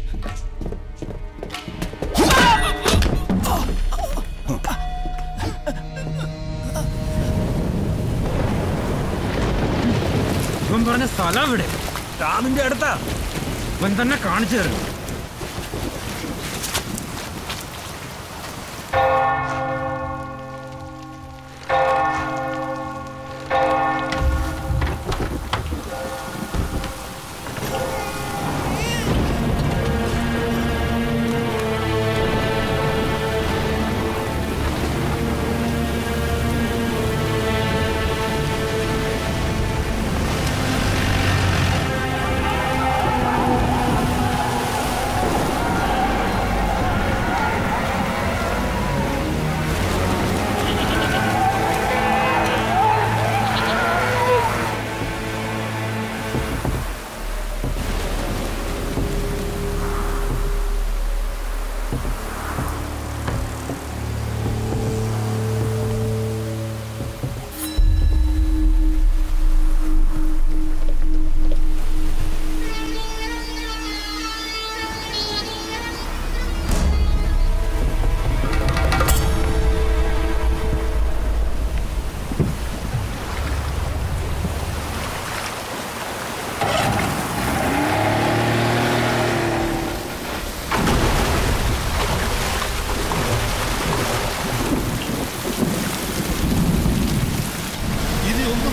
ഇവൻ പറഞ്ഞ സ്ഥലം ഇവിടെ ഡാമിന്റെ അടുത്താ ഇവൻ തന്നെ കാണിച്ചു തരണം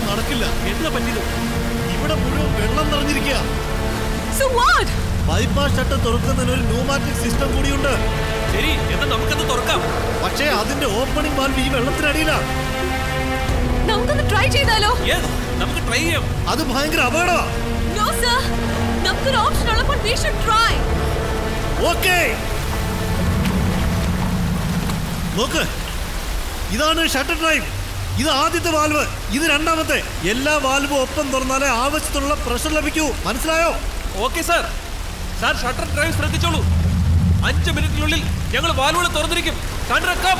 നടക്കില്ല എന്താ പറ്റിയത് ഇവിടെ മുഴുവൻ വെള്ളം നിറഞ്ഞിരിക്കുക ബൈപ്പാസ് ഷട്ടർ തുറക്കുന്നതിന് ഒരു ന്യൂമാറ്റിക് സിസ്റ്റം കൂടിയുണ്ട് ശരി എന്നാ നമുക്കത് തുറക്കാം പക്ഷേ അതിന്റെ ഓപ്പണിംഗ് വാൽവ് ഈ വെള്ളത്തിനടിയിലാണ് നമുക്കൊന്ന് ട്രൈ ചെയ്താലോ നമുക്ക് ട്രൈ ചെയ്യാം അത് ഭയങ്കര അപകടമാണ് നോ സർ നമുക്കൊരു ഓപ്ഷൻ ഉള്ളപ്പോൾ വി ഷുഡ് ട്രൈ ഓക്കേ നോക്ക് ഇതാണ് ഷട്ടർ ഡ്രൈവ് ഇത് ആദ്യത്തെ വാൽവ് ഇത് രണ്ടാമത്തെ എല്ലാ വാൽവും ഒപ്പം തുറന്നാലേ ആവശ്യത്തിനുള്ള പ്രഷർ ലഭിക്കൂ മനസ്സിലായോ okay sir sir shutter drive ശ്രദ്ധിച്ചോളൂ അഞ്ച് മിനിറ്റിനുള്ളിൽ ഞങ്ങൾ വാൽവുകൾ തുറന്നിരിക്കും കണ്ടിറക്കാം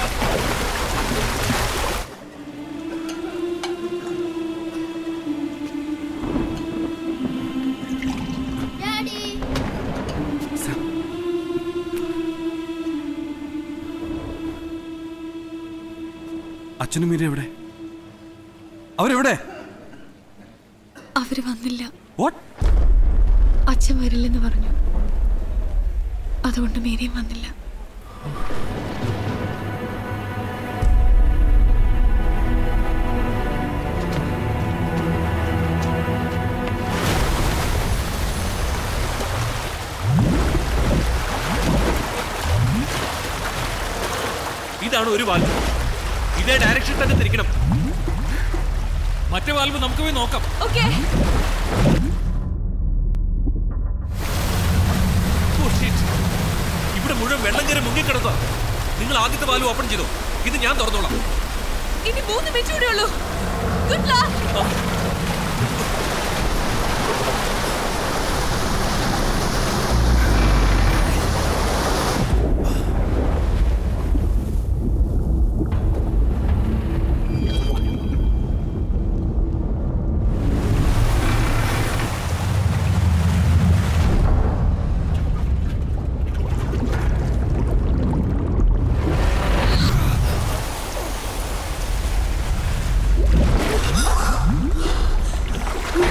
അച്ഛനും മീര എവിടെ അവരെവിടെ അവര് വന്നില്ല What? അച്ഛൻ വരില്ലെന്ന് പറഞ്ഞു അതുകൊണ്ട് മീരയും വന്നില്ല ഇതാണ് ഒരു വാൽവ് ഇതേ ഡയറക്ഷൻ തന്നെ തിരിക്കണം മറ്റേ വാൽവ് നമുക്ക് പോയി നോക്കാം ഓക്കെ Oh, shit. ഇവിടെ മുഴുവൻ വെള്ളം കയറി മുങ്ങിക്കിടക്കുക നിങ്ങൾ ആദ്യത്തെ വാൽവ് ഓപ്പൺ ചെയ്തോ ഇത് ഞാൻ തുറന്നോളാം ഇനി മൂന്ന് മിനിറ്റ് കൂടെ ഉള്ളൂ good luck Woo!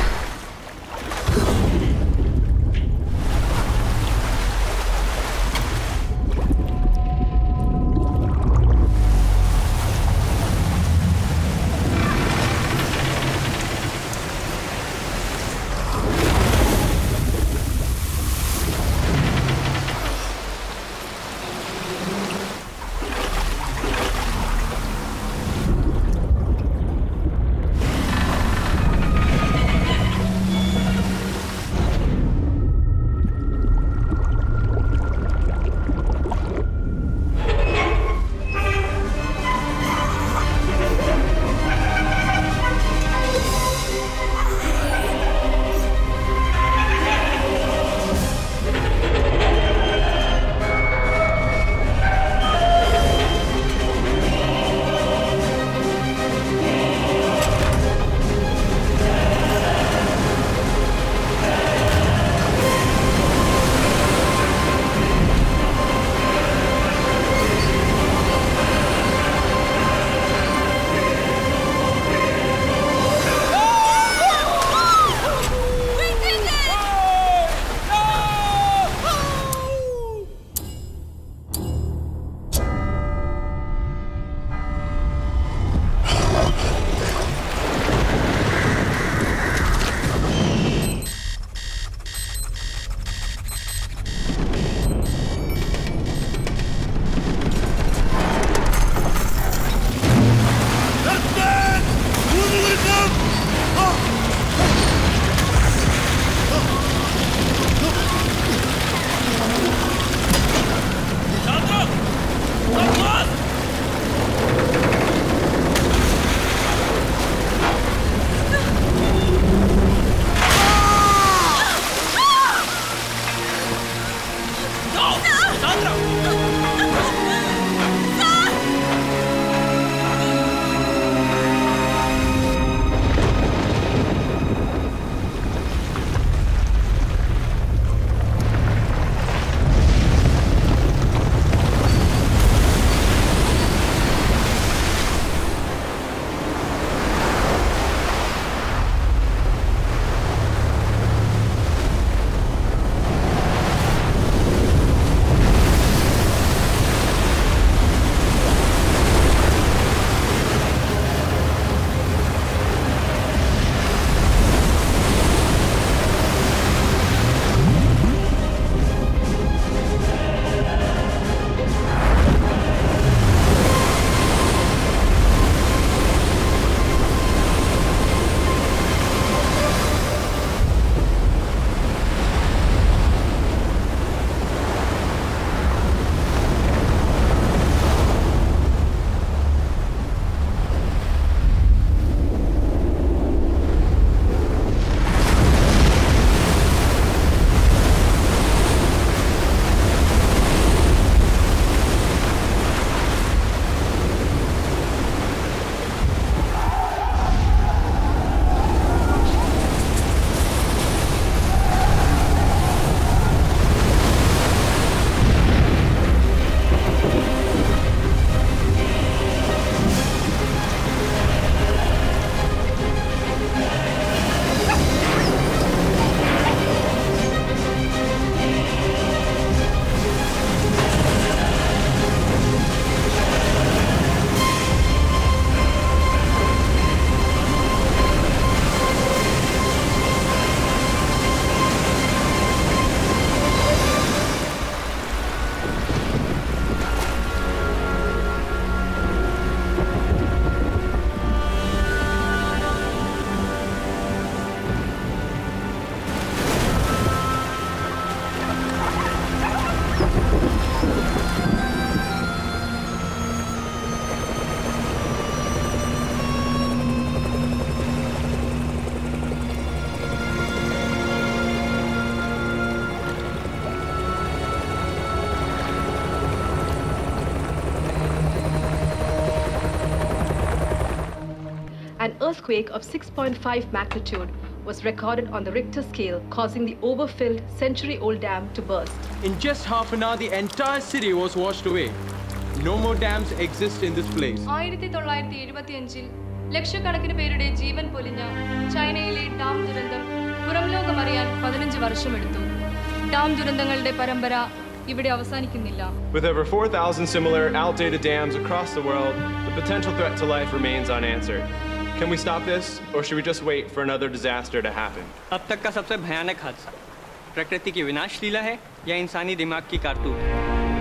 an earthquake of 6.5 magnitude was recorded on the Richter scale, causing the overfilled century old dam to burst. In just half an hour, the entire city was washed away. No more dams exist in this place. ആയിരത്തി തൊള്ളായിരത്തി എഴുപത്തിയഞ്ചിൽ ലക്ഷക്കണക്കിന് പേരുടെ ജീവൻ പൊലിഞ്ഞ ചൈനയിലെ dam ദുരന്തം പുറംലോകമറിയാൻ പതിനഞ്ച് വർഷമെടുത്തു dam ദുരന്തങ്ങളുടെ പരമ്പര ഇവിടെ അവസാനിക്കുന്നില്ല With over 4,000 similar outdated dams across the world, the potential threat to life remains unanswered. Can we stop this, or should we just wait for another disaster to happen? अब तक का सबसे भयानक हादसा प्रकृति की विनाश लीला है या इंसानी दिमाग की कारतूत है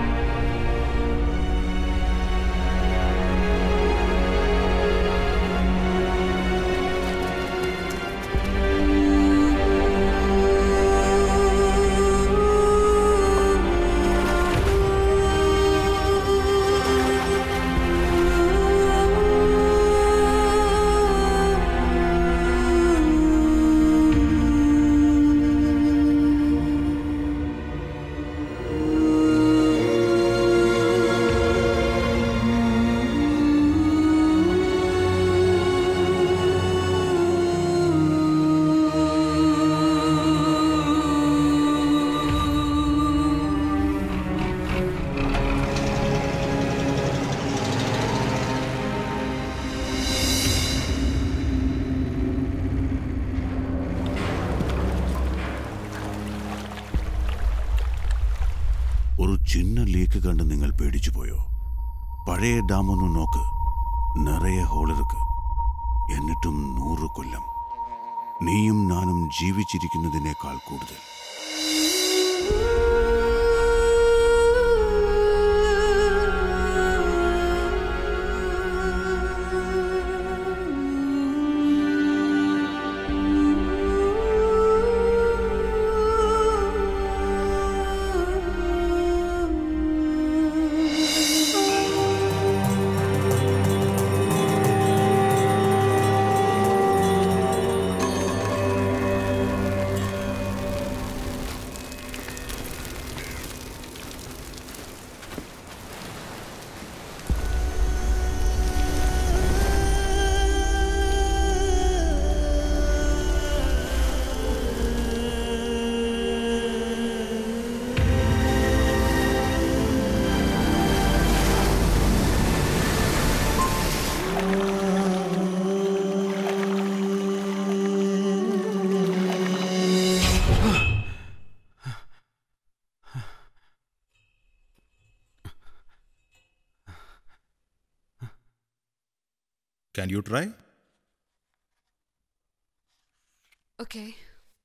ഒരു ചിന്ന ലേക്ക് കണ്ട് നിങ്ങൾ പേടിച്ചു പോയോ പഴയ ഡാമൊന്ന് നോക്ക് നിറയെ ഹോളിറുക്ക് എന്നിട്ടും നൂറ് കൊല്ലം നീയും ഞാനും ജീവിച്ചിരിക്കുന്നതിനേക്കാൾ കൂടുതൽ Can you try? Okay.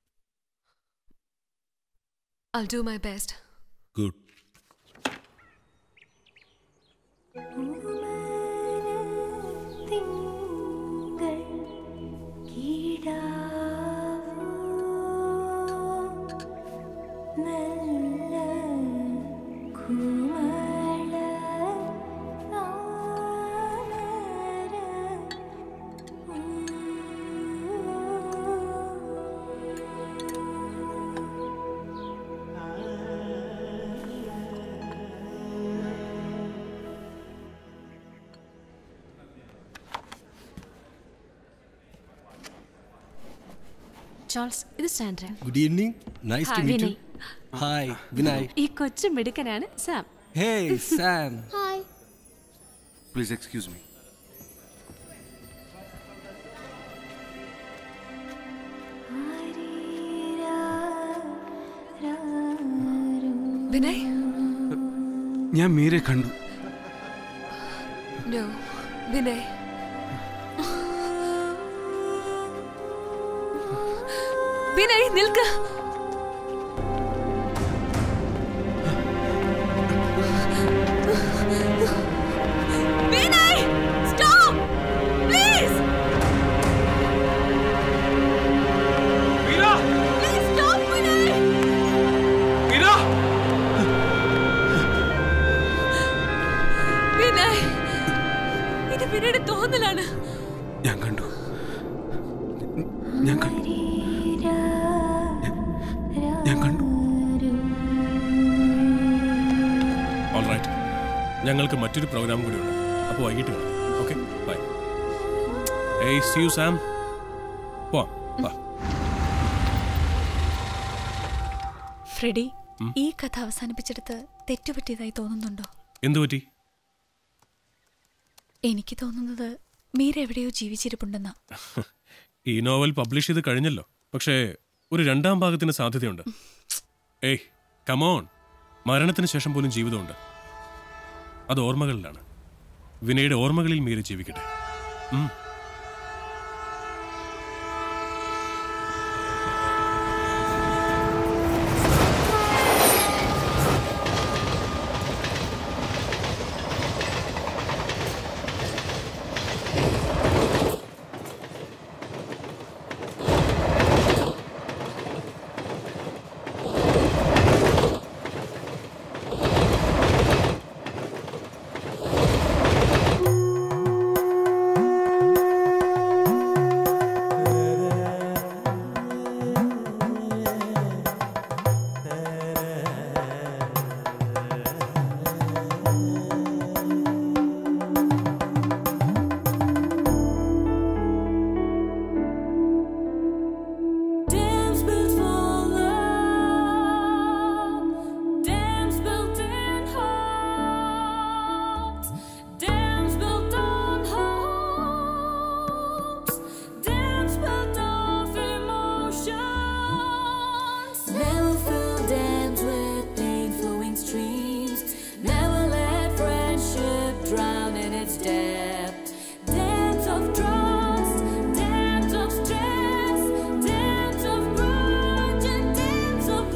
I'll do my best. Good. Charles ഇത് Sandra good evening nice to Hi, meet you Vinay. Hi Vinay ഈ കൊച്ചു മിടുക്കനാണ് Sam hey Sam hi please excuse me Vinay ഞാൻ മീരെ കണ്ടു നോ വിനയ് വിനയ് നിൽക്ക് Vinay stop please Meera please stop Vinay Meera Vinay ഇത് വിനയുടെ തോന്നലാണ് ഞാൻ കണ്ടു ഞാൻ കണ്ടു ഞാൻ കണ്ടു ഓൾ റൈറ്റ് ഞങ്ങൾക്ക് മറ്റൊരു പ്രോഗ്രാം കൂടി ഉണ്ട് അപ്പോൾ വൈകിട്ട് കാണാം ഓക്കെ ബൈ ഏയ് സി യു സാം പോവാം വാ ഫ്രെഡി ഉം. ഈ കഥ അവസാനിപ്പിച്ചെടുത്ത് തെറ്റുപറ്റിയതായി തോന്നുന്നുണ്ടോ എന്തു പറ്റി എനിക്ക് തോന്നുന്നത് മീര എവിടെയോ ജീവിച്ചിരിപ്പുണ്ടെന്നാ ഈ നോവൽ പബ്ലിഷ് ചെയ്ത് കഴിഞ്ഞല്ലോ പക്ഷേ ഒരു രണ്ടാം ഭാഗത്തിന് സാധ്യതയുണ്ട് ഏയ് കമോൺ മരണത്തിന് ശേഷം പോലും ജീവിതമുണ്ട് അത് ഓർമ്മകളിലാണ് വിനയുടെ ഓർമ്മകളിൽ മീര ജീവിക്കട്ടെ ഉം. Dams built for love, dams built in hearts, dams built on hopes, dams built of emotions. Never fill dams with pain flowing streams. Never let friendship drown in its depth. Dams of trust, dams of stress, dams of grudge and dams of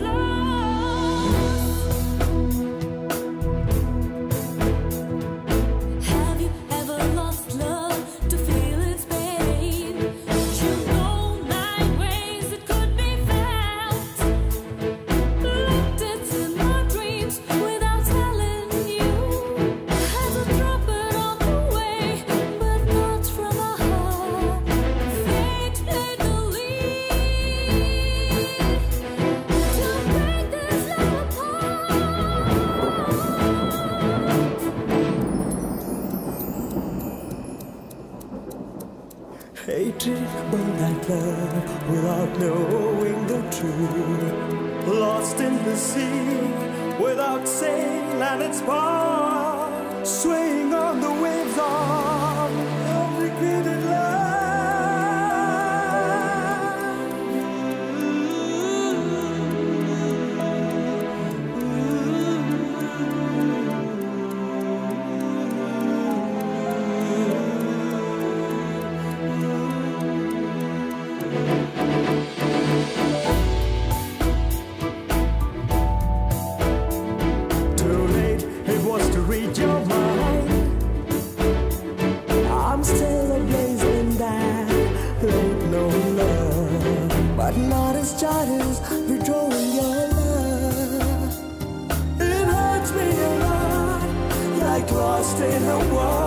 loss. Have you ever lost love to feel its pain? You know nine ways it could be felt. Looked it in my dreams without telling you. As a trumpet on the way, but not from a heart. Fate played the lead to break this love Hatred burn that love without knowing the truth. Lost in the sea without sail and its power. Swaying on the waves of unrequited Too late, it was to read your mind. I'm still a blazing that late no love, but not as charters withdrawing your love. It hurts me a lot, like lost in a war.